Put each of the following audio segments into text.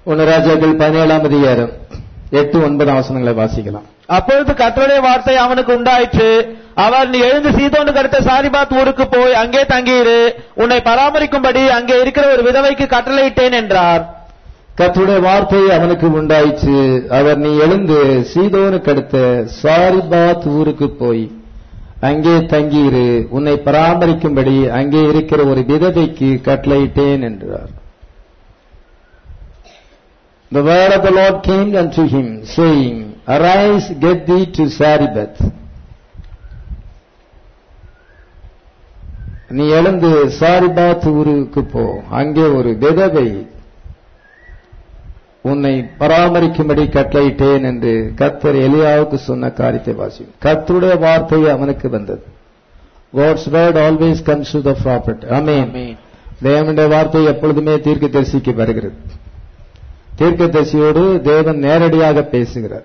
ஒன்னு ராஜாக்கள் பதினேழாம் அதிகாரம் எட்டு ஒன்பதாம் வசனங்களை வாசிக்கலாம் அப்பொழுது கர்த்தருடைய வார்த்தை அவனுக்கு உண்டாயிற்று அவர் நீ எழுந்து சீதோனுக்கு அடுத்த சாரிபாத் ஊருக்கு போய் அங்கே தங்கியிரு உன்னை பராமரிக்கும்படி அங்கே இருக்கிற ஒரு விதவைக்கு கட்டளையிட்டேன் என்றார் கர்த்தருடைய வார்த்தை அவனுக்கு உண்டாயிற்று அவர் நீ எழுந்து சீதோனுக்கு அடுத்த சாரிபாத் ஊருக்கு போய் அங்கே தங்கியிரு உன்னை பராமரிக்கும்படி அங்கே இருக்கிற ஒரு விதவைக்கு கட்டளையிட்டேன் என்றார் The word of the Lord came unto him, saying, Arise, get thee to Saribeth. நீ எழுந்து சாரிபாத் ஊருக்கு போ அங்கே ஒரு விதவை உன்னை பராமரிக்கும்படி கட்டளையிட்டேன் என்று கர்த்தர் எலியாவுக்கு சொன்ன காரியத்தை வாசி கர்த்தருடைய வார்த்தை அவனுக்கு வந்தது God's word always comes to the prophet. Amen. தேவனுடைய வார்த்தை எப்பொழுதுமே தீர்க்க தரிசிக்கு வருகிறது தீர்க்க தரிசியோடு தேவன் நேரடியாக பேசுகிறார்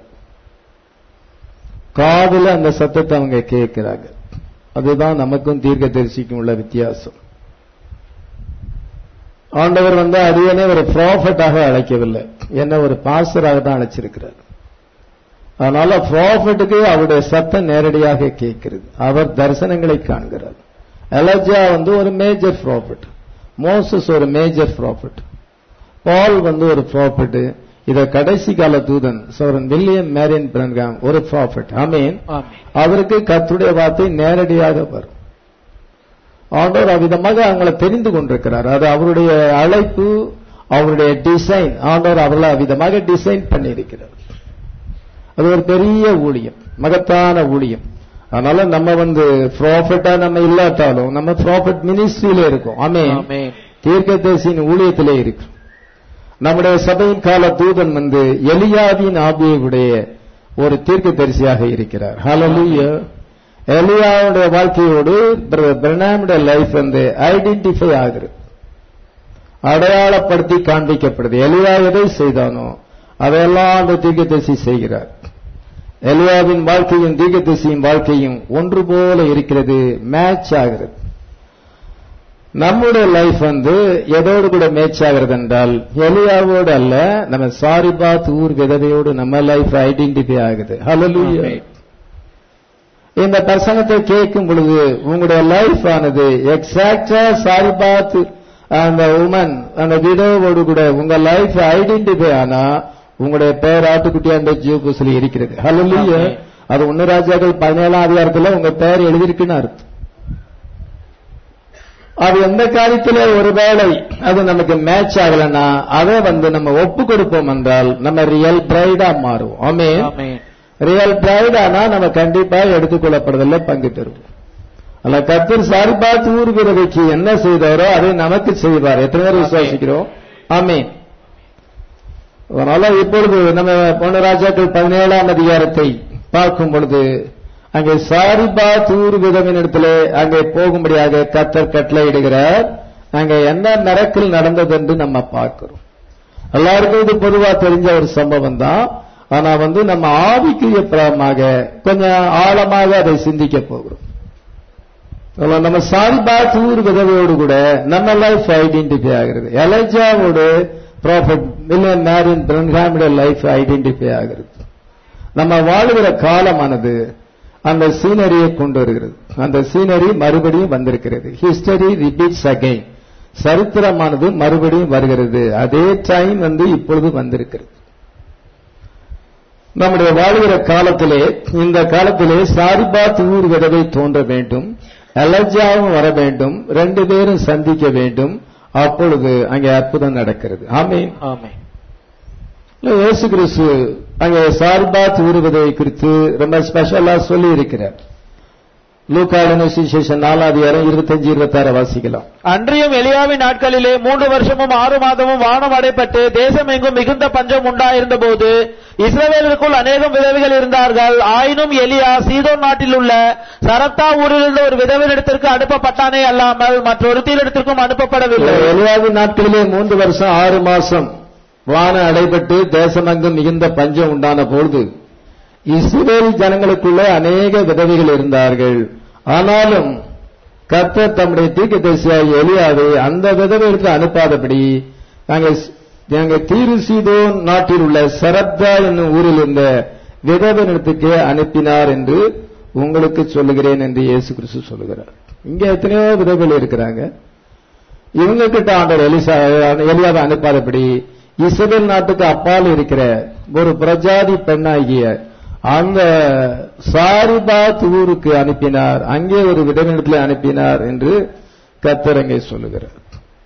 காதுல அந்த சத்தத்தை அவங்க கேட்கிறாங்க அதுதான் நமக்கும் தீர்க்க தரிசிக்கும் உள்ள வித்தியாசம் ஆண்டவர் வந்து அடியனே ஒரு ப்ராஃபட்டாக அழைக்கவில்லை என்ன ஒரு பாஸ்டராக தான் அழைச்சிருக்கிறார் அதனால ப்ராஃபட்டுக்கு அவருடைய சத்தம் நேரடியாக கேட்கிறது அவர் தரிசனங்களை காண்கிறார் எலஜா வந்து ஒரு மேஜர் ப்ராஃபிட் மோசஸ் ஒரு மேஜர் ப்ராஃபிட் பால் வந்து ஒரு ப்ராஃபிட் இத கடைசி கால தூதன் சோரன் வில்லியம் மேரியன் பிரன்காம் ஒரு ப்ராஃபிட் அமீன் அவருக்கு கர்த்தருடைய வார்த்தை நேரடியாக வரும் ஆண்டவர் அவ்விதமாக அவங்களை தெரிந்து கொண்டிருக்கிறார் அது அவருடைய அழைப்பு அவருடைய டிசைன் ஆண்டவர் அவர்களை அவ்விதமாக டிசைன் பண்ணியிருக்கிறார் அது ஒரு பெரிய ஊழியம் மகத்தான ஊழியம் அதனால நம்ம வந்து ப்ராஃபிட்டா நம்ம இல்லாட்டாலும் நம்ம ப்ராஃபிட் மினிஸ்ட்ரியில இருக்கோம் ஆமே தீர்க்கதரிசியின் ஊழியத்திலே இருக்கு நம்முடைய சபையின் கால தூதன் வந்து எலியாவின் ஆவியுடைய ஒரு தீர்க்கதரிசியாக இருக்கிறார் ஹalleluya எலியாவுடைய வாழ்க்கையோடு பிரணாமுடைய லைஃப் வந்து ஐடென்டிஃபை ஆகுது அடையாளப்படுத்தி காண்பிக்கப்படுது எலியா எதை செய்தானோ அதையெல்லாம் அந்த தீர்க்கதரிசி செய்கிறார் எலியாவின் வாழ்க்கையும் தீர்க்கதரிசியின் வாழ்க்கையும் ஒன்று போல இருக்கிறது மேட்ச் ஆகிறது நம்முடைய லைஃப் வந்து எதோடு கூட மேட்ச் ஆகிறது என்றால் எலியாவோடு அல்ல நம்ம சாரிபாத் ஊர் விதவையோடு நம்ம லைஃப் ஐடென்டிஃபை ஆகுது ஹalleluya இந்த பிரசங்கத்தை கேட்கும் பொழுது உங்களுடைய லைஃப் ஆனது எக்ஸாக்டா சாரிபாத் அந்த உமன் அந்த விதவோடு கூட உங்க லைஃப் ஐடென்டிஃபை ஆனா உங்களுடைய பெயர் ஆட்டுக்குட்டி அந்த ஜீவகுசலி இருக்கிறது ஹalleluya அது ஒன்னு ராஜாக்கள் பதினேழாம் அதிகாரத்துல உங்க பெயர் எழுதியிருக்குன்னு அர்த்தம் அது எந்த காரியத்திலே ஒருவேளை அது நமக்கு மேட்ச் ஆகலன்னா அதை வந்து நம்ம ஒப்பு கொடுப்போம் என்றால் நம்ம ரியல் பிரைடா மாறுவோம் ஆமே ரியல் பிரைட் ஆனா நம்ம கண்டிப்பா எடுத்துக்கொள்ளப்படுவதில்ல பங்கு பெறுவோம் அல்ல கத்தர் சாரிபாத் ஊர் விரதைக்கு என்ன செய்தாரோ அதை நமக்கு செய்வார் எத்தனை பேர் விசுவாசிக்கிறோம் ஆமே அதனால இப்பொழுது நம்ம பொண்ணு ராஜாக்கள் பதினேழாம் அதிகாரத்தை பார்க்கும் பொழுது அங்கே சாரிபாத் ஊர் விதவினிடத்திலே அங்கே போகும்படியாக கத்தர் கட்டளையிடுகிறார் அங்கே என்ன நரக்கில் நடந்தது என்று நம்ம பார்க்கிறோம் எல்லாருக்கும் இது பொதுவா தெரிஞ்ச ஒரு சம்பவம் தான் ஆனா வந்து நம்ம ஆவிக்குரிய பிரமாக கொஞ்சம் ஆழமாக அதை சிந்திக்க போகிறோம் நம்ம சாரிபாத் ஊர் விதவையோடு கூட நம்ம லைஃப் ஐடென்டிஃபை ஆகிறது எலஜாவோடு ப்ராஃபட் மில்லியன் மேரின் பிரன்ஹாமுடைய லைஃப் ஐடென்டிஃபை ஆகிறது நம்ம வாழுகிற காலமானது அந்த சீனரியை கொண்டு வருகிறது அந்த சீனரி மறுபடியும் வந்திருக்கிறது ஹிஸ்டரி ரிப்பீட்ஸ் அகைன் சரித்திரமானது மறுபடியும் வருகிறது அதே டைம் வந்து இப்பொழுது வந்திருக்கிறது நம்முடைய வாழ்கிற காலத்திலே இந்த காலத்திலே சாரிபாத் ஊர் விதவை தோன்ற வேண்டும் அலஜாவும் வர வேண்டும் ரெண்டு பேரும் சந்திக்க வேண்டும் அப்பொழுது அங்கே அற்புதம் நடக்கிறது ஆமே ஆமே இயேசு கிறிஸ்து அங்கே சார்பாத் ஊறுவதை குறித்து ரொம்ப ஸ்பெஷலா சொல்லி இருக்கிறார் லூக்காளின சுவிசேஷன் நாலாதிகாரம் இருபத்தஞ்சு இருபத்தாறு வாசிக்கலாம் அன்றியும் எலியாவின் நாட்களிலே மூன்று வருஷமும் ஆறு மாதமும் வானம் அடைப்பட்டு தேசம் எங்கும் மிகுந்த பஞ்சம் உண்டாயிருந்த போது இஸ்ரவேலருக்குள் அநேகம் விதவைகள் இருந்தார்கள் ஆயினும் எலியா சீதோன் நாட்டில் உள்ள சரத்தா ஊரிலிருந்த ஒரு விதவையிடத்திற்கு அனுப்பப்பட்டானே அல்லாமல் மற்றொருத்தியிடத்திற்கும் அனுப்பப்படவில்லை எலியாவின் நாட்களிலே மூன்று வருஷம் ஆறு மாசம் வானம் அடைபட்டு தேசமெங்கும் மிகுந்த பஞ்சம் உண்டான பொழுது இஸ்ரேல் ஜனங்களுக்குள்ளே அநேக விதவைகள் இருந்தார்கள் ஆனாலும் கர்த்தர் தம்முடைய தீர்க்கதரிசியாய் எலியாவை அந்த விதவைகளுக்கு அனுப்பாதபடி நாங்கள் அங்க தீருசீதோ நாட்டில் உள்ள சரப்தா என்னும் ஊரில் இருந்த விதவனிடத்துக்கு அனுப்பினார் என்று உங்களுக்கு சொல்லுகிறேன் என்று இயேசு கிறிஸ்து சொல்லுகிறார் இங்க எத்தனையோ விதவைகள் இருக்கிறாங்க இவங்க கிட்ட ஆண்டவர் எலிசா எலியாவை அனுப்பாதபடி இஸ்ரேல் நாட்டுக்கு அப்பால் இருக்கிற ஒரு பிரஜாதி பெண்ணாகிய அந்த சாரிபாத் ஊருக்கு அனுப்பினார் அங்கே ஒரு விதவிடத்தில் அனுப்பினார் என்று கர்த்தர் அங்கே சொல்லுகிறார்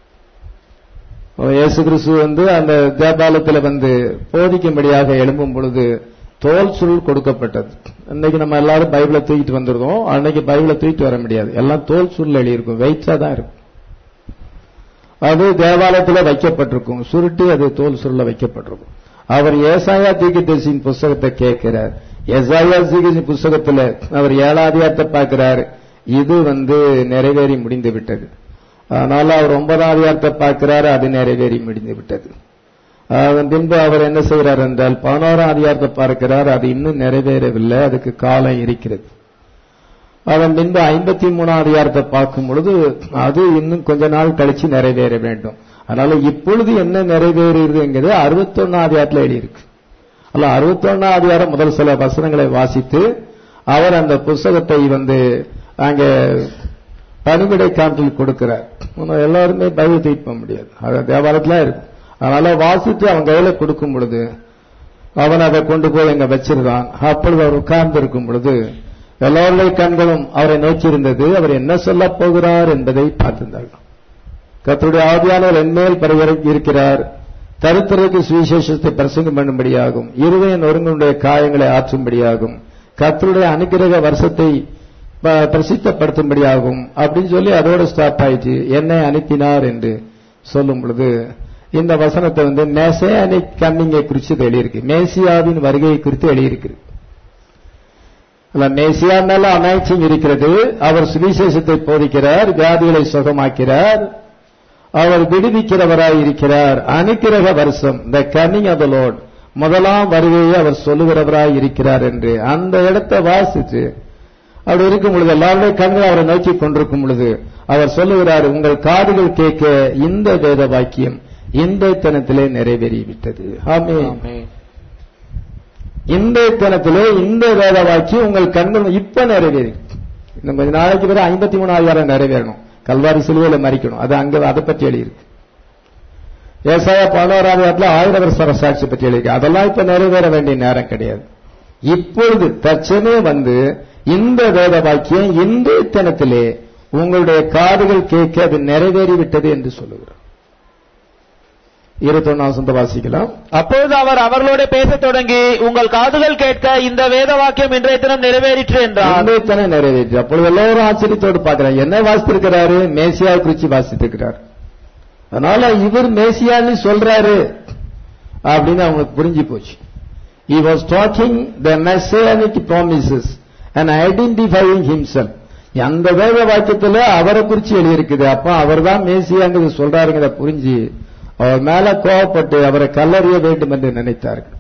இயேசு கிறிஸ்து வந்து அந்த தேவாலயத்தில் வந்து போதிக்கும்படியாக எழும்பும் பொழுது தோல் சுருள் கொடுக்கப்பட்டது இன்னைக்கு நம்ம எல்லாரும் பைபிளை தூக்கிட்டு வந்துருந்தோம் அன்னைக்கு பைபிளை தூக்கிட்டு வர முடியாது எல்லாம் தோல் சுருள் எழுதியிருக்கும் வெயிட்ஸா தான் இருக்கும் அது தேவாலயத்தில் வைக்கப்பட்டிருக்கும் சுருட்டி அது தோல் சுருள வைக்கப்பட்டிருக்கும் அவர் ஏசாயா தீர்க்கதரிசியின் புஸ்தகத்தை கேட்கிறார் ஏசாயா தீர்க்கதரிசி புஸ்தகத்தில் அவர் ஏழாதியாரத்தை பார்க்கிறார் இது வந்து நிறைவேறி முடிந்து விட்டது அதனால அவர் ஒன்பதாம் அதிகாரத்தை பார்க்கிறார் அது நிறைவேறி முடிந்து விட்டது அதன் பின்பு அவர் என்ன செய்கிறார் என்றால் பதினோராம் அதிகாரத்தை பார்க்கிறார் அது இன்னும் நிறைவேறவில்லை அதுக்கு காலம் இருக்கிறது அதன் பின்பு ஐம்பத்தி மூணாம் அதிகாரத்தை பார்க்கும் பொழுது அது இன்னும் கொஞ்ச நாள் கழிச்சு நிறைவேற வேண்டும் அதனால இப்பொழுது என்ன நிறைவேறுகிறதுங்கிறது அறுபத்தொன்னாம் அதிகாரத்தில் எழுதியிருக்கு அல்ல அறுபத்தொன்னாம் அதிகாரம் முதல் சில வசனங்களை வாசித்து அவர் அந்த புஸ்தகத்தை வந்து அங்கே பணிவிடை காண்டில் கொடுக்கிறார் எல்லாருமே பைபிள் தீர்ப்ப முடியாது அது தேவாலயத்துல இருக்கும் அதனால வாசித்து அவன் கையில கொடுக்கும் பொழுது அவன் அதை கொண்டு போய் அங்க வச்சிருந்தான் அப்பொழுது அவர் உட்கார்ந்து இருக்கும் பொழுது எல்லோருடைய கண்களும் அவரை நோக்கியிருந்தது அவர் என்ன சொல்ல போகிறார் என்பதை பார்த்திருந்தார்கள் கத்தருடைய ஆவியானவர் என்மேல் பரவ இருக்கிறார் தருத்தருக்கு சுவிசேஷத்தை பிரசங்கம் பண்ணும்படியாகும் இருதய நொறுங்களுடைய காயங்களை ஆற்றும்படியாகும் கத்தருடைய அனுகிரக வருஷத்தை பிரசித்தப்படுத்தும்படியாகும் அப்படின்னு சொல்லி அதோட ஸ்டாப் ஆயிடுச்சு என்னை அனுப்பினார் என்று சொல்லும் பொழுது இந்த வசனத்தை வந்து மெசேனிக் கம்மிங்கை குறித்து எழுதியிருக்கு மேசியாவின் வருகையை குறித்து எழுதியிருக்கு மேசியா மேல அனாய்ச்சிங் இருக்கிறது அவர் சுவிசேஷத்தை போதிக்கிறார் வியாதிகளை சுகமாக்கிறார் அவர் விடுவிக்கிறவராய் இருக்கிறார் அனுக்கிரக வருஷம் the coming of the Lord முதலாம் வருகையை அவர் சொல்லுகிறவராய் இருக்கிறார் என்று அந்த இடத்தை வாசித்து அப்படி இருக்கும் பொழுது எல்லாருடைய கண்கள் அவரை நோக்கி கொண்டிருக்கும் பொழுது அவர் சொல்லுகிறார் உங்கள் காதுகள் கேட்க இந்த வேத வாக்கியம் இந்த தனத்திலே நிறைவேறிவிட்டது ஆமே இந்த தனத்திலே இந்த வேத வாக்கியம் உங்கள் கண்கள் இப்ப நிறைவேறி இன்னும் கொஞ்ச நாளைக்கு பிறகு ஐம்பத்தி மூணாயிரம் நிறைவேறணும் கல்வாரி சிலுவையில மறிக்கணும் அது அங்க அதை பற்றி எழுதியிருக்கு ஏசாயா பதினோராவது இடத்துல ஆயிரம் வருஷ சாட்சி பற்றி எழுதியிருக்கு அதெல்லாம் இப்ப நிறைவேற வேண்டிய நேரம் கிடையாது இப்பொழுது தச்சமே வந்து இந்த வேத வாக்கியம் இந்த தினத்திலே உங்களுடைய காதுகள் கேட்க அது நிறைவேறிவிட்டது என்று சொல்லுகிறார் இருபத்தொன்னாம் சொந்த வாசிக்கலாம் அப்பொழுது அவர் அவர்களோட பேசத் தொடங்கி உங்கள் காதுகள் கேட்க இந்த வேத வாக்கியம் இன்றைய தினம் நிறைவேறிற்று என்றார் இந்த தினம் நிறைவேற்று அப்பொழுது எல்லோரும் ஆச்சரியத்தோடு பார்க்கிறார் என்ன வாசித்திருக்கிறாரு மேசியா குறிச்சு வாசித்திருக்கிறார் அதனால இவர் மேசியான்னு சொல்றாரு அப்படின்னு அவங்களுக்கு புரிஞ்சு போச்சு he was talking the messianic promises and identifying himself அந்த வேத வாக்கியத்துல அவரை குறிச்சு எழுதியிருக்குது அப்ப அவர் தான் மேசியாங்கிறது சொல்றாருங்கிறத புரிஞ்சு அவர் மேல கோவப்பட்டு அவரை கல்லறிய வேண்டும் என்று நினைத்தார்கள்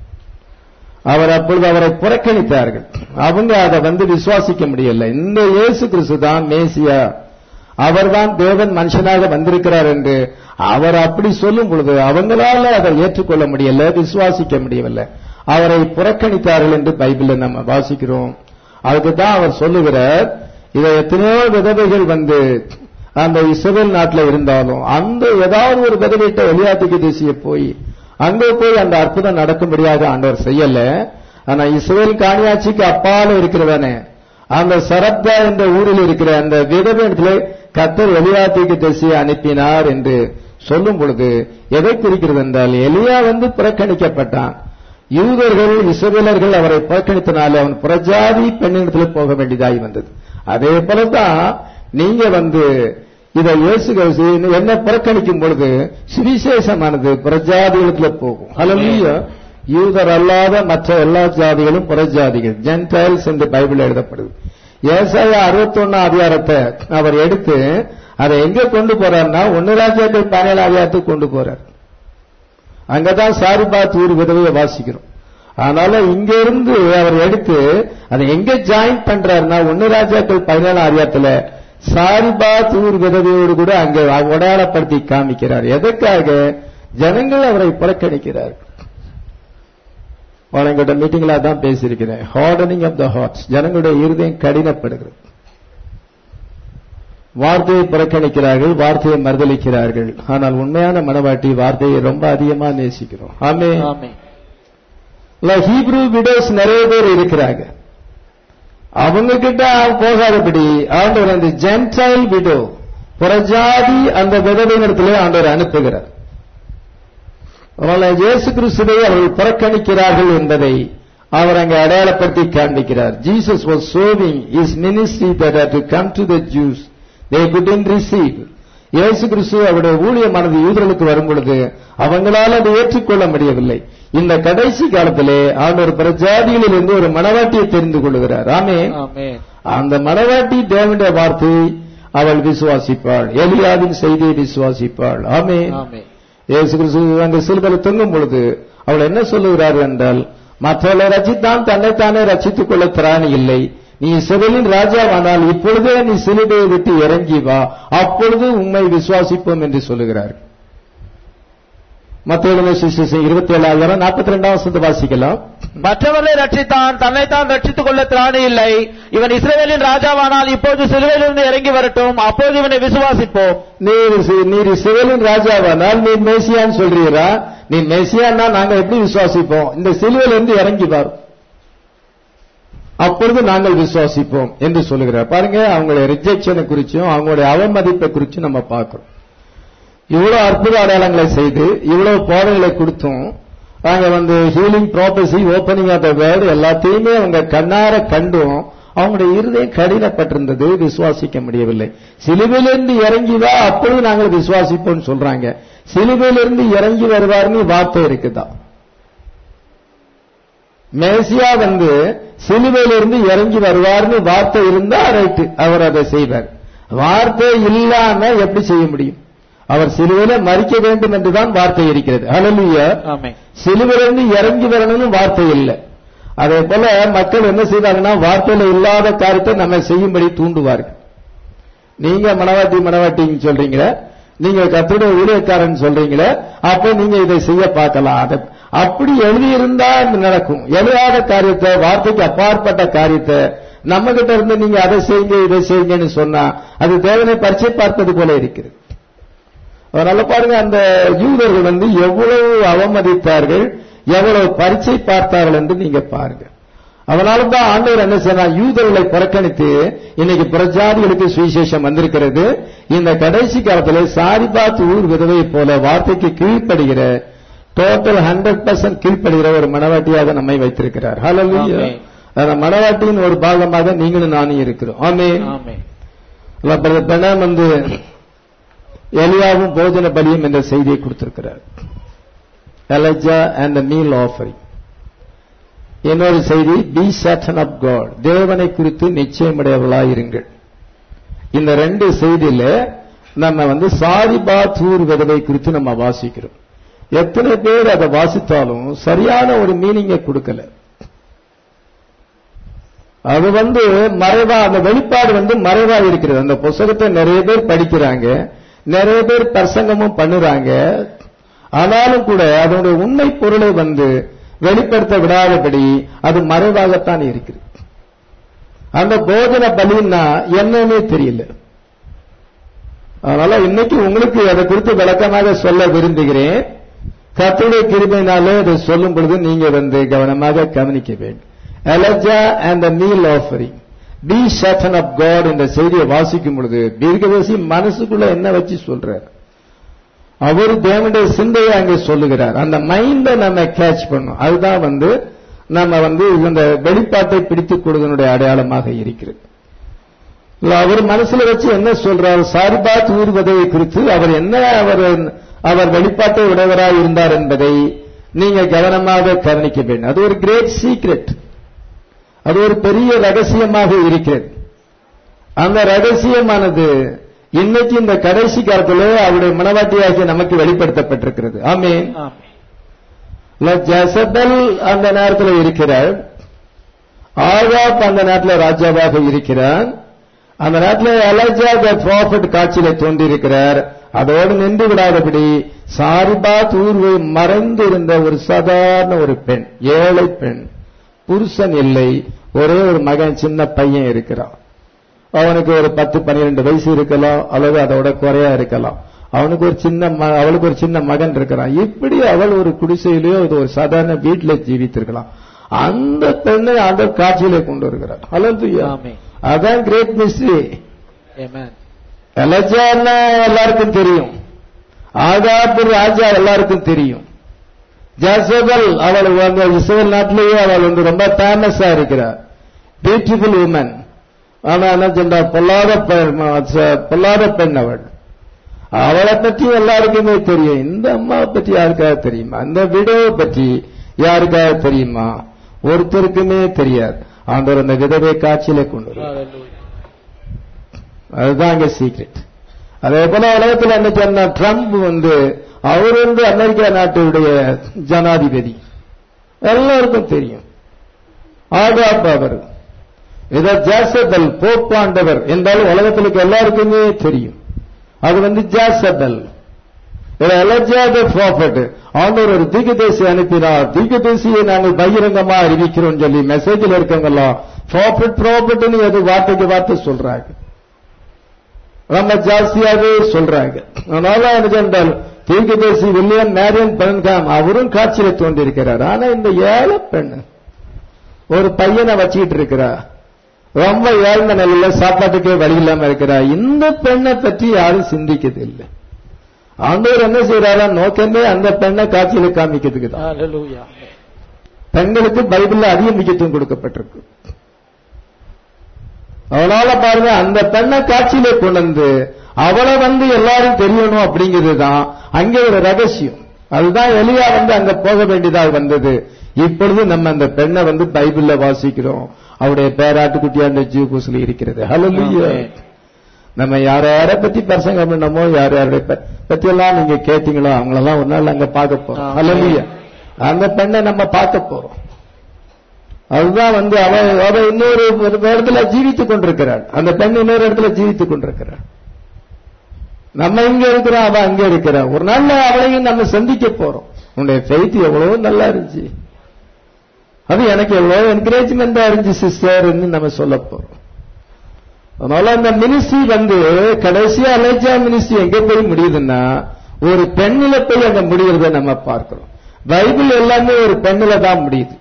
அவர் அப்பொழுது அவரை புறக்கணித்தார்கள் அவங்க அதை வந்து விசுவாசிக்க முடியல இந்த இயேசு கிறிஸ்து தான் மேசியா அவர்தான் தேவன் மனுஷனாக வந்திருக்கிறார் என்று அவர் அப்படி சொல்லும் பொழுது அவங்களால அதை ஏற்றுக்கொள்ள முடியல விசுவாசிக்க முடியவில்லை அவரை புறக்கணித்தார்கள் என்று பைபிளில் நம்ம வாசிக்கிறோம் அதுக்கு தான் அவர் சொல்லுகிறார் இதை எத்தனையோ விதவைகள் வந்து அந்த இஸ்ரேல் நாட்டில் இருந்தாலும் அந்த ஏதாவது ஒரு விதவைட்ட வெளியாட்டுக்கு தேசிய போய் அங்கே போய் அந்த அற்புதம் நடக்கும்படியாக ஆண்டவர் செய்யல ஆனா இஸ்ரேல் காணியாட்சிக்கு அப்பால இருக்கிறதானே அந்த சரப்தா என்ற ஊரில் இருக்கிற அந்த விதவை இடத்துல கத்தர் எலியாத்திக்கு திசையை அனுப்பினார் என்று சொல்லும் பொழுது எதை குறிக்கிறது என்றால் எலியா வந்து புறக்கணிக்கப்பட்டான் யூதர்கள் இஸ்ரவேலர்கள் அவரை புறக்கணித்தனால அவன் புறஜாதி பெண்ணிடத்தில் போக வேண்டியதாகி வந்தது அதே போலதான் நீங்க வந்து இதை இயேசு என்ன புறக்கணிக்கும் பொழுது சுவிசேஷமானது புறஜாதிகளுக்குள்ள போகும் ஹalleluya யூதர் அல்லாத மற்ற எல்லா ஜாதிகளும் புறஜாதிகள் ஜென்டைல்ஸ் என்று பைபிள் எழுதப்படுது ஏசாயா அறுபத்தொன்னாம் அதிகாரத்தை அவர் எடுத்து அதை எங்க கொண்டு போறாருன்னா ஒன்னு ராஜாக்கள் பதினேழு அதிகாரத்துக்கு கொண்டு போறார் அங்கதான் சாரிபாத் ஊர் விதவையை வாசிக்கிறோம் அதனால இங்க இருந்து அவர் எடுத்து அதை எங்க ஜாயின் பண்றாருன்னா ஒன்னு ராஜாக்கள் பதினேழு அதிகாரத்துல சாரிபாத் ஊர் விதவையோடு கூட அங்க அடையாளப்படுத்தி காமிக்கிறார் எதற்காக ஜனங்கள் அவரை புறக்கணிக்கிறார்கள் எங்கிட்ட மீட்டிங்ல தான் பேசியிருக்கிறேன் ஹார்டனிங் ஆஃப் த ஹார்ட்ஸ் ஜனங்களுடைய இருதயம் கடினப்படுகிறது வார்த்தையை புறக்கணிக்கிறார்கள் வார்த்தையை மறுதளிக்கிறார்கள் ஆனால் உண்மையான மனவாட்டி வார்த்தையை ரொம்ப அதிகமா நேசிக்கிறோம் ஆமே ஆமென் ஹீப்ரூ விடோஸ் நிறைய பேர் இருக்கிறாங்க அவங்க கிட்ட போகாதபடி ஆண்டவர் அந்த ஜென்டைல் விடோ புறஜாதி அந்த விதவையிடத்திலே ஆண்டவர் அனுப்புகிறார் அதனால இயேசு கிறிஸ்துவை அவர்கள் புறக்கணிக்கிறார்கள் என்பதை அவர் அங்கே அடையாளப்படுத்தி காண்பிக்கிறார் Jesus was showing is ministry that to come to the Jews they could receive இயேசு கிறிஸ்து அவருடைய ஊழியமானது யூதர்களுக்கு வரும் பொழுது அவங்களால் அதை ஏற்றுக்கொள்ள முடியவில்லை இந்த கடைசி காலத்திலே ஆண்டவர் பிரஜாதிகளில் இருந்து ஒரு மனவாட்டியை தெரிந்து கொள்கிறார் ஆமே ஆமென் அந்த மனவாட்டி தேவனுடைய வார்த்தையை அவள் விசுவாசிப்பாள் எலியாவின் செய்தியை விசுவாசிப்பாள் ஆமே ஆமென் இயேசு கிறிஸ்து அந்த சிலுவையில் தொங்கும் பொழுது அவள் என்ன சொல்லுகிறார் என்றால் மற்றவர்களை ரச்சித்தான் தன்னைத்தானே ரச்சித்துக் கொள்ள திராணி இல்லை நீ சிறையின் ராஜாவானால் இப்பொழுதே நீ சிலுவையை விட்டு இறங்கி வா அப்பொழுது உண்மை விசுவாசிப்போம் என்று சொல்லுகிறார் மத்திய சிசு இருபத்தி ஏழாயிரம் நாற்பத்தி ரெண்டாம் வசனத்தை வாசிக்கலாம் மற்றவர்களை ரட்சித்தான் தன்னைத்தான் ரட்சித்துக் கொள்ள திராணி இல்லை இவன் இஸ்ரவேலின் ராஜாவானால் இப்போது சிலுவையிலிருந்து இறங்கி வரட்டும் அப்போது இவனை விசுவாசிப்போம் நீர் சி- நீர் சிவலின் ராஜாவானால் நீ மேசியான்னு சொல்றீரா நீ மேசியான்னா நாங்க எப்படி விசுவாசிப்போம் இந்த சிலுவையில இருந்து இறங்கி வரும் அப்பொழுது நாங்கள் விசுவாசிப்போம் என்று சொல்லுகிறார் பாருங்க அவங்களுடைய ரிஜெக்ஷனை குறிச்சும் அவங்களுடைய அவமதிப்பை குறிச்சும் நம்ம பார்க்கிறோம் இவ்வளவு அற்புத அடையாளங்களை செய்து இவ்வளவு போதைகளை கொடுத்தும் அவங்க வந்து healing prophecy opening of the word எல்லாத்தையுமே அவங்க கண்ணார கண்டும் அவங்களுடைய இருதயம் கடினப்பட்டிருந்தது விசுவாசிக்க முடியவில்லை சிலுவையிலிருந்து இறங்கி வா அப்பொழுது நாங்கள் விசுவாசிப்போம்னு சொல்றாங்க சிலுவையிலிருந்து இறங்கி வருவார்னு வார்த்தை இருக்குதா மேசியா வந்து சிலுவையிலிருந்து இறங்கி வருவார்னு வார்த்தை இருந்தா ரைட்டு அவர் அதை செய்வார் வார்த்தை இல்லாம எப்படி செய்ய முடியும் அவர் சிலுவையில மறிக்க வேண்டும் என்றுதான் வார்த்தை இருக்கிறது ஹalleluya ஆமென் சிலுவையிலிருந்து இறங்கி வரணும்னு வார்த்தை இல்லை அதே போல மக்கள் என்ன செய்வாங்கன்னா வார்த்தையில இல்லாத காரியத்தை நம்ம செய்யும்படி தூண்டுவார்கள் நீங்க மனவாட்டி மனவாட்டின்னு சொல்றீங்களே நீங்க கத்துடைய ஊழியக்காரன் சொல்றீங்களே அப்ப நீங்க இதை செய்ய பார்க்கலாம் அது அப்படி எழுதியிருந்தா இது நடக்கும் எழுதாத காரியத்தை வார்த்தைக்கு அப்பாற்பட்ட காரியத்தை நம்ம கிட்ட இருந்து நீங்க அதை செய்யுங்க இதை செய்யுங்கன்னு சொன்னா அது தேவனை பரிச்சை பார்ப்பது போல இருக்கிறது அதனால பாருங்க அந்த யூதர்கள் வந்து எவ்வளவு அவமதித்தார்கள் எவ்வளவு பரீட்சை பார்த்தார்கள் என்று நீங்க பாருங்க அதனால தான் ஆண்டவர் என்ன செய்யறார் யூதர்களை புறக்கணித்து இன்னைக்கு புறஜாதிகளுக்கு சுவிசேஷம் வந்திருக்கிறது இந்த கடைசி காலத்துல சாரிபாத் ஊர் விதவை போல வார்த்தைக்கு கீழ்ப்படுகிற டோட்டல் ஹண்ட்ரட் பர்சன்ட் கீழ்ப்படுகிற ஒரு மனவாட்டியாக நம்மை வைத்திருக்கிறார் ஹalleluya ஆமென். அந்த மனவாட்டியின் ஒரு பாகமாக நீங்களும் நானும் இருக்கிறோம் ஆமென் ஆமென் பிரதர் பெனாம் வந்து எலியாவும் போஜன பலியும் என்ற செய்தியை கொடுத்திருக்கிறார் Elijah and the meal offering இன்னொரு செய்தி பி சேட்டன் ஆஃப் காட் தேவனை குறித்து நிச்சயமுடையவர்களாய் இருங்கள் இந்த ரெண்டு செய்தியில நம்ம வந்து சாரிபாத்தூர் விதவை குறித்து நம்ம வாசிக்கிறோம் எத்தனை பேர் அதை வாசித்தாலும் சரியான ஒரு மீனிங்கை கொடுக்கல அது வந்து மறைவா அந்த வெளிப்பாடு வந்து மறைவா இருக்கிறது அந்த புஸ்தகத்தை நிறைய பேர் படிக்கிறாங்க நிறைய பேர் பிரசங்கமும் பண்ணுறாங்க ஆனாலும் கூட அதனுடைய உண்மை பொருளை வந்து வெளிப்படுத்த விடாதபடி அது மறைவாகத்தான் இருக்கிறது அந்த போஜன பலின்னா என்னன்னே தெரியல அதனால இன்னைக்கு உங்களுக்கு அதை குறித்து விளக்கமாக சொல்ல விரும்புகிறேன் கர்த்தருடைய கிருபையினாலே அதை சொல்லும் பொழுது நீங்க வந்து கவனமாக கவனிக்க வேண்டும் Elijah and the meal offering பி ஷட்டன் ஆஃப் காட் என்ற செய்தியை வாசிக்கும் பொழுது தீர்க்கதரிசி மனசுக்குள்ள என்ன வச்சு சொல்றார் அவர் தேவனுடைய சிந்தையை அங்கே சொல்லுகிறார் அந்த மைண்டை நம்ம கேட்ச் பண்ணும் அதுதான் வந்து நம்ம வந்து இந்த வெளிப்பாட்டை பிடித்துக் கொள்வதனுடைய அடையாளமாக இருக்கிறது இல்ல, அவர் மனசுல வச்சு என்ன சொல்றார் சாரிபாத் ஊர்வதையை குறித்து அவர் என்ன அவர் அவர் வெளிப்பாட்டை உடையவராய் இருந்தார் என்பதை நீங்க கவனமாக கவனிக்க வேண்டும் அது ஒரு கிரேட் சீக்ரெட் அது ஒரு பெரிய ரகசியமாக இருக்கிறது அந்த ரகசியமானது இன்னைக்கு இந்த கடைசி காலத்திலே அவருடைய மனவாட்டியாகிய நமக்கு வெளிப்படுத்தப்பட்டிருக்கிறது ஆமென் ஆமென் இல்ல, ஜெசபெல் அந்த நேரத்தில் இருக்கிறார் ஆகாப் அந்த நேரத்தில் ராஜாவாக இருக்கிறான் அந்த நேரத்தில் எலஜா த ப்ராஃபிட் காட்சியில தோன்றியிருக்கிறார் அதோடு நின்று விடாதபடி சாரிபா தூர்வை மறைந்து இருந்த ஒரு சாதாரண ஒரு பெண் ஏழை பெண் புருஷன் இல்லை ஒரே ஒரு மகன் சின்ன பையன் இருக்கிறான் அவனுக்கு ஒரு பத்து பன்னிரெண்டு வயசு இருக்கலாம் அல்லது அதோட குறையா இருக்கலாம் அவனுக்கு ஒரு சின்ன ம- அவளுக்கு ஒரு சின்ன மகன் இருக்கிறான் இப்படி அவள் ஒரு குடிசையிலேயோ இது ஒரு சாதாரண வீட்டில ஜீவித்திருக்கலாம் அந்த பெண்ணை அந்த காட்சியிலே கொண்டு வருகிறார் அல்லது ஆமென். அதான் கிரேட் மிஸ்ட்ரி Amen. எலஜான்னா எல்லாருக்கும் தெரியும் ஆகாபு ராஜா எல்லாருக்கும் தெரியும் ஜசபல் அவள் வந்து இஸ்ரேல் நாட்டிலேயே அவள் வந்து ரொம்ப ஃபேமஸா இருக்கிறார் பியூட்டிஃபுல் உமன் ஆனா என்ன சொல்றா பொல்லாத பெண் ச- பொல்லாத பெண் அவள் அவளை பற்றி எல்லாருக்குமே தெரியும் இந்த அம்மாவை பற்றி யாருக்காக தெரியுமா இந்த விடோவை பற்றி யாருக்காக தெரியுமா ஒருத்தருக்குமே தெரியாது ஆண்டவர் அந்த விதவை காட்சியிலே கொண்டு வருவார். Hallelujah. அதுதான் அங்க சீக்ரெட் அதே போல உலகத்தில் என்ன சொன்ன ட்ரம்ப் வந்து அவர் வந்து அமெரிக்கா நாட்டுடைய ஜனாதிபதி எல்லாருக்கும் தெரியும் ஆகாப் அவர் இத ஜாசபல் போப்பாண்டவர் என்றாலும் உலகத்தில் இருக்க எல்லாருக்குமே தெரியும் அது வந்து ஜாசபல் எலஜாத ப்ராஃபட் ஆண்டவர் ஒரு தீர்க்கதரிசி அனுப்பினார் தீர்க்கதரிசியை நாங்கள் பகிரங்கமா அறிவிக்கிறோம் சொல்லி மெசேஜில் இருக்கவங்க எல்லாம் ப்ராஃபட் ப்ராஃபட்னு எது வார்த்தைக்கு வார்த்தை சொல்றாங்க ரொம்ப ஜாஸ்தியாவே சொல்றாங்க அதனால எனக்கு என்றால் தீர்க்கதரிசி வில்லியம் மேரியன் பழன்காம் அவரும் காட்சியில தோன்றியிருக்கிறார் ஆனா இந்த ஏழை பெண் ஒரு பையனை வச்சுக்கிட்டு இருக்கிறா ரொம்ப ஏழ்ந்த நிலையில சாப்பாட்டுக்கே வழி இல்லாம இருக்கிறா இந்த பெண்ணை பற்றி யாரும் சிந்திக்கிறது இல்லை ஆண்டவர் என்ன செய்யறாரா நோக்கமே அந்த பெண்ணை காட்சியில காமிக்கிறதுக்கு தான் Hallelujah. பெண்களுக்கு பைபிள்ல அதிக முக்கியத்துவம் கொடுக்கப்பட்டிருக்கு அதனால பாருங்க அந்த பெண்ணை காட்சியிலே கொண்டு வந்து அவளை வந்து எல்லாரும் தெரியணும் அப்படிங்கிறது தான் அங்கே ஒரு ரகசியம் அதுதான் எலியா வந்து அங்க போக வேண்டியதாக வந்தது இப்பொழுது நம்ம அந்த பெண்ணை வந்து பைபிள்ல வாசிக்கிறோம் அவருடைய பேராட்டுக்குட்டியா அந்த ஜீவபூசில் இருக்கிறது ஹலோ Amen. நம்ம யார யாரை பத்தி பிரசங்கம் பண்ணமோ யார் யாருடைய ப- பத்தி எல்லாம் நீங்க கேட்டீங்களோ அவங்களெல்லாம் ஒரு நாள் அங்க பார்க்க போறோம் ஆமென். ஹalleluya அந்த பெண்ணை நம்ம பார்க்க போறோம் அதுதான் வந்து அவ அவ இன்னொரு ஒரு இடத்துல ஜீவித்துக் கொண்டிருக்கிறாள் அந்த பெண் இன்னொரு இடத்துல ஜீவித்துக் கொண்டிருக்கிறாள் நம்ம இங்க இருக்கிறோம் அவ அங்க இருக்கிறா ஒரு நாள்ல அவளையும் நம்ம சந்திக்க போறோம் உன்னுடைய ஃபெய்த் எவ்வளவு நல்லா இருந்துச்சு அது எனக்கு எவ்வளவு என்கரேஜ்மெண்டா இருந்துச்சு சிஸ்டர்னு நம்ம சொல்ல போறோம் அதனால அந்த மினிஸ்ட்ரி வந்து கடைசியா அலேஜா மினிஸ்ட்ரி எங்க போய் முடியுதுன்னா ஒரு பெண்ணில போய் அங்க முடியறத நம்ம பார்க்கிறோம் பைபிள் எல்லாமே ஒரு பெண்ணில தான் முடியுது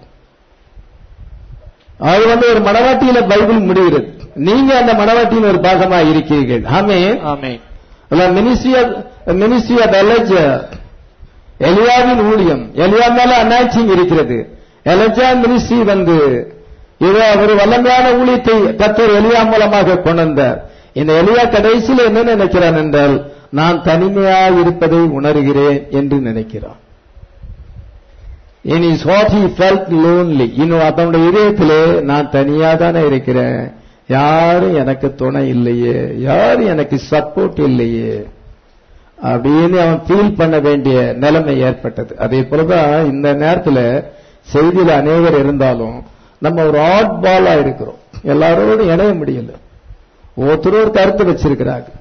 அது வந்து ஒரு மணவாட்டியில பைபிள் முடிகிறது நீங்க அந்த மணவாட்டியின் ஒரு பாகமா இருக்கீர்கள் ஆமே Amen. Ministry of ministry of Elijah எலியாவின் ஊழியம் எலியா மேல அனாச்சிங் இருக்கிறது எலஜா மினிஸ்ட்ரி வந்து இது ஒரு வல்லமையான ஊழியத்தை கத்தர் எலியா மூலமாக கொண்டு வந்தார் இந்த எலியா கடைசியில் என்ன நினைக்கிறான் என்றால் நான் தனிமையா இருப்பதை உணர்கிறேன் என்று நினைக்கிறான் in is what he felt lonely இன்னும் அதனுடைய இதயத்திலே நான் தனியா தானே இருக்கிறேன் யாரும் எனக்கு துணை இல்லையே யாரும் எனக்கு சப்போர்ட் இல்லையே அப்படின்னு அவன் ஃபீல் பண்ண வேண்டிய நிலைமை ஏற்பட்டது அதே போலதான் இந்த நேரத்துல செய்தியில அநேகர் இருந்தாலும் நம்ம ஒரு ஆட் பாலா இருக்கிறோம் எல்லாரோடும் இணைய முடியல ஒருத்தர் ஒரு கருத்து வச்சிருக்கிறாங்க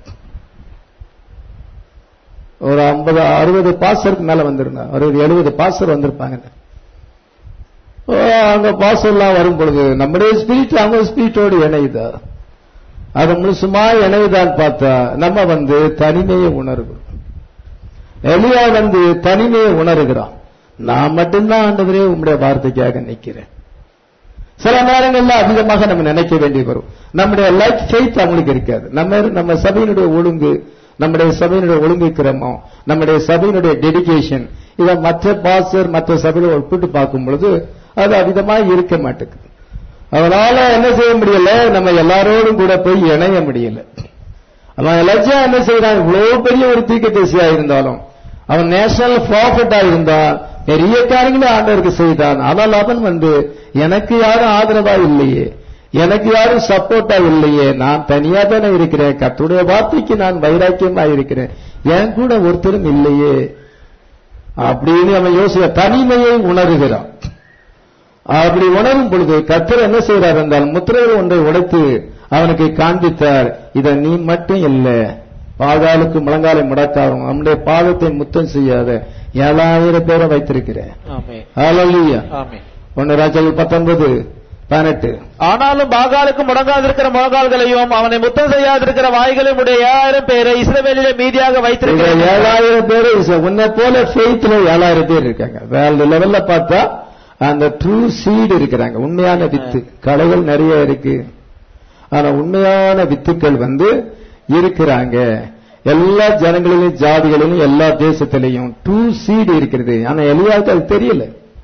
ஒரு ஐம்பது அறுபது பாசருக்கு மேல வந்திருந்தாங்க அறுபது எழுபது பாசர் வந்திருப்பாங்க ஓ, அங்க பாசம்லாம் வரும் பொழுது நம்முடைய ஸ்பிரிட் அவங்க ஸ்பிரிட்டோடு இணையுதா அது முழுசுமா இணையுதான்னு பார்த்தா நம்ம வந்து தனிமையை உணர்கிறோம் எலியா வந்து தனிமையை உணர்கிறான் நான் மட்டும்தான் ஆண்டவரே உம்முடைய வார்த்தைக்காக நிக்கிறேன் சில நேரங்கள்ல அதிகமாக நம்ம நினைக்க வேண்டி வரும் நம்முடைய லைஃப் ஃபெய்த் அவங்களுக்கு இருக்காது நம்ம நம்ம சபையினுடைய ஒழுங்கு நம்முடைய சபையினுடைய ஒழுங்கு கிரமம் நம்முடைய சபையினுடைய டெடிகேஷன் இதை மற்ற பாஸ்டர் மற்ற சபையில ஒப்பிட்டு பார்க்கும் பொழுது அது அதிகமா இருக்க மாட்டேங்குது அதனால என்ன செய்ய முடியல நம்ம எல்லாரோடும் கூட போய் இணைய முடியல அவன் லஜ்ஜா என்ன செய்யறான் இவ்வளவு பெரிய ஒரு தீர்க்கதரிசியா இருந்தாலும் அவன் நேஷனல் ப்ராஃபிட்டா இருந்தான் பெரிய காரியங்களை ஆண்டவருக்கு செய்தான் ஆனால் அவன் வந்து எனக்கு யாரும் ஆதரவா இல்லையே எனக்கு யாரும் சப்போர்ட்டா இல்லையே நான் தனியா தானே இருக்கிறேன் கர்த்தருடைய வார்த்தைக்கு நான் வைராக்கியமா இருக்கிறேன் என் கூட ஒருத்தரும் இல்லையே அப்படின்னு அவன் யோசிக்க தனிமையை உணர்கிறான் அப்படி உணரும் பொழுது கர்த்தர் என்ன செய்கிறார் என்றால் முத்திரைகள் ஒன்றை உடைத்து அவனுக்கு காண்பித்தார் இத நீ மட்டும் இல்ல பாகாலுக்கு முழங்காலை முடக்காகும் அவனுடைய பாதத்தை முத்தம் செய்யாத ஏழாயிரம் பேரை வைத்திருக்கிறேன் ஆமென் ஹalleluya ஆமென் ஒன்னு ராஜாக்கள் பத்தொன்பது பதினெட்டு ஆனாலும் பாகாலுக்கு முடங்காதிருக்கிற முழங்கால்களையும் அவனை முத்தம் செய்யாதிருக்கிற வாய்களையும் உடைய ஏழாயிரம் பேரை இஸ்ரவேலிலே மீதியாக இதுல வைத்திருக்கிறேன் ஏழாயிரம் பேர் உன்னை போல ஃபெய்த்ல ஏழாயிரம் பேர் இருக்காங்க வேர்ல்டு லெவல்ல பார்த்தா அந்த ட்ரூ சீடு இருக்கிறாங்க உண்மையான வித்து கலைகள் நிறைய இருக்கு ஆனா உண்மையான வித்துக்கள் வந்து இருக்கிறாங்க எல்லா ஜனங்களிலும் ஜாதிகளிலும் எல்லா தேசத்திலையும் ட்ரூ சீடு இருக்கிறது ஆனா எலியாவுக்கு அது தெரியல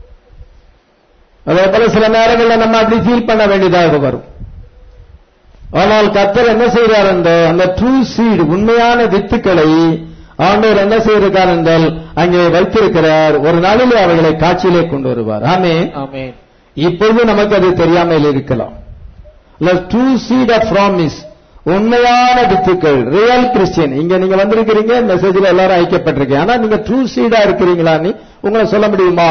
அதே போல சில நேரங்கள்ல நம்ம அப்படி ஃபீல் பண்ண வேண்டியதாக வரும் ஆனால் கர்த்தர் என்ன செய்கிறார் என்றால் அந்த ட்ரூ சீடு உண்மையான வித்துக்களை ஆண்டவர் என்ன செய்திருக்கார் என்றால் அங்கே வைத்திருக்கிறார் ஒரு நாளிலே அவைகளை காட்சியிலே கொண்டு வருவார் ஆமே ஆமென் இப்பொழுது நமக்கு அது தெரியாமல் இருக்கலாம் ட்ரூ சீட் ஆஃப் ப்ராமிஸ் உண்மையான வித்துக்கள் ரியல் கிறிஸ்டியன் இங்க நீங்க வந்திருக்கிறீங்க மெசேஜ்ல எல்லாரும் ஐக்கியப்பட்டிருக்கீங்க ஆனா நீங்க ட்ரூ சீடா இருக்கிறீங்களான்னு உங்களை சொல்ல முடியுமா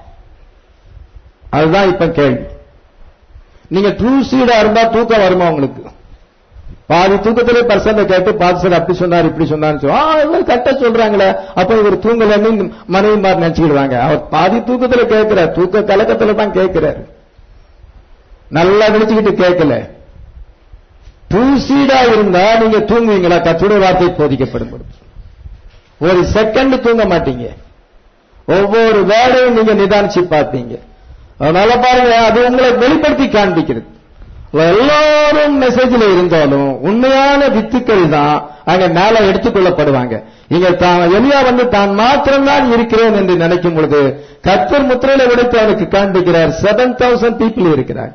அதுதான் இப்ப கேள்வி நீங்க ட்ரூ சீடா இருந்தா தூக்கம் வருமா உங்களுக்கு பாதி தூக்கத்திலே பர்சன்ட கேட்டு பாதி சார் அப்படி சொன்னார் இப்படி சொன்னார்னு சொல்லி, ஆ இவர் கரெக்டா சொல்றாங்களே அப்ப இவர் தூங்கலன்னு மனைவி மாதிரி நினைச்சுக்கிடுவாங்க அவர் பாதி தூக்கத்துல கேட்கிறார் தூக்க கலக்கத்துல தான் கேட்கிறாரு நல்லா விழிச்சுக்கிட்டு கேட்கல ட்ரூ சீடா இருந்தா நீங்க தூங்குவீங்களா கத்துடைய வார்த்தை போதிக்கப்படும் பொழுது ஒரு செகண்ட் தூங்க மாட்டீங்க ஒவ்வொரு வேலையும் நீங்க நிதானிச்சு பார்ப்பீங்க அதனால பாருங்க அது உங்களை வெளிப்படுத்தி காண்பிக்கிறது எல்லாரும் மெசேஜ்ல இருந்தாலும் உண்மையான வித்துக்கள் தான் அங்க மேல எடுத்துக்கொள்ளப்படுவாங்க இங்க தான் எலியா வந்து தான் மாத்திரம்தான் இருக்கிறேன் என்று நினைக்கும் பொழுது கத்தர் முத்திரையில உடைத்து அவனுக்கு காண்பிக்கிறார் செவன் தௌசண்ட் பீப்புள் இருக்கிறார்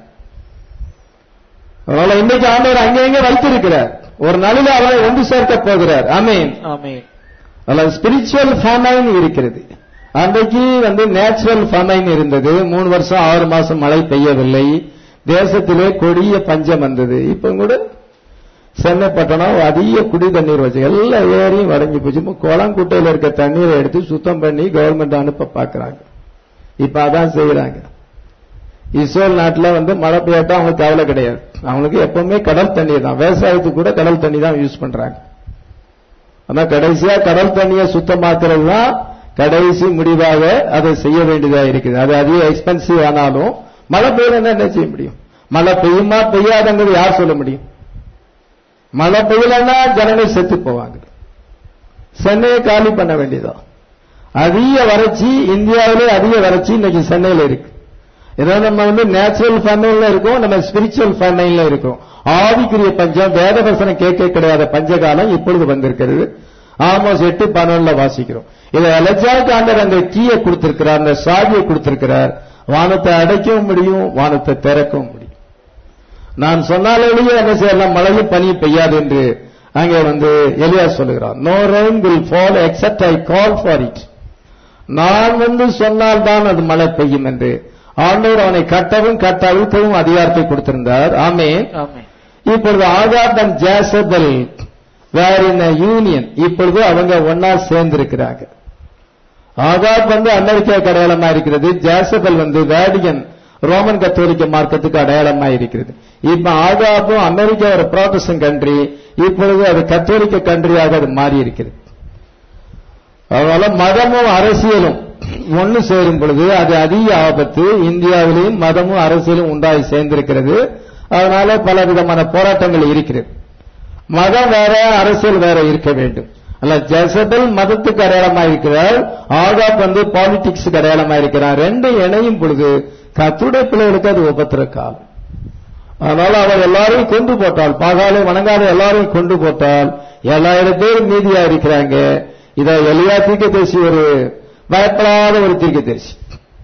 அதனால இன்னைக்கு ஆண்டவர் அங்கே இங்கே வைத்திருக்கிறார் ஒரு நாளில் அவரை ஒன்று சேர்க்க போகிறார் ஆமீன் ஆமென் அதில் ஸ்பிரிச்சுவல் ஃபேமைன் இருக்கிறது அன்றைக்கு வந்து நேச்சுரல் ஃபேமைன் இருந்தது மூணு வருஷம் ஆறு மாசம் மழை பெய்யவில்லை தேசத்திலே கொடிய பஞ்சம் வந்தது இப்ப கூட சென்னை பட்டணம் அதிக குடி தண்ணீர் வச்சு எல்லா ஏரியும் வடைஞ்சு போச்சு இப்ப குளங்குட்டையில இருக்க தண்ணீரை எடுத்து சுத்தம் பண்ணி கவர்மெண்ட் அனுப்ப பாக்குறாங்க இப்ப அதான் செய்யறாங்க இஸ்ரேல் நாட்டுல வந்து மழை பெய்யாட்டா அவங்களுக்கு கவலை கிடையாது அவங்களுக்கு எப்பவுமே கடல் தண்ணீர் தான் விவசாயத்துக்கு கூட கடல் தண்ணி தான் யூஸ் பண்றாங்க ஆனா கடைசியா கடல் தண்ணியை சுத்தமாக்குறது தான் கடைசி முடிவாக அதை செய்ய வேண்டியதா இருக்குது அது அதிக எக்ஸ்பென்சிவ் ஆனாலும் மழை பெய்யலன்னா என்ன செய்ய முடியும் மழை பெய்யுமா பெய்யாதங்கிறது யார் சொல்ல முடியும் மழை பெய்யலன்னா ஜனங்கள் செத்து போவாங்க சென்னையை காலி பண்ண வேண்டியதா அதிக வறட்சி இந்தியாவிலே அதிக வறட்சி இன்னைக்கு சென்னையில இருக்கு ஏதோ நம்ம வந்து நேச்சுரல் ஃபேமைன்ல இருக்கோம் நம்ம ஸ்பிரிச்சுவல் ஃபேமைன்ல இருக்கோம் ஆவிக்குரிய பஞ்சம் வேதவசனம் கேட்க கிடையாத பஞ்சகாலம் இப்பொழுது வந்திருக்கிறது ஆமோஸ் எட்டு பன்னெண்டுல வாசிக்கிறோம் இதை அலெக்சாவுக்கு ஆண்டர் அந்த கீயை கொடுத்திருக்கிறார் அந்த சாவியை கொடுத்திருக்கிறார் வானத்தை அடைக்கவும் முடியும் வானத்தை திறக்கவும் முடியும் நான் சொன்னாலேயே என்ன செய்யலாம் மழையும் பனியும் பெய்யாது என்று அங்கே வந்து எலியா சொல்லுகிறார் no rain will fall except I call for it நான் வந்து சொன்னால் தான் அது மழை பெய்யும் என்று ஆண்டவர் அவனை கட்டவும் கட்ட அழுத்தவும் அதிகாரத்தை கொடுத்திருந்தார் ஆமென் ஆமென் இப்பொழுது Ahab and Jezebel were in union இப்பொழுது அவங்க ஒன்னா சேர்ந்திருக்கிறாங்க ஆகாப் வந்து அமெரிக்கா அடையாளமா இருக்கிறது ஜேசபல் வந்து வேடிகன் ரோமன் கத்தோலிக்க மார்க்கத்துக்கு அடையாளமா இருக்கிறது இப்ப ஆகாப்பும் அமெரிக்கா ஒரு ப்ராட்டஸ்டன் கண்ட்ரி இப்பொழுது அது கத்தோலிக்க கண்ட்ரியாக அது மாறி இருக்கிறது அதனால மதமும் அரசியலும் ஒன்னு சேரும் பொழுது அது அதிக ஆபத்து இந்தியாவிலேயும் மதமும் அரசியலும் உண்டாகி சேர்ந்திருக்கிறது அதனால பல விதமான போராட்டங்கள் இருக்கிறது மதம் வேற அரசியல் வேற இருக்க வேண்டும் அல்ல ஜெசபல் மதத்துக்கு அடையாளமா இருக்கிறார் ஆகாப் வந்து பாலிடிக்ஸுக்கு அடையாளமா இருக்கிறார் ரெண்டும் இணையும் பொழுது கத்துடைய பிள்ளைகளுக்கு அது உபத்திர காலம் அதனால அவர் எல்லாரையும் கொண்டு போட்டால் பாகாலை வணங்காத எல்லாரையும் கொண்டு போட்டால் ஏழாயிரம் பேர் மீதியா இருக்கிறாங்க இத எளியா தீர்க்க தரிசி ஒரு பயப்படாத ஒரு தீர்க்க தரிசி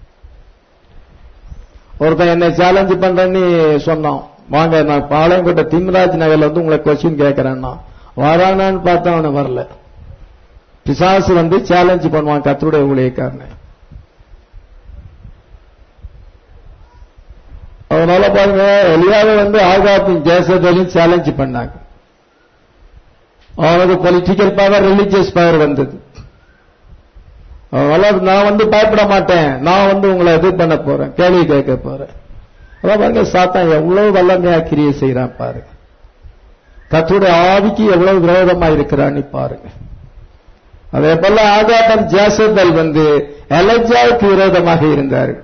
ஒருத்தன் என்னை சேலஞ்சு பண்றேன்னு சொன்னான் வாங்க நான் பாளையங்கோட்டை திம்ராஜ் நகர்ல வந்து உங்களை கொஸ்டின் கேட்கறேன்னா வரானான்னு பார்த்தா அவனை வரல பிசாசு வந்து சேலஞ்ச் பண்ணுவான் கத்தருடைய ஊழியக்காரனை அதனால பாருங்க எலியாவை வந்து ஆகாப்பின் ஜெயசபையும் சேலஞ்ச் பண்ணாங்க அவனுக்கு பொலிட்டிக்கல் பவர் ரிலீஜியஸ் பவர் வந்தது அதனால நான் வந்து பயப்பட மாட்டேன் நான் வந்து உங்களை இது பண்ண போறேன் கேள்வி கேட்க போறேன் அதான் பாருங்க சாத்தான் எவ்வளவு வல்லமையா கிரியை செய்யறான் பாரு கர்த்தருடைய ஆவிக்கு எவ்வளவு விரோதமா இருக்கிறான்னு பாருங்க அதே போல ஆகாபன் ஜாசபல் வந்து எலஜாவுக்கு விரோதமாக இருந்தார்கள்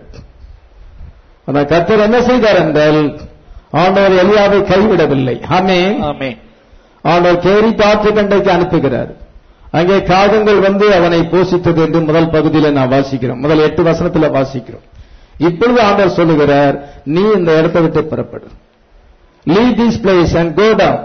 ஆனா கர்த்தர் என்ன செய்தார் என்றால் ஆண்டவர் எலியாவை கைவிடவில்லை ஆமே ஆமென் ஆண்டவர் கேரி தாற்று கண்டைக்கு அனுப்புகிறார் அங்கே காகங்கள் வந்து அவனை போஷித்தது என்று முதல் பகுதியில நான் வாசிக்கிறோம் முதல் எட்டு வசனத்துல வாசிக்கிறோம் இப்பொழுது ஆண்டவர் சொல்லுகிறார் நீ இந்த இடத்தை விட்டு புறப்படு leave this place and go down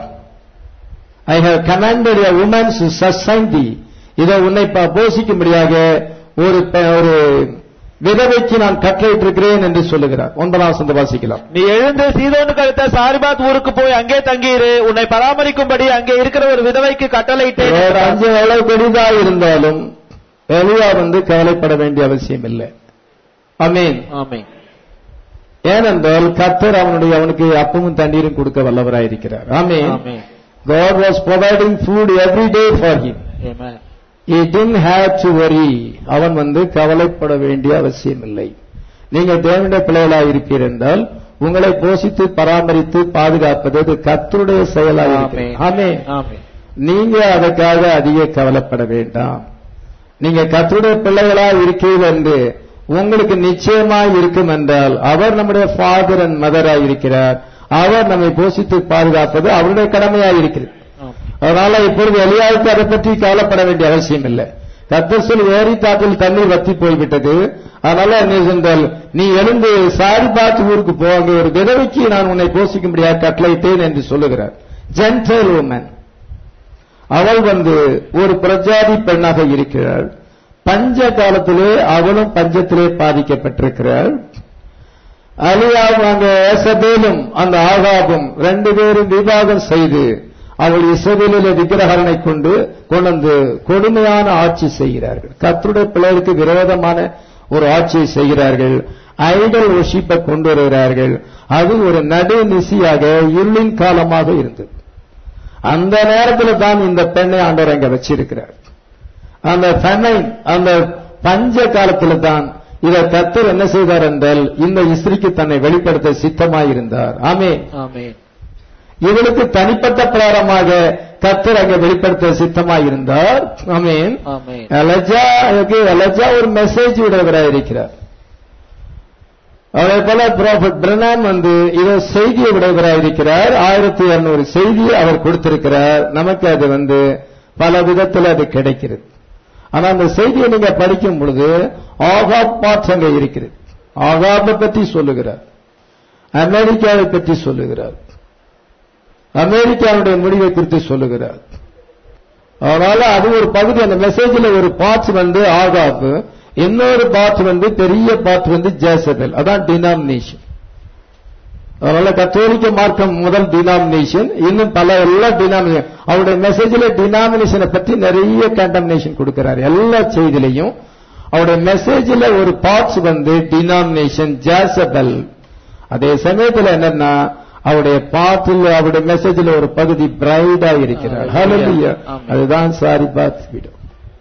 I have commanded a woman to sustain the இதை உன்னை ப- போஷிக்கும்படியாக ஒரு பெ- ஒரு விதவைக்கு நான் கட்டளையிட்டிருக்கிறேன் என்று சொல்லுகிறார் ஒன்பதாம் வசனத்தை வாசிக்கலாம் நீ எழுந்து சீதோனுக்கு அடுத்த சாரிபாத் ஊருக்கு போய் அங்கே தங்கியிரு உன்னை பராமரிக்கும்படி அங்கே இருக்கிற ஒரு விதவைக்கு கட்டளையிட்டேன் வேற என்றார். அஞ்சு எவ்வளவு பெரிதா இருந்தாலும் எலியா வந்து கவலைப்பட வேண்டிய அவசியம் இல்லை அமீன் ஆமென் ஏனென்றால் கர்த்தர் அவனுடைய அவனுக்கு அப்பமும் தண்ணீரும் கொடுக்க வல்லவராயிருக்கிறார் ஆமீன் ஆமென் God was providing food every day for him. Amen He didn't have to worry. அவன் வந்து கவலைப்பட வேண்டிய அவசியம் இல்லை நீங்க தேவனுடைய பிள்ளைகளாக இருப்பீர் என்றால் உங்களை போஷித்து பராமரித்து பாதுகாப்பது அது கர்த்தருடைய செயலாக இருக்கிறது. ஆமென் ஆமென் நீங்க அதற்காக அதிக கவலைப்பட வேண்டாம் நீங்க கர்த்தருடைய பிள்ளைகளா இருக்கீர்கள் என்று உங்களுக்கு நிச்சயமாய் இருக்கும் என்றால் அவர் நம்முடைய ஃபாதர் அண்ட் மதராய் இருக்கிறார் அவர் நம்மை போஷித்து பாதுகாப்பது அவருடைய கடமையாய் இருக்கிறது ஆமென் அதனால இப்பொழுது எலியாவுக்கு அதை பற்றி கவலைப்பட வேண்டிய அவசியம் இல்லை கர்த்தர் சொல்லி ஏரி தாட்டில் தண்ணீர் வத்தி போய்விட்டது அதனால என்ன சென்றால் நீ எழுந்து சாரி பார்த்து ஊருக்கு போ அங்கே ஒரு விதவைக்கு நான் உன்னை போஷிக்கும்படியாக கட்டளையிட்டேன் என்று சொல்லுகிறார் ஜென்டல் உமன் அவள் வந்து ஒரு பிரஜாதி பெண்ணாக இருக்கிறாள் பஞ்ச காலத்திலே அவளும் பஞ்சத்திலே பாதிக்கப்பட்டிருக்கிறாள் அலியாவும் அங்க ஏசபேலும் அந்த ஆகாபும் ரெண்டு பேரும் விவாகம் செய்து அவள் இசபேலிலே விக்கிரகரனை கொண்டு கொண்டு வந்து கொடுமையான ஆட்சி செய்கிறார்கள் கர்த்தருடைய பிள்ளைகளுக்கு விரோதமான ஒரு ஆட்சியை செய்கிறார்கள் ஐடல் ஒஷிப்பை கொண்டு வருகிறார்கள் அது ஒரு நடுநிசியாக இருளின் காலமாக இருந்தது அந்த நேரத்தில் தான் இந்த பெண்ணை ஆண்டவர் அங்க வச்சிருக்கிறார் அந்த ஃபெமைன் அந்த பஞ்ச காலத்தில் தான் இதை கர்த்தர் என்ன செய்தார் என்றால் இந்த இஸ்திரிக்கு தன்னை வெளிப்படுத்த சித்தமாயிருந்தார் ஆமே ஆமென் இவளுக்கு தனிப்பட்ட பிரகாரமாக கர்த்தர் அங்க வெளிப்படுத்த சித்தமாயிருந்தார் ஆமீன் ஆமென் எலஜா எலஜா ஒரு மெசேஜ் விடுவராக இருக்கிறார் அதே போல ப்ராஃபட் பிரனான் வந்து இதோ செய்தியை விடுவராக இருக்கிறார் ஆயிரத்தி இருநூறு செய்தியை அவர் கொடுத்திருக்கிறார் நமக்கு அது வந்து பல விதத்தில் அது கிடைக்கிறது ஆனா அந்த செய்தியை நீங்க படிக்கும் பொழுது ஆகாப் பார்ட்ஸ் அங்க இருக்கிறது ஆகாபை பற்றி சொல்லுகிறார் அமெரிக்காவை பற்றி சொல்லுகிறார் அமெரிக்காவுடைய முடிவை குறித்து சொல்லுகிறார் அதனால அது ஒரு பகுதி அந்த மெசேஜில் ஒரு பார்ட்ஸ் வந்து ஆகாப் இன்னொரு பார்ட் வந்து பெரிய பார்ட் வந்து ஜேசபெல் அதான் டினாமினேஷன் அதனால கத்தோலிக்க மார்க்கம் முதல் டினாமினேஷன் இன்னும் பல எல்லா டினாமினேஷன் அவருடைய மெசேஜில் டினாமினேஷனை பற்றி நிறைய கண்டமினேஷன் கொடுக்கிறார் எல்லா செய்திலையும் அவருடைய மெசேஜில் ஒரு பார்ட்ஸ் வந்து டினாமினேஷன் ஜேசபெல் அதே சமயத்தில் என்னன்னா அவருடைய பாத்தில் அவருடைய மெசேஜில் ஒரு பகுதி பிரைடா இருக்கிறார் Hallelujah. ஆமென். அதுதான் சாரி பாத் விடும்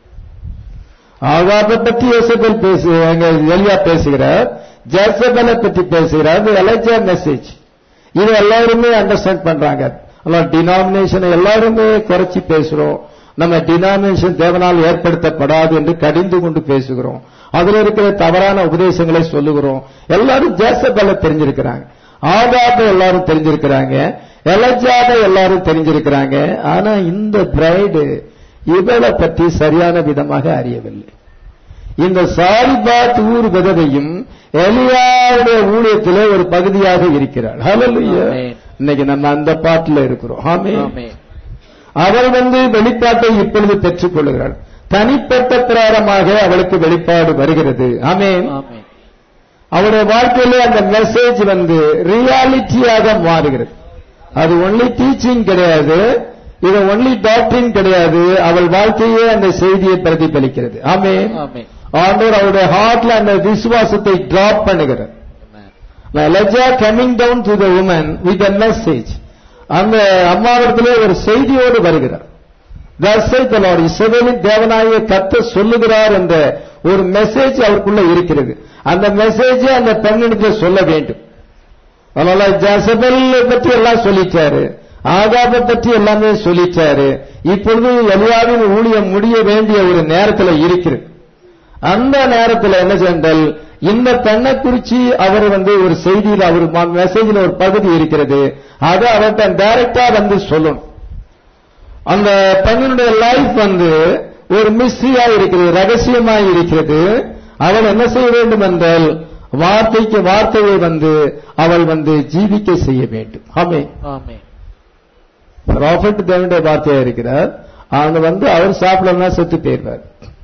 ஆகாபை பற்றி யோசபல் பேசு அங்க எலியா பேசுகிறார் ஜேசபலை பற்றி பேசுகிறார் அது எலஜா மெசேஜ் இது எல்லாருமே அண்டர்ஸ்டாண்ட் பண்றாங்க டினாமினேஷனை எல்லாருமே குறைச்சி பேசுறோம் நம்ம டினாமினேஷன் தேவனால் ஏற்படுத்தப்படாது என்று கடிந்து கொண்டு பேசுகிறோம் அதுல இருக்கிற தவறான உபதேசங்களை சொல்லுகிறோம் எல்லாரும் ஜேசபலை தெரிஞ்சிருக்கிறாங்க ஆகாபை எல்லாரும் தெரிஞ்சிருக்கிறாங்க எலஜாவை எல்லாரும் தெரிஞ்சிருக்கிறாங்க ஆனா இந்த பிரைடு இவளை பற்றி சரியான விதமாக அறியவில்லை இந்த சாரிபாத் ஊர் விதவையும் எலியாவுடைய ஊழியத்திலே ஒரு பகுதியாக இருக்கிறாள் ஹalleluya ஆமென். இன்னைக்கு நம்ம அந்த பாட்டில் இருக்கிறோம் ஆமென் ஆமென் அவள் வந்து வெளிப்பாட்டை இப்பொழுது பெற்றுக் கொள்கிறாள் தனிப்பட்ட பிரகாரமாக அவளுக்கு வெளிப்பாடு வருகிறது ஆமென் ஆமென் அவருடைய வாழ்க்கையிலே அந்த மெசேஜ் வந்து ரியாலிட்டியாக மாறுகிறது அது ஒன்லி டீச்சிங் கிடையாது இது ஒன்லி டாக்டரின் கிடையாது அவள் வாழ்க்கையே அந்த செய்தியை பிரதிபலிக்கிறது ஆமென் ஆமென் ஆண்டவர் அவருடைய ஹார்ட்ல அந்த விசுவாசத்தை டிராப் பண்ணுகிறார் ஆமென் Elijah coming down to the woman with a message அந்த அம்மாவிடத்திலே ஒரு செய்தியோடு வருகிறார் தர்சைத்தலோடு இசைவேலின் தேவனாய கத்த சொல்லுகிறார் என்ற ஒரு மெசேஜ் அவருக்குள்ள இருக்கிறது அந்த மெசேஜ் அந்த பெண்ணிடத்தில் சொல்ல வேண்டும் அதனால ஜசபெல் பற்றி எல்லாம் சொல்லிட்டாரு ஆகாபை பற்றி எல்லாமே சொல்லிட்டாரு இப்பொழுது எலியாவின் ஊழியம் முடிய வேண்டிய ஒரு நேரத்துல இருக்கிறது அந்த நேரத்துல என்ன சென்றால் இந்த பெண்ணை குறிச்சு அவர் வந்து ஒரு செய்தியில் அவர் மெசேஜில் ஒரு பகுதி இருக்கிறது அதை அவர்கிட்ட டைரக்டா வந்து சொல்லணும் அந்த பெண்ணினுடைய லைஃப் வந்து ஒரு மிஸ்ட்ரியா இருக்கிறது ரகசியமா இருக்கிறது அவள் என்ன செய்ய வேண்டும் என்றால் வார்த்தைக்கு வார்த்தையை வந்து அவள் வந்து ஜீவிக்க செய்ய வேண்டும் ஆமே ஆமென் ப்ராஃபிட் தேவனுடைய வார்த்தையா இருக்கிறார் அவங்க வந்து அவர் சாப்பிடலன்னா செத்து போயிருவார்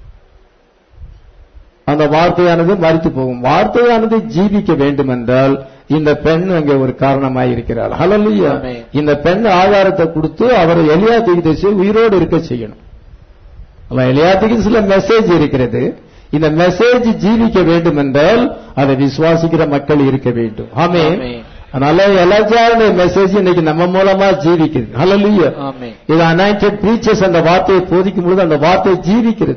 அந்த வார்த்தையானது மறித்து போகும் வார்த்தையானது ஜீவிக்க வேண்டும் என்றால் இந்த பெண் அங்கே ஒரு காரணமாய் இருக்கிறார் ஹalleluya ஆமென். இந்த பெண் ஆகாரத்தை கொடுத்து அவரை எலியா தீர்த்தசி உயிரோடு இருக்க செய்யணும் அவன் எலியா சில மெசேஜ் இருக்கிறது இந்த மெசேஜ் ஜீவிக்க வேண்டும் என்றால் அதை விசுவாசிக்கிற மக்கள் இருக்க வேண்டும் ஆமே ஆமென். அதனால எலாச்சாருடைய மெசேஜ் இன்னைக்கு நம்ம மூலமா ஜீவிக்குது ஹalleluya ஆமென் இது அனாயிண்டட் பிரீச்சர்ஸ் அந்த வார்த்தையை போதிக்கும் பொழுது அந்த வார்த்தை ஜீவிக்கிறது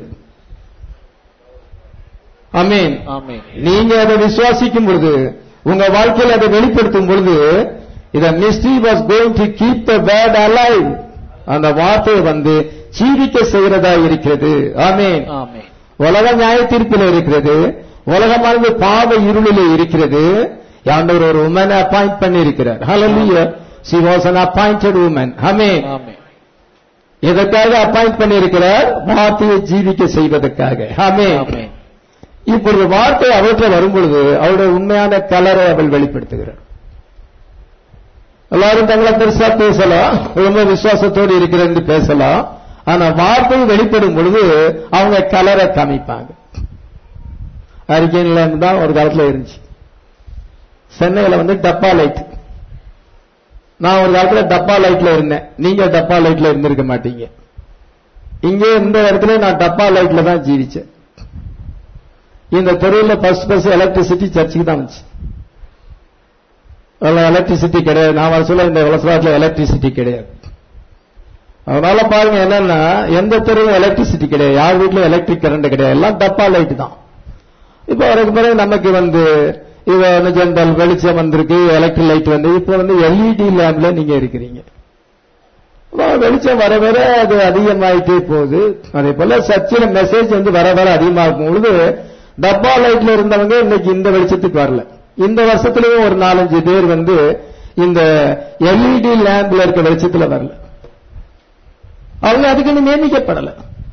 ஆமென் ஆமென் நீங்க அதை விசுவாசிக்கும் பொழுது உங்க வாழ்க்கையில் அதை வெளிப்படுத்தும் பொழுது இத mystery was going to keep the word alive அந்த வார்த்தையை வந்து ஜீவிக்க செய்கிறதா இருக்கிறது ஆமென் ஆமென் உலக நியாய தீர்ப்பில் இருக்கிறது உலகமானது பாவ இருளிலே இருக்கிறது ஆண்டவர் ஒரு உமனை அப்பாயிண்ட் பண்ணி இருக்கிறார் ஹalleluya she was an appointed woman ஆமென் ஆமென் எதற்காக அப்பாயிண்ட் பண்ணி இருக்கிறார் வார்த்தையை ஜீவிக்க செய்வதற்காக ஆமென் ஆமென் இப்பொழுது வார்த்தை அவற்றில் வரும்பொழுது அவருடைய உண்மையான கலரை அவள் வெளிப்படுத்துகிறார் எல்லாரும் தங்களை பெருசா பேசலாம் ரொம்ப விசுவாசத்தோடு இருக்கிறது பேசலாம் ஆனா வார்த்தை வெளிப்படும் பொழுது அவங்க கலரை காமிப்பாங்க ஹரிக்கேன்ல தான் ஒரு காலத்துல இருந்துச்சு சென்னையில வந்து டப்பா லைட் நான் ஒரு காலத்துல டப்பா லைட்ல இருந்தேன் நீங்க டப்பா லைட்ல இருந்திருக்க மாட்டீங்க இங்கே இந்த இடத்துல நான் டப்பா லைட்ல தான் ஜீவிச்சேன் இந்த தெருவில் ஃபர்ஸ்ட் ஃபர்ஸ்ட் எலக்ட்ரிசிட்டி சர்ச்சுக்கு தான் வந்துச்சு எலக்ட்ரிசிட்டி கிடையாது நான் வர சொல்ல இந்த வளசலாட்டில் எலக்ட்ரிசிட்டி கிடையாது அதனால பாருங்க என்னன்னா எந்த தெருவும் எலக்ட்ரிசிட்டி கிடையாது யார் வீட்லயும் எலக்ட்ரிக் கரண்ட் கிடையாது எல்லாம் டப்பா லைட் தான் இப்போ அதுக்கு பிறகு நமக்கு வந்து இது வந்து ஜென்ரல் வெளிச்சம் வந்திருக்கு எலக்ட்ரிக் லைட் வந்து இப்போ வந்து எல்இடி லேம்ப்ல நீங்க இருக்கிறீங்க அப்ப வெளிச்சம் வர வர அது அதிகமாயிட்டே போகுது அதே போல சர்ச்சில் மெசேஜ் வந்து வர வர அதிகமாகும் பொழுது டப்பா லைட்ல இருந்தவங்க இன்னைக்கு இந்த வெளிச்சத்துக்கு வரல இந்த வருஷத்துலயும் ஒரு நாலஞ்சு பேர் வந்து இந்த எல்இடி லேம்ப்ல இருக்க வெளிச்சத்துல வரல அவங்க அதுக்குன்னு நியமிக்கப்படல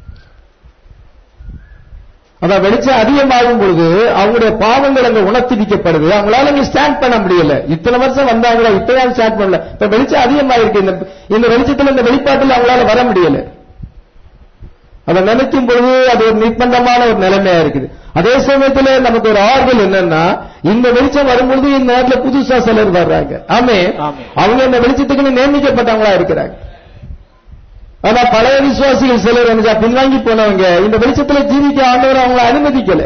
அதான் வெளிச்சம் அதிகமாகும் பொழுது அவங்களுடைய பாவங்கள் அங்க உணர்த்திக்கப்படுது அவங்களால அங்க ஸ்டாண்ட் பண்ண முடியல இத்தனை வருஷம் வந்தாங்களா இப்பதான் ஸ்டாண்ட் பண்ணல இப்ப வெளிச்சம் அதிகமாயிருக்கு இந்த இந்த வெளிச்சத்துல இந்த வெளிப்பாட்டுல அவங்களால வர முடியல அதை நினைக்கும் பொழுது அது ஒரு நிர்பந்தமான ஒரு நிலைமையா இருக்குது அதே சமயத்துல நமக்கு ஒரு ஆறுதல் என்னன்னா இந்த வெளிச்சம் வரும்பொழுது இந்த நேரத்துல புதுசா சிலர் வர்றாங்க ஆமே ஆமென். அவங்க இந்த வெளிச்சத்துக்குன்னு நியமிக்கப்பட்டவங்களா இருக்கிறாங்க ஆனா பழைய விசுவாசிகள் சிலர் என்ன பின்வாங்கி போனவங்க இந்த வெளிச்சத்துல ஜீவிக்க ஆண்டவர் அவங்கள அனுமதிக்கல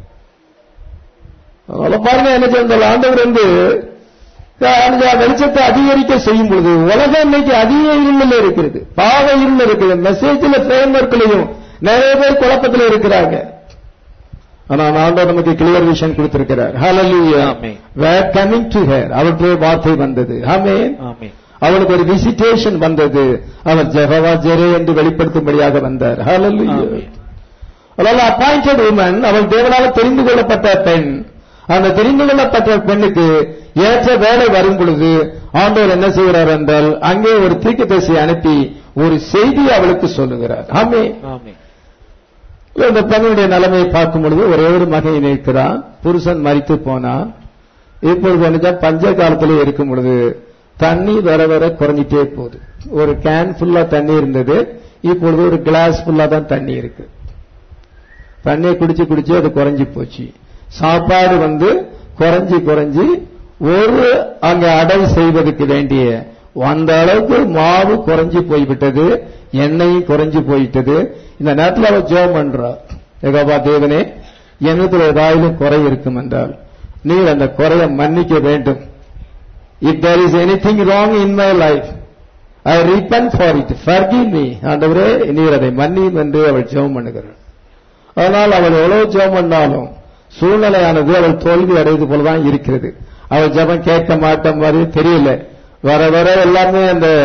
அதனால பாருங்க என்ன செய்ய ஆண்டவர் வந்து அந்த வெளிச்சத்தை அதிகரிக்க செய்யும் பொழுது உலகம் இன்னைக்கு அதிக இருளில் இருக்கிறது பாவ இருள் இருக்குது மெசேஜ்ல பிரேமர்களையும் நிறைய பேர் குழப்பத்தில் இருக்கிறாங்க ஆனா ஆண்டவர் நமக்கு கிளியர் விஷன் கொடுத்திருக்கிறார் ஹalleluya ஆமென். வேர் கமிங் டு ஹேர் அவருடைய வார்த்தை வந்தது ஆமென் ஆமென் அவளுக்கு ஒரு விசிட்டேஷன் வந்தது அவர் ஜெகவா ஜெரே என்று வெளிப்படுத்தும்படியாக வந்தார் ஹalleluya ஆமென். அதனால அப்பாயிண்டட் உமன் அவள் தேவனால தெரிந்து கொள்ளப்பட்ட பெண் அந்த தெரிந்து கொள்ளப்பட்ட பெண்ணுக்கு ஏற்ற வேலை வரும் பொழுது ஆண்டவர் என்ன செய்கிறார் என்றால் அங்கே ஒரு தீர்க்கதரிசி அனுப்பி ஒரு செய்தி அவளுக்கு சொல்லுகிறார் ஆமே ஆமென் இந்த பெண்ணுடைய நிலைமையை பார்க்கும் பொழுது ஒரே ஒரு மகன் இருக்கிறான் புருஷன் மரித்து போனான் இப்பொழுது என்ன பஞ்ச காலத்திலே இருக்கும் பொழுது தண்ணி வர வர குறைஞ்சிட்டே போகுது ஒரு கேன் ஃபுல்லா தண்ணி இருந்தது இப்பொழுது ஒரு கிளாஸ் ஃபுல்லா தான் தண்ணி இருக்கு தண்ணியை குடிச்சு குடிச்சு அது குறைஞ்சி போச்சு சாப்பாடு வந்து குறைஞ்சி குறைஞ்சி ஒரு அங்க அடை செய்வதற்கு வேண்டிய அந்த அளவுக்கு மாவு குறைஞ்சி போய்விட்டது எண்ணெயும் குறைஞ்சி போயிட்டது இந்த நேரத்தில் அவர் ஜெபம் பண்றார் ஏகோபா தேவனே என்னத்துல ஏதாயிலும் குறை இருக்கும் என்றால் நீர் அந்த குறையை மன்னிக்க வேண்டும் if there is anything wrong in my life I repent for it forgive me ஆண்டவரே நீர் அதை மன்னியும் என்று அவள் ஜெபம் பண்ணுகிறார் ஆனால் அவள் எவ்வளவு ஜெபம் பண்ணாலும் சூழ்நிலையானது அவள் தோல்வி அடைவது போலதான் இருக்கிறது அவள் ஜெபம் கேட்க மாட்ட மாதிரி தெரியல வர வர எல்லாமே அந்த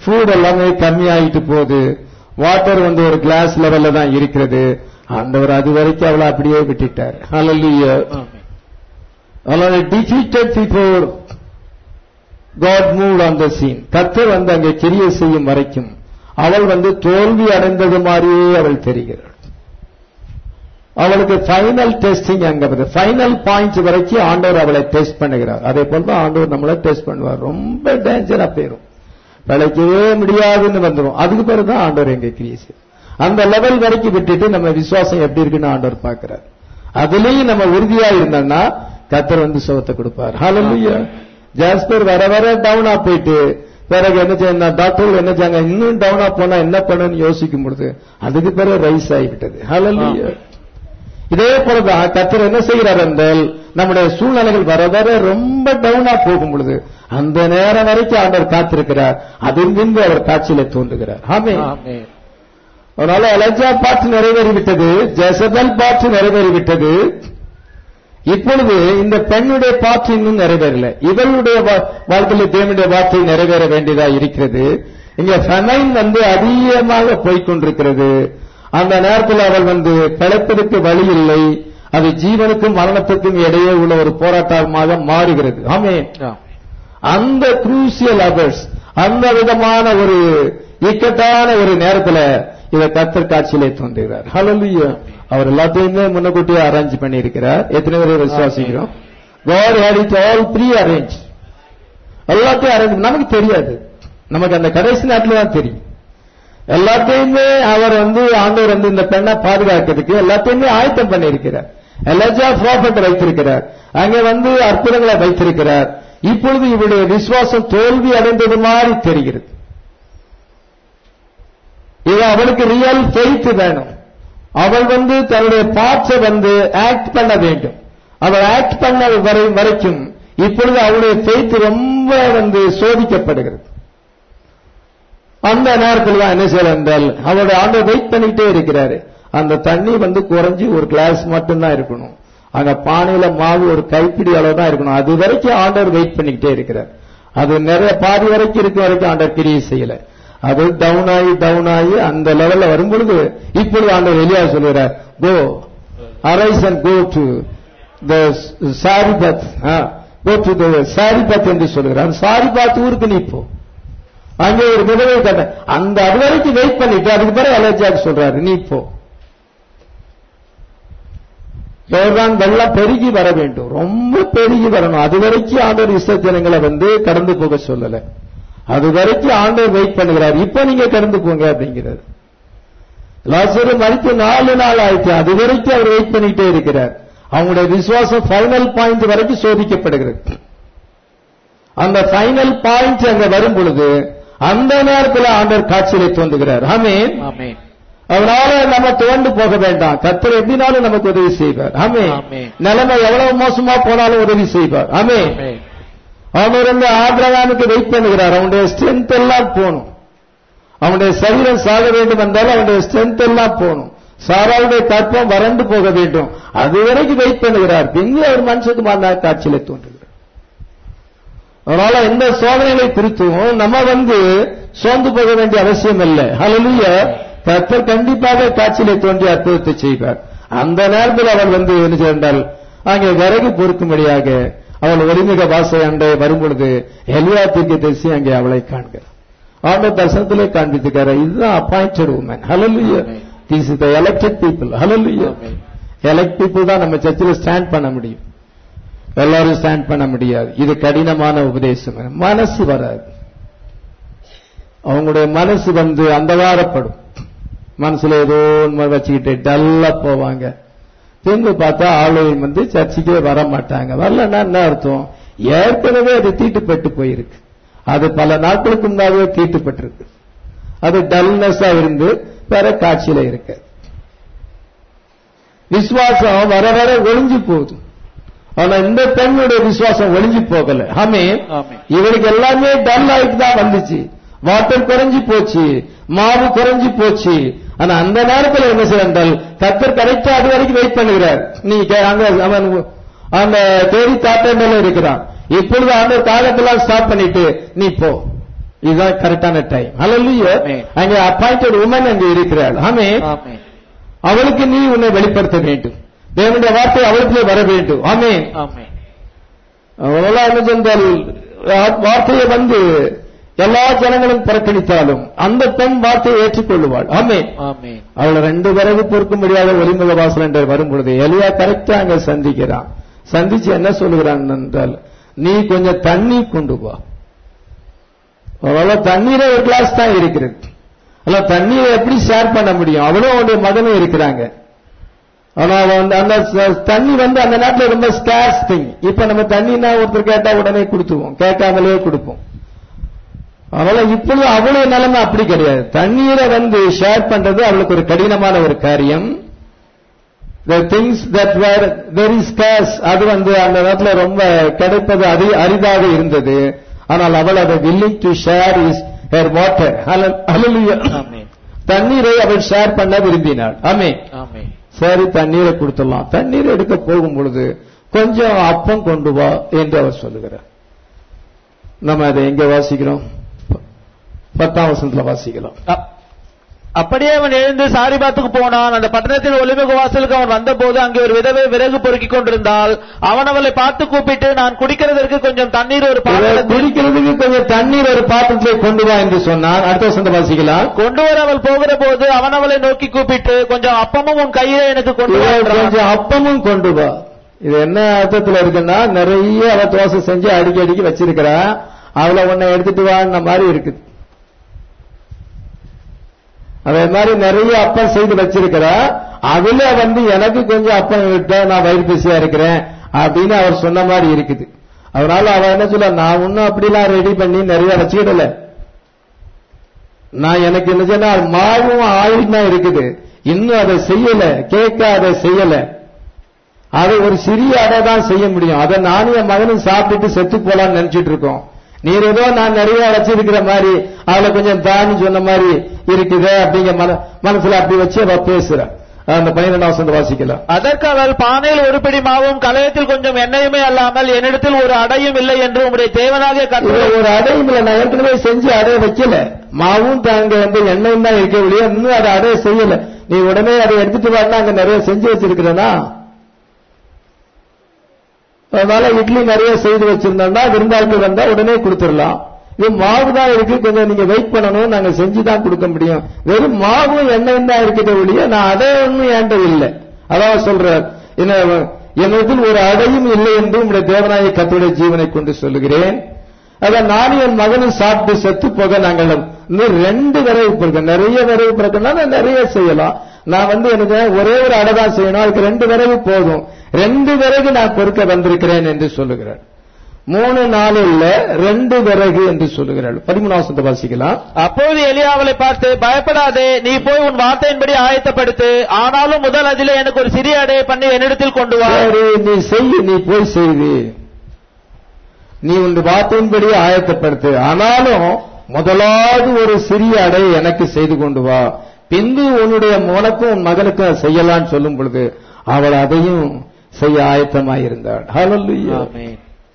ஃபுட் எல்லாமே கம்மியாயிட்டு போகுது வாட்டர் வந்து ஒரு கிளாஸ் லெவல்ல தான் இருக்கிறது ஆண்டவர் அது வரைக்கும் அவளை அப்படியே விட்டுட்டார் ஹalleluya அவளை defeated before God move on the scene கர்த்தர் வந்து அங்கே கிரியை செய்யும் வரைக்கும் அவள் வந்து தோல்வி அடைந்தது மாதிரியே அவள் தெரிகிறாள் அவளுக்கு ஃபைனல் டெஸ்டிங் அங்க வருது ஃபைனல் பாயிண்ட் வரைக்கும் ஆண்டவர் அவளை டெஸ்ட் பண்ணுகிறார் அதே போல தான் ஆண்டவர் நம்மளை டெஸ்ட் பண்ணுவார் ரொம்ப டேஞ்சரா போயிரும் பிழைக்கவே முடியாதுன்னு வந்துடும் அதுக்கு பிறகு தான் ஆண்டவர் எங்க கிரியை செய்யும் அந்த லெவல் வரைக்கும் விட்டுட்டு நம்ம விசுவாசம் எப்படி இருக்குன்னு ஆண்டவர் பார்க்கிறார் அதுலயும் நம்ம உறுதியா இருந்தோம்னா கத்தர் வந்து சுகத்தை கொடுப்பார் ஹalleluya ஜாஸ்பர் வர வர டவுனா போயிட்டு பிறகு என்ன செய்யணும் டாக்டர் என்ன செய்யாங்க இன்னும் டவுனா போனா என்ன பண்ணணும்னு யோசிக்கும் பொழுது அதுக்கு பிறகு ரைஸ் ஆகிவிட்டது ஹalleluya இதே போலதான் கத்தர் என்ன செய்கிறார் என்றால் நம்முடைய சூழ்நிலைகள் வர வர ரொம்ப டவுனா போகும் பொழுது அந்த நேரம் வரைக்கும் ஆண்டவர் காத்திருக்கிறார் அதன் பின்பு அவர் காட்சியில தோன்றுகிறார் ஆமே ஆமென் அதனால அலஜா பாட்டு நிறைவேறிவிட்டது ஜெசபல் பாட்டு நிறைவேறிவிட்டது இப்பொழுது இந்த பெண்ணுடைய பாட்டு இன்னும் நிறைவேறல இவளுடைய வா- வாழ்க்கையில் தேவனுடைய வார்த்தை நிறைவேற வேண்டியதா இருக்கிறது இங்க ஃபெமைன் வந்து அதிகமாக போய்க்கொண்டிருக்கிறது அந்த நேரத்தில் அவள் வந்து பிழைப்பதற்கு வழி இல்லை அது ஜீவனுக்கும் மரணத்துக்கும் இடையே உள்ள ஒரு போராட்டமாக மாறுகிறது ஆமே அந்த குரூசியல் அவர்ஸ் அந்த விதமான ஒரு இக்கட்டான ஒரு நேரத்துல இத கத்தர் காட்சியிலே தோன்றுகிறார் ஹalleluya அவர் எல்லாத்தையுமே முன்னக்கூட்டியே அரேஞ்ச் பண்ணியிருக்கிறார் எத்தனை பேர் விசுவாசிக்கிறோம் God had it all pre arranged எல்லாத்தையும் அரேஞ்ச் நமக்கு தெரியாது நமக்கு அந்த கடைசி நேரத்துல தான் தெரியும் எல்லாத்தையுமே அவர் வந்து ஆண்டவர் வந்து இந்த பெண்ணை பாதுகாக்கிறதுக்கு எல்லாத்தையுமே ஆயத்தம் பண்ணியிருக்கிறார் எலஜா ப்ராஃபட் வைத்திருக்கிறார் அங்கே வந்து அற்புதங்களை வைத்திருக்கிறார் இப்பொழுது இவருடைய விசுவாசம் தோல்வி அடைந்தது மாதிரி தெரிகிறது இது அவளுக்கு ரியல் ஃபெய்த் வேணும் அவள் வந்து தன்னுடைய பார்ட்ஸை வந்து ஆக்ட் பண்ண வேண்டும் அவள் ஆக்ட் பண்ண வரை வரைக்கும் இப்பொழுது அவளுடைய ஃபெய்த் ரொம்ப வந்து சோதிக்கப்படுகிறது அந்த நேரத்தில் தான் என்ன செய்யலாம் என்றால் அவருடைய ஆண்டவர் வெயிட் பண்ணிட்டே இருக்கிறாரு அந்த தண்ணி வந்து குறைஞ்சி ஒரு கிளாஸ் மட்டும்தான் இருக்கணும் அங்க பானையில மாவு ஒரு கைப்பிடி அளவு தான் இருக்கணும் அது வரைக்கும் ஆண்டவர் வெயிட் பண்ணிக்கிட்டே இருக்கிறார் அது நிறைய பாதி வரைக்கும் இருக்க வரைக்கும் ஆண்டவர் கிரியை செய்யல அது டவுன் ஆகி டவுன் ஆகி அந்த லெவல்ல வரும்பொழுது இப்பொழுது ஆண்டவர் எலியா சொல்லுகிறார் go arise and go to the Zarephath go to the Zarephath என்று சொல்லுகிறார் சாரிபாத் ஊருக்கு நீ போ அங்கே ஒரு விதவை கட்ட அந்த அது வரைக்கும் வெயிட் பண்ணிட்டு அதுக்கு பிறகு அலர்ஜியாக சொல்றாரு நீ போ யோர்தான் வெள்ளம் பெருகி வர வேண்டும் ரொம்ப பெருகி வரணும் அது வரைக்கும் ஆண்டவர் இஸ்ர ஜனங்களை வந்து கடந்து போக சொல்லல அது வரைக்கும் ஆண்டவர் வெயிட் பண்ணுகிறார் இப்ப நீங்க கடந்து போங்க அப்படிங்கிறார் லாசரு மறித்து நாலு நாள் ஆயிடுச்சு அது வரைக்கும் அவர் வெயிட் பண்ணிட்டே இருக்கிறார் அவங்களுடைய விசுவாசம் ஃபைனல் பாயிண்ட் வரைக்கும் சோதிக்கப்படுகிறது அந்த ஃபைனல் பாயிண்ட் அங்க வரும் பொழுது அந்த நேரத்தில் ஆண்டவர் காட்சியிலே தோன்றுகிறார் ஆமென் ஆமென் அதனால நம்ம துவண்டு போக வேண்டாம் கத்தர் எப்படினாலும் நமக்கு உதவி செய்வார் ஆமே ஆமென். நிலைமை எவ்வளவு மோசமா போனாலும் உதவி செய்வார் ஆமே ஆமென் அவர் வந்து ஆபிரகாமுக்கு வெயிட் பண்ணுகிறார் அவனுடைய ஸ்ட்ரென்த் எல்லாம் போகணும் அவனுடைய சரீரம் சாக வேண்டும் என்றால் அவனுடைய ஸ்ட்ரென்த் எல்லாம் போகணும் சாராவுடைய கற்பம் வறண்டு போக வேண்டும் அது வரைக்கும் வெயிட் பண்ணுகிறார் பின்பு அவர் மனுஷகுமார் காட்சியில தோன்றுகிறார் அதனால இந்த சோதனைகளை குறித்தும் நம்ம வந்து சோர்ந்து போக வேண்டிய அவசியம் இல்லை ஹalleluya கர்த்தர் கண்டிப்பாக காட்சியிலே தோன்றி அற்புதத்தை செய்வார் அந்த நேரத்தில் அவள் வந்து என்ன செய்தால் அங்கே விறகு பொறுக்கும்படியாக அவள் ஒளிமிக வாசை அண்டை வரும் பொழுது எலியா தீர்க்கதரிசி அங்கே அவளை காண்கிறார் ஆண்ட தரிசனத்திலே காண்பித்துக்கார இதுதான் அப்பாயிண்டட் உமன் ஹalleluya this is the elected people ஹalleluya Amen. எலெக்ட் பீப்புள் தான் நம்ம சர்ச்சில் ஸ்டாண்ட் பண்ண முடியும் எல்லாரும் ஸ்டாண்ட் பண்ண முடியாது இது கடினமான உபதேசம் மனசு வராது அவங்களுடைய மனசு வந்து அந்தவாரப்படும் மனசுல ஏதோ ஒன்று வச்சுக்கிட்டு டல்லா போவாங்க திரும்ப பார்த்தா ஆலயம் வந்து சர்ச்சுக்கே வர மாட்டாங்க வரலன்னா என்ன அர்த்தம் ஏற்கனவே அது தீட்டுப்பட்டு போயிருக்கு அது பல நாட்களுக்கு முன்னாவே தீட்டுப்பட்டிருக்கு அது டல்னஸா இருந்து வேற காட்சியில இருக்கு விசுவாசம் வர வர ஒளிஞ்சு போகுது ஆனா இந்த பெண்ணுடைய விசுவாசம் ஒளிஞ்சு போகல ஆமே ஆமென். இவருக்கு எல்லாமே டல் ஆயிட்டு தான் வந்துச்சு வாட்டர் குறைஞ்சு போச்சு மாவு குறைஞ்சு போச்சு ஆனா அந்த நேரத்தில் என்ன செய்தால் கத்தர் கரெக்டா அது வரைக்கும் வெயிட் பண்ணுகிறார் நீ கே- அங்க அவன் அந்த தேடி தாத்தா மேல இருக்கிறான் இப்பொழுது அந்த காலத்தெல்லாம் ஸ்டாப் பண்ணிட்டு நீ போ இதுதான் கரெக்டான டைம் ஹalleluya Amen. அங்கே அப்பாயிண்டட் உமன் அங்கே இருக்கிறாள் ஆமே ஆமென் அவளுக்கு நீ உன்னை வெளிப்படுத்த வேண்டும் தேவனுடைய வார்த்தை அவளுக்குள்ளே வர வேண்டும் ஆமே ஆமென் அவளா என்ன சென்றால் வா- வார்த்தையை வந்து எல்லா ஜனங்களும் புறக்கணித்தாலும் அந்த பெண் வார்த்தையை ஏற்றுக்கொள்ளுவாள் ஆமே ஆமென் அவளை ரெண்டு பிறகு பொறுக்க முடியாத ஒளிமுக வாசல் என்று வரும் பொழுது எலியா கரெக்டா அங்க சந்திக்கிறான் சந்திச்சு என்ன சொல்லுகிறான் என்றால் நீ கொஞ்சம் தண்ணி கொண்டு வா அவ்வளவு தண்ணீரே ஒரு கிளாஸ் தான் இருக்கிறது அல்ல தண்ணீரை எப்படி ஷேர் பண்ண முடியும் அவளும் அவனுடைய மகனும் இருக்கிறாங்க ஆனா அவன் வந்து அந்த ச- தண்ணி வந்து அந்த நேரத்துல ரொம்ப ஸ்கேர்ஸ் திங் இப்ப நம்ம தண்ணினா ஒருத்தர் கேட்டா உடனே கொடுத்துருவோம் கேட்காமலே கொடுப்போம் அதனால இப்பொழுது அவளுடைய நிலைமை அப்படி கிடையாது தண்ணீரை வந்து ஷேர் பண்றது அவளுக்கு ஒரு கடினமான ஒரு காரியம் the things that were very scarce அது வந்து அந்த நேரத்துல ரொம்ப கிடைப்பது அரி அரிதாக இருந்தது ஆனால் அவள் அதை willing to share is her water Hallelujah. ஆமென் தண்ணீரை அவள் ஷேர் பண்ண விரும்பினாள் ஆமே ஆமென் சரி தண்ணீரை கொடுத்துடலாம் தண்ணீர் எடுக்க போகும் பொழுது கொஞ்சம் அப்பம் கொண்டு வா என்று அவர் சொல்லுகிறார் நம்ம அதை எங்க வாசிக்கிறோம் ப- பத்தாம் வசனத்துல வாசிக்கலாம் அப்- அப்படியே அவன் எழுந்து சாரிபாத்துக்கு போனான் அந்த பட்டணத்தின் ஒளிமிகு வாசலுக்கு அவன் வந்தபோது அங்கே ஒரு விதவை விறகு பொறுக்கிக் கொண்டிருந்தாள் அவன் அவளை பார்த்து கூப்பிட்டு நான் குடிக்கிறதற்கு கொஞ்சம் தண்ணீர் ஒரு இவர் பாத்திரத்தில் குடிக்கிறதுக்கு கொஞ்சம் தண்ணீர் ஒரு பாத்திரத்திலே கொண்டு வா என்று சொன்னான் அடுத்த வசனத்தை வாசிக்கலாம் கொண்டு வர அவள் போகிற போது அவன் அவளை நோக்கி கூப்பிட்டு கொஞ்சம் அப்பமும் உன் கையிலே எனக்கு கொண்டு வா இவர் என்றான். கொஞ்சம் அப்பமும் கொண்டு வா இது என்ன அர்த்தத்துல இருக்குன்னா நிறைய அவ தோசை செஞ்சு அடிக்கி அடிக்கி வச்சிருக்கிறா அவளை உன்னை எடுத்துட்டு வான்ற மாதிரி இருக்குது அதே மாதிரி நிறைய அப்பம் செய்து வச்சிருக்கிறா அதுல வந்து எனக்கு கொஞ்சம் அப்பம் விட்டா நான் வயிறு பசியா இருக்கிறேன் அப்படின்னு அவர் சொன்ன மாதிரி இருக்குது அதனால அவ என்ன சொல்ல நான் இன்னும் அப்படிலாம் ரெடி பண்ணி நிறைய வச்சுக்கிடல நான் எனக்கு என்ன சொன்னா மாவும் ஆயில் தான் இருக்குது இன்னும் அதை செய்யல கேட்க அதை செய்யல அதை ஒரு சிறிய அடை தான் செய்ய முடியும் அதை நானும் என் மகனும் சாப்பிட்டுட்டு செத்து போலாம்னு நினைச்சிட்டு இருக்கோம் நீர் ஏதோ நான் நிறைய வச்சிருக்கிற மாதிரி அதுல கொஞ்சம் தானி சொன்ன மாதிரி இருக்குது அப்படிங்கிற மன மனசுல அப்படி வச்சு அவ பேசுற அந்த பன்னிரெண்டாம் வசந்த வாசிக்கலாம் அதற்கு அவள் பானையில் ஒரு பிடி மாவும் கலையத்தில் கொஞ்சம் எண்ணெயுமே அல்லாமல் என்னிடத்தில் ஒரு அடையும் இல்லை என்று உம்முடைய தேவனாக இதுல கற்று ஒரு அடையும் இல்லை நான் ஏற்கனவே செஞ்சு அடைய வைக்கல மாவும் தாங்க வந்து எண்ணெயும் தான் இருக்க முடியும் இன்னும் அதை அடைய செய்யல நீ உடனே அதை எடுத்துட்டு வரணும் அங்க நிறைய செஞ்சு வச்சிருக்கிறேனா அதனால இட்லி நிறைய செய்து வச்சிருந்தோம்னா விருந்தாளிகள் வந்தா உடனே கொடுத்துடலாம் இது மாவு தான் இருக்கு கொஞ்சம் நீங்க வெயிட் பண்ணணும் நாங்க செஞ்சு தான் கொடுக்க முடியும் வெறும் மாவும் எண்ணெயும் தான் இருக்கிறத ஒழிய நான் அதை ஒன்றும் ஏண்ட இல்லை அதான் சொல்றார் என்ன என்னிடத்தில் ஒரு அடையும் இல்லை என்று உங்களுடைய தேவநாய கத்துடைய ஜீவனை கொண்டு சொல்லுகிறேன் அதான் நானும் என் மகனும் சாப்பிட்டு செத்து போக நாங்கள் இன்னும் ரெண்டு விரைவு பிறகு நிறைய விரைவு பிறகுனா நான் நிறைய செய்யலாம் நான் வந்து எனக்கு ஒரே ஒரு அடை தான் செய்யணும் அதுக்கு ரெண்டு விரைவு போதும் ரெண்டு விறகு நான் பொறுக்க வந்திருக்கிறேன் என்று சொல்லுகிறார் மூணு நாள் இல்ல ரெண்டு விறகு என்று சொல்லுகிறாள் பதிமூணாவசத்தை வாசிக்கலாம் அப்போது எலியா அவளை பார்த்து பயப்படாதே நீ போய் உன் வார்த்தையின்படி ஆயத்தப்படுத்து ஆனாலும் முதல் அதிலே எனக்கு ஒரு சிறிய அடையை பண்ணி என்னிடத்தில் கொண்டு வா சரி நீ செய் நீ போய் செய்து நீ உன் வார்த்தையின்படி ஆயத்தப்படுத்து ஆனாலும் முதலாவது ஒரு சிறிய அடை எனக்கு செய்து கொண்டு வா பின்பு உன்னுடைய உனக்கும் உன் மகனுக்கும் செய்யலாம்னு சொல்லும் பொழுது அவள் அதையும் செய்ய ஆயத்தமாயிருந்தாள் ஹalleluya ஆமென்.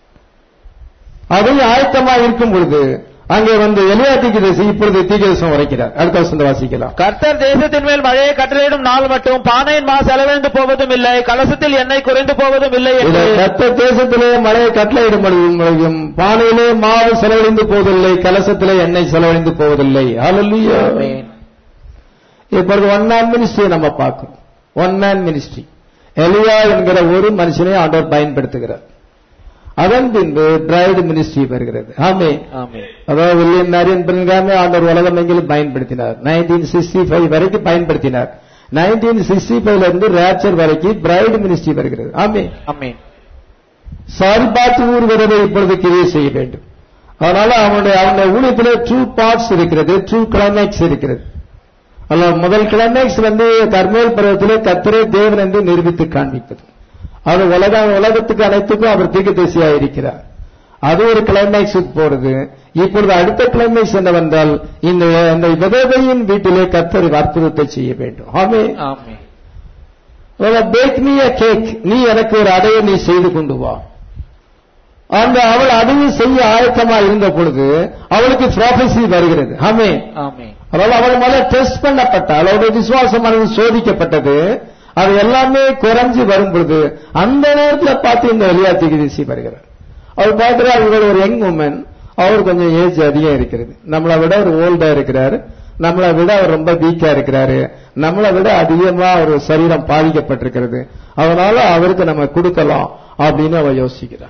அதையும் ஆயத்தமாக இருக்கும் பொழுது அங்கே வந்து எலியா தீக்கிரசி இப்பொழுது தீக்கிரசம் உரைக்கிறார் அடுத்த வசந்த வாசிக்கலாம் கர்த்தர் தேசத்தின் மேல் மழையை கட்டளையிடும் நாள் மட்டும் பானையின் மா செலவிழந்து போவதும் இல்லை கலசத்தில் எண்ணெய் குறைந்து போவதும் இல்லை இதை என்று கத்த தேசத்திலே மழையை கட்டளையிடும் பொழுதும் பானையிலே மாவு செலவழிந்து போவதில்லை கலசத்திலே எண்ணெய் செலவழிந்து போவதில்லை ஹalleluya ஆமென். இப்பொழுது ஒன் மேன் மினிஸ்ட்ரி நம்ம பார்க்கிறோம் ஒன் மேன் மினிஸ்ட்ரி எலியா என்கிற ஒரு மனுஷனை ஆண்டவர் பயன்படுத்துகிறார் அதன் பின்பு பிரைடு மினிஸ்ட்ரி வருகிறது ஆமே ஆமென். அதாவது வில்லியம் மேரியன் பிரின்காமே ஆண்டவர் உலகம் எங்கிலும் பயன்படுத்தினார் நைன்டீன் சிக்ஸ்டி ஃபைவ் வரைக்கும் பயன்படுத்தினார் நைன்டீன் சிக்ஸ்டி ஃபைவ்ல இருந்து ரேப்சர் வரைக்கும் பிரைடு மினிஸ்ட்ரி வருகிறது ஆமே ஆமென். சாரி பார்த்து ஊர் வரவை இப்பொழுது கிரியை செய்ய வேண்டும் அதனால அவனுடைய அவனுடைய ஊழியத்திலே ட்ரூ பார்ட்ஸ் இருக்கிறது ட்ரூ கிளைமேக்ஸ் இருக்கிறது அல்ல முதல் கிளைமேக்ஸ் வந்து கர்மேல் பருவத்திலே கத்தரே தேவன் என்று நிரூபித்து காண்பிப்பது அது உலக உலகத்துக்கு அனைத்துக்கும் அவர் தீர்க்கதரிசியா இருக்கிறார் அது ஒரு கிளைமேக்ஸுக்கு போறது இப்பொழுது அடுத்த கிளைமேக்ஸ் என்னவென்றால் இந்த இந்த விதவையின் வீட்டிலே கத்தர் அற்புதத்தை செய்ய வேண்டும் ஆமே ஆமென். பேக் மீ a கேக் நீ எனக்கு ஒரு அடையை நீ செய்து கொண்டு வா அந்த அவள் அதையும் செய்ய ஆயத்தமா இருந்த பொழுது அவளுக்கு ப்ராஃபசி வருகிறது ஆமே ஆமென் அதனால அவள் மேல டெஸ்ட் பண்ணப்பட்டாள் அவளுடைய விசுவாசமானது சோதிக்கப்பட்டது அது எல்லாமே குறைஞ்சு வரும் பொழுது அந்த நேரத்துல பார்த்து இந்த எலியா திகிதிசி வருகிறார் அவர் பார்க்கிறார் இவர் ஒரு யங் உமன் அவர் கொஞ்சம் ஏஜ் அதிகம் இருக்கிறது நம்மளை விட ஒரு ஓல்டா இருக்கிறாரு நம்மளை விட அவர் ரொம்ப வீக்கா இருக்கிறாரு நம்மளை விட அதிகமா ஒரு சரீரம் பாதிக்கப்பட்டிருக்கிறது அதனால அவருக்கு நம்ம கொடுக்கலாம் அப்படின்னு அவ யோசிக்கிறார்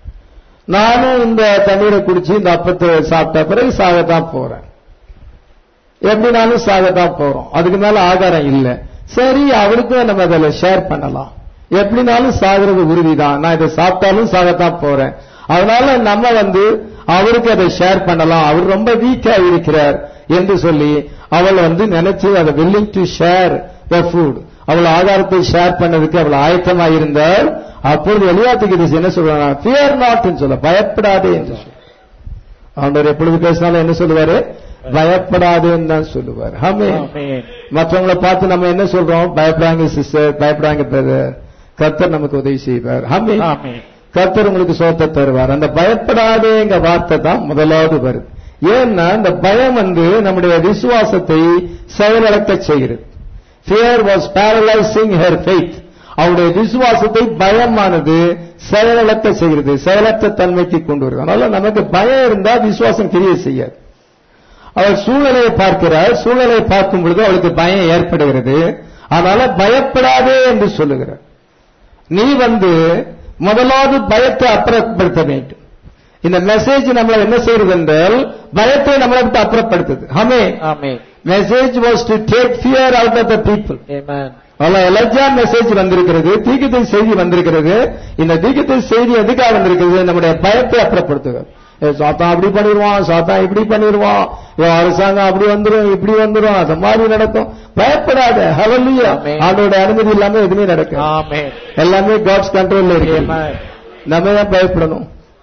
நானும் இந்த தண்ணீரை குடிச்சு இந்த அப்பத்தை சாப்பிட்ட பிறகு சாகத்தான் போறேன் எப்படினாலும் சாகத்தான் போறோம் அதுக்கு மேல ஆகாரம் இல்ல சரி அவருக்கும் நம்ம அதில் ஷேர் பண்ணலாம் எப்படினாலும் சாகிறது உறுதிதான் நான் இதை சாப்பிட்டாலும் சாகத்தான் போறேன் அதனால நம்ம வந்து அவருக்கு அதை ஷேர் பண்ணலாம் அவர் ரொம்ப வீக்கா இருக்கிறார் என்று சொல்லி அவள் வந்து நினைச்சு அதை willing to share the food அவள் ஆதாரத்தை ஷேர் பண்ணதுக்கு அவள் ஆயத்தமா இருந்தால் அப்பொழுது எலியாத்துக்கு இது என்ன சொல்றாங்க ஃபியர் நாட் சொல்ல பயப்படாதே என்று சொல்ல ஆண்டவர் எப்பொழுது பேசினாலும் என்ன சொல்லுவாரு பயப்படாதேன்னு தான் சொல்லுவார் ஆமே ஆமென் மற்றவங்களை பார்த்து நம்ம என்ன சொல்றோம் பயப்படாங்க சிஸ்டர் பயப்படாங்க பிரதர் கர்த்தர் நமக்கு உதவி செய்வார் ஆமே ஆமென் கர்த்தர் உங்களுக்கு சோத்தை தருவார் அந்த பயப்படாதேங்க வார்த்தை தான் முதலாவது வருது ஏன்னா இந்த பயம் வந்து நம்முடைய விசுவாசத்தை செயலிழக்க செய்கிறது fear was paralysing her faith அவருடைய விசுவாசத்தை பயமானது செயலிழக்க செய்கிறது செயலற்ற தன்மைக்கு கொண்டு வருது அதனால நமக்கு பயம் இருந்தா விசுவாசம் கிரியை செய்யாது அவர் சூழ்நிலையை பார்க்கிறார் சூழ்நிலையை பார்க்கும் பொழுது அவளுக்கு பயம் ஏற்படுகிறது அதனால பயப்படாதே என்று சொல்லுகிறார் நீ வந்து முதலாவது பயத்தை அப்புறப்படுத்த வேண்டும் இந்த மெசேஜ் நம்மளை என்ன செய்யறது என்றால் பயத்தை நம்மளை விட்டு அப்புறப்படுத்துது ஆமே amen message was to take fear out of the people amen அவ்வளவு எலஜா மெசேஜ் வந்திருக்கிறது தீக்கத்தை செய்தி வந்திருக்கிறது இந்த தீக்கத்தை செய்தி எதுக்காக வந்திருக்கிறது நம்முடைய பயத்தை அப்புறப்படுத்துகிறது ஏ, சாத்தான் அப்படி பண்ணிடுவான் சாத்தான் இப்படி பண்ணிடுவான் இவன் அரசாங்கம் அப்படி வந்துரும் இப்படி வந்துரும் அது மாதிரி நடக்கும் பயப்படாத ஹவல்லியா Amen. ஆண்டோட அனுமதி இல்லாம எதுவுமே நடக்கும் ஆமென் எல்லாமே காட்ஸ் கண்ட்ரோல்ல இருக்கு ஆமென் நம்ம ஏன் பயப்படணும்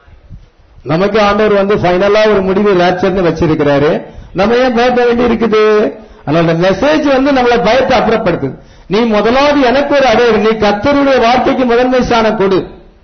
நமக்கு ஆண்டவர் வந்து ஃபைனலா ஒரு முடிவு ரேச்சர்னு வச்சிருக்கிறாரு நம்ம ஏன் பயப்பட வேண்டி இருக்குது அதனால மெசேஜ் வந்து நம்மளை பயத்தை அப்புறப்படுத்துது நீ முதலாவது எனக்கு ஒரு அடைவு நீ கத்தருடைய வார்த்தைக்கு முதன்மை ஸ்தானம் கொடு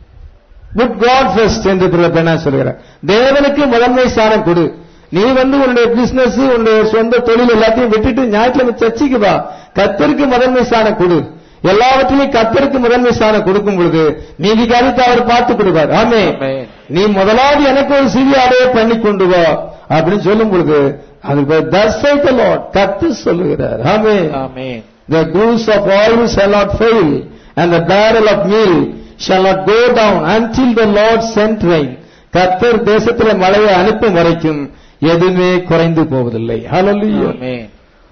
குட் காட் ஃபர்ஸ்ட் என்று என்ன சொல்கிறார் தேவனுக்கு முதன்மை ஸ்தானம் கொடு நீ வந்து உன்னுடைய பிசினஸ் உன்னுடைய சொந்த தொழில் எல்லாத்தையும் விட்டுட்டு ஞாயிற்றுக்கிழமை சர்ச்சைக்கு வா கத்தருக்கு முதன்மை ஸ்தானம் கொடு எல்லாவற்றிலையும் கத்தருக்கு முதன்மை ஸ்தானம் கொடுக்கும் பொழுது நீதி காரியத்தை அவர் பார்த்து கொடுப்பார் ஆமே ஆமென் நீ முதலாவது எனக்கு ஒரு சிறிய அடைய பண்ணி கொண்டு வா அப்படின்னு சொல்லும் பொழுது அதுக்கு தர்சைத்த லார்ட் கத்து சொல்லுகிறார் ஆமே ஆமென் The goose of oil shall not fail, and the barrel of meal shall not go down until the Lord sent rain. கர்த்தர் தேசத்திலே மழையை அனுப்பும் வரைக்கும் எதுவுமே குறைந்து போவதில்லை Hallelujah. ஆமென்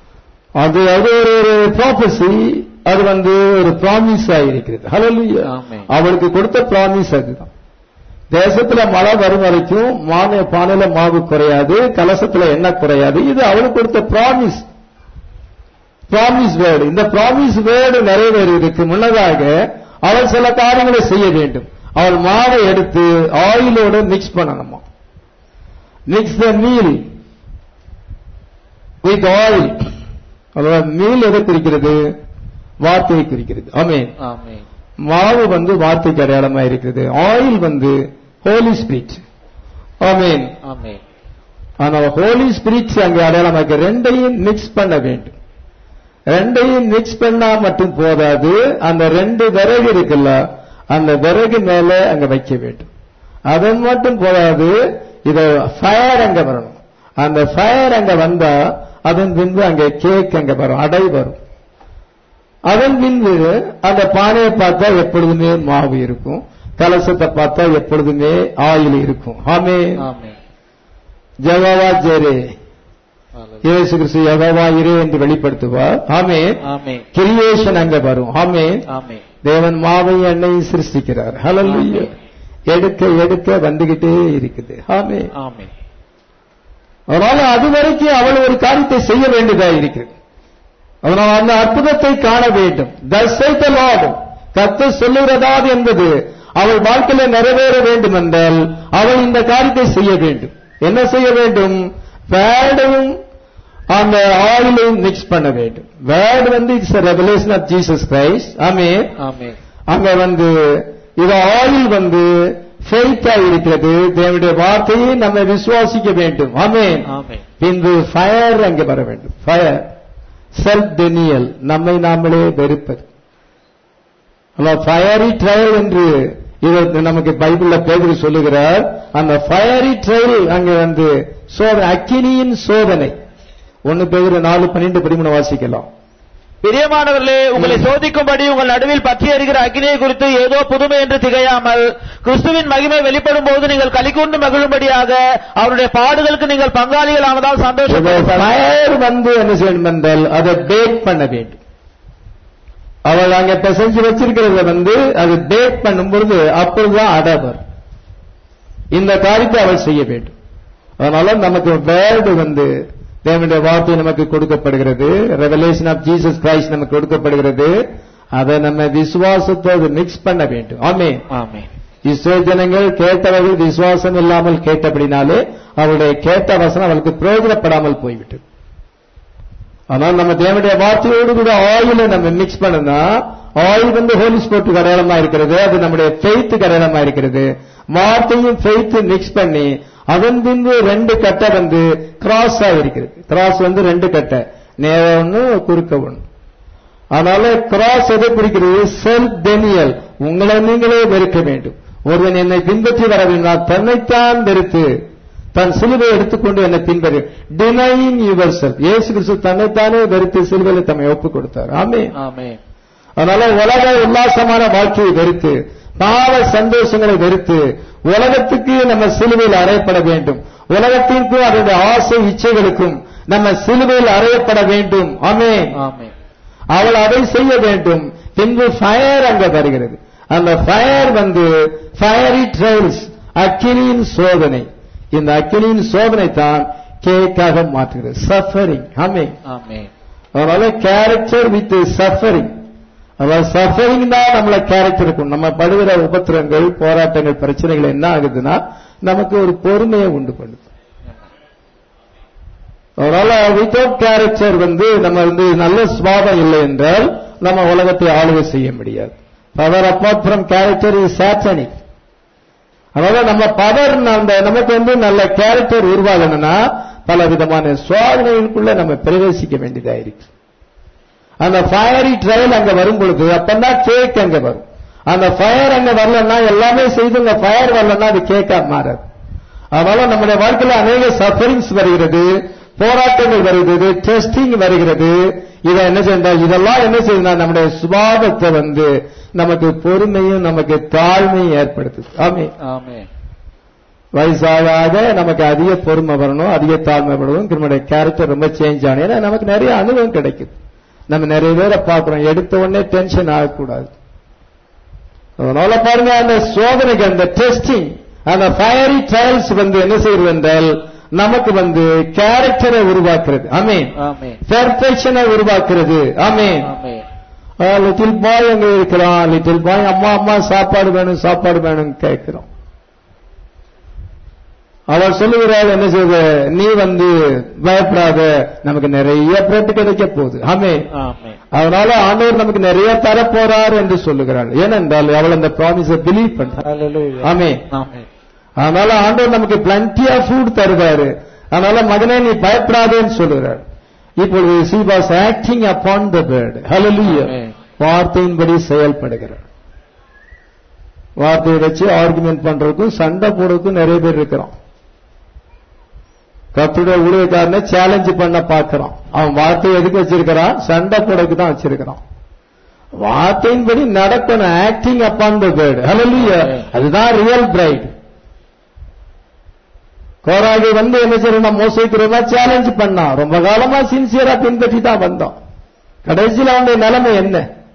அது அது ஒரு ஒரு ப்ராபசி அது வந்து ஒரு ப்ராமிஸ் ஆயிருக்கிறது Hallelujah. Amen. அவளுக்கு கொடுத்த ப்ராமிஸ் அதுதான் தேசத்துல மழை வரும் வரைக்கும் மான பானையில மாவு குறையாது கலசத்துல எண்ணெய் குறையாது இது அவளுக்கு கொடுத்த ப்ராமிஸ் ப்ராமிஸ் வேர்டு இந்த ப்ராமிஸ் வேர்டு நிறைவேறுவதற்கு முன்னதாக அவள் சில காரியங்களை செய்ய வேண்டும் அவள் மாவை எடுத்து ஆயிலோட மிக்ஸ் பண்ணணுமா mix the meal with oil அதாவது மீல் எதை குறிக்கிறது வார்த்தையை குறிக்கிறது ஆமென் ஆமென் மாவு வந்து வார்த்தைக்கு அடையாளமா இருக்கிறது ஆயில் வந்து ஹோலி ஸ்பிரிட் ஆமென் ஆமென் ஆனால் ஹோலி ஸ்பிரிட் அங்கே அடையாளமா இருக்கு ரெண்டையும் மிக்ஸ் பண்ண வேண்டும் ரெண்டையும் மிக்ஸ் பண்ணா மட்டும் போதாது அந்த ரெண்டு விறகு இருக்குல்ல அந்த விறகு மேல அங்க வைக்க வேண்டும் அதன் மட்டும் போதாது இத ஃபயர் அங்க வரணும் அந்த ஃபயர் அங்க வந்தா அதன் பின்பு அங்க கேக் அங்க வரும் அடை வரும் அதன் பின்பு அந்த பானையை பார்த்தா எப்பொழுதுமே மாவு இருக்கும் கலசத்தை பார்த்தா எப்பொழுதுமே ஆயில் இருக்கும் ஆமே ஆமென் ஜெகவா ஜெரே Hallelujah. இயேசு கிறிஸ்து யெகோவா இரே என்று வெளிப்படுத்துவார் ஆமே ஆமென் கிரியேஷன் அங்க வரும் ஆமே ஆமென் தேவன் மாவை எண்ணெயை சிருஷ்டிக்கிறார் ஹalleluya எடுக்க எடுக்க வந்துகிட்டே இருக்குது ஆமே ஆமென் அதனால அது வரைக்கும் அவள் ஒரு காரியத்தை செய்ய வேண்டியதா இருக்கிறது அதனால் அந்த அற்புதத்தை காண வேண்டும் தசைத்த லார்ட் கத்த சொல்லுகிறதாவது என்பது அவள் வாழ்க்கையில நிறைவேற வேண்டும் என்றால் அவள் இந்த காரியத்தை செய்ய வேண்டும் என்ன செய்ய வேண்டும் வேர்டையும் அந்த ஆயிலையும் மிக்ஸ் பண்ண வேண்டும் வேர்டு வந்து it's revelation of Jesus Christ ஆமே ஆமென் அங்க வந்து இது ஆயில் வந்து ஃபெய்த்தா இருக்கிறது தேவனுடைய வார்த்தையை நம்ம விசுவாசிக்க வேண்டும் ஆமென் ஆமென் பின்பு ஃபயர் அங்கே வர வேண்டும் ஃபயர் செல்ஃப் டெனியல் நம்மை நாமளே வெறுப்பது ஃபயரி ட்ரையல் என்று இவர் நமக்கு பைபிள்ல பேதர் சொல்லுகிறார் அந்த ஃபயரி ட்ரையல் அங்கே வந்து சோதனை அக்கினியின் சோதனை ஒன்னு பேர் நாலு பன்னெண்டு பதிமூணு வாசிக்கலாம் பிரியமானவர்களே உங்களை சோதிக்கும்படி உங்கள் நடுவில் பற்றி எறிகிற அக்னியை குறித்து ஏதோ புதுமை என்று திகையாமல் கிறிஸ்துவின் மகிமை வெளிப்படும் போது நீங்கள் கலிகூர்ந்து மகிழும்படியாக அவருடைய பாடுகளுக்கு நீங்கள் பங்காளிகள் ஆனதால் சந்தோஷப்படுங்கள் ஃபயர் வந்து என்ன செய்யணும் என்றால் அதை பேக் பண்ண வேண்டும் அவள் அங்க பிசைஞ்சு வச்சிருக்கிறத வந்து அது பேக் பண்ணும் பொழுது அப்பொழுதுதான் அடவர் இந்த காரியத்தை அவள் செய்ய வேண்டும் அதனால நமக்கு வேர்டு வந்து தேவனுடைய வார்த்தை நமக்கு கொடுக்கப்படுகிறது ரெவலேஷன் ஆஃப் ஜீசஸ் கிரைஸ்ட் நமக்கு கொடுக்கப்படுகிறது அதை நம்ம விசுவாசத்தோடு மிக்ஸ் பண்ண வேண்டும் ஆமே ஆமென் இஸ்ரேல் ஜனங்கள் கேட்டவர்கள் விசுவாசம் இல்லாமல் கேட்டபடினாலே அவருடைய கேட்ட வசனம் அவளுக்கு பிரயோஜனப்படாமல் போய்விட்டது ஆனால் நம்ம தேவனுடைய வார்த்தையோடு கூட ஆயில நம்ம மிக்ஸ் பண்ணனா ஆயில் வந்து ஹோலி ஸ்போர்ட் கடையாளமா இருக்கிறது அது நம்முடைய ஃபெய்த் கடையாளமா இருக்கிறது வார்த்தையும் ஃபெய்த் மிக்ஸ் பண்ணி அதன் பின்பு ரெண்டு கட்டை வந்து கிராஸ் இருக்கிறது கிராஸ் வந்து ரெண்டு கட்டை நேர ஒண்ணு குறுக்க ஒண்ணு அதனால கிராஸ் எதை குறிக்கிறது செல்ஃப் டெனியல் உங்களை நீங்களே வெறுக்க வேண்டும் ஒருவன் என்னை பின்பற்றி வர வேண்டாம் தன்னைத்தான் வெறுத்து தன் சிலுவை எடுத்துக்கொண்டு என்னை பின்பற்றி டினைங் யுவர் செல்ஃப் இயேசு கிறிஸ்து தன்னைத்தானே வெறுத்து சிலுவையில் தம்மை ஒப்புக் கொடுத்தார் ஆமே ஆமென் அதனால உலக உல்லாசமான வாழ்க்கையை வெறுத்து பாவ சந்தோஷங்களை வெறுத்து உலகத்துக்கு நம்ம சிலுவையில் அறையப்பட வேண்டும் உலகத்திற்கும் அதனுடைய ஆசை இச்சைகளுக்கும் நம்ம சிலுவையில் அறையப்பட வேண்டும் ஆமே ஆமென் அவள் அதை செய்ய வேண்டும் பின்பு ஃபயர் அங்க வருகிறது அந்த ஃபயர் வந்து ஃபயரி ட்ரைல்ஸ் அக்கினியின் சோதனை இந்த அக்கினியின் சோதனை தான் கேக்காக மாற்றுகிறது சஃபரிங் ஆமே ஆமென் அதனால கேரக்டர் வித் சஃபரிங் அதாவது சஃபரிங் தான் நம்மள கேரக்டர் இருக்கும் நம்ம படுகிற உபத்திரங்கள் போராட்டங்கள் பிரச்சனைகள் என்ன ஆகுதுன்னா நமக்கு ஒரு பொறுமையை உண்டு பண்ணுது அதனால வித்தவுட் கேரக்டர் வந்து நம்ம வந்து நல்ல சுவாபம் இல்லை என்றால் நம்ம உலகத்தை ஆளுகை செய்ய முடியாது power apart from character is satanic அதனால நம்ம பவர் அந்த நமக்கு வந்து நல்ல கேரக்டர் உருவாகணும்னா பல விதமான சோதனைகளுக்குள்ள நம்ம பிரவேசிக்க வேண்டியதா இருக்கு அந்த ஃபயரி ட்ரையல் அங்க வரும் பொழுது அப்பதான் கேக் அங்க வரும் அந்த ஃபயர் அங்க வரலன்னா எல்லாமே செய்து அந்த ஃபயர் வரலன்னா அது கேக்கா மாறாது அதனால நம்முடைய வாழ்க்கையில அநேக சஃபரிங்ஸ் வருகிறது போராட்டங்கள் வருகிறது டெஸ்டிங் வருகிறது இதை என்ன செய்தால் இதெல்லாம் என்ன செய்யுதுன்னா நம்முடைய சுபாவத்தை வந்து நமக்கு பொறுமையும் நமக்கு தாழ்மையும் ஏற்படுத்துது ஆமே ஆமென் வயசாக ஆக நமக்கு அதிக பொறுமை வரணும் அதிக தாழ்மை வரணும் நம்முடைய கேரக்டர் ரொம்ப சேஞ்ச் ஆகணும் ஏன்னா நமக்கு நிறைய அனுபவம் கிடைக்குது நம்ம நிறைய பேரை பார்க்கிறோம் எடுத்த உடனே டென்ஷன் ஆகக்கூடாது அதனால பாருங்க அந்த சோதனைக்கு அந்த டெஸ்டிங் அந்த ஃபயரி ட்ரையல்ஸ் வந்து என்ன செய்யறது என்றால் நமக்கு வந்து கேரக்டரை உருவாக்குறது ஆமீன் ஆமென் பெர்ஃபெக்ஷனை உருவாக்குறது ஆமீன் ஆமென் லிட்டில் பாய் அங்க இருக்கிறான் லிட்டில் பாய் அம்மா அம்மா சாப்பாடு வேணும் சாப்பாடு வேணும் கேட்கிறோம் அவர் சொல்லுகிறாள் என்ன செய்த நீ வந்து பயப்படாத நமக்கு நிறைய பிரெட் கிடைக்க போகுது ஆமே ஆமென் அதனால ஆண்டவர் நமக்கு நிறைய தர போறார் என்று சொல்லுகிறாள் ஏனென்றால் அவள் அந்த ப்ராமிஸை பிலீவ் பண்றாள் ஹalleluya ஆமே ஆமென் அதனால ஆண்டவர் நமக்கு பிளண்டி ஆஃப் ஃபுட் தருவாரு அதனால மகனே நீ பயப்படாதேன்னு சொல்லுகிறார் இப்பொழுது she was acting upon the word ஹalleluya Amen. வார்த்தையின்படி செயல்படுகிறார் வார்த்தையை வச்சு ஆர்குமெண்ட் பண்றதுக்கும் சண்டை போடுறதுக்கும் நிறைய பேர் இருக்கிறோம் கத்துடைய ஊழியக்காரனை சேலஞ்ச் பண்ண பார்க்கிறான் அவன் வார்த்தையை எதுக்கு வச்சிருக்கிறான் சண்டை போடக்கு தான் வச்சிருக்கிறான் வார்த்தையின்படி நடக்கணும் ஆக்டிங் அப்பான் த பேர்ட் ஹalleluya Amen. அதுதான் ரியல் பிரைட் கோராகி வந்து என்ன செய்யணும் மோசிக்கிறதா சேலஞ்ச் பண்ணான் ரொம்ப காலமா சின்சியரா பின்பற்றி தான் வந்தோம் கடைசியில் அவனுடைய நிலைமை என்ன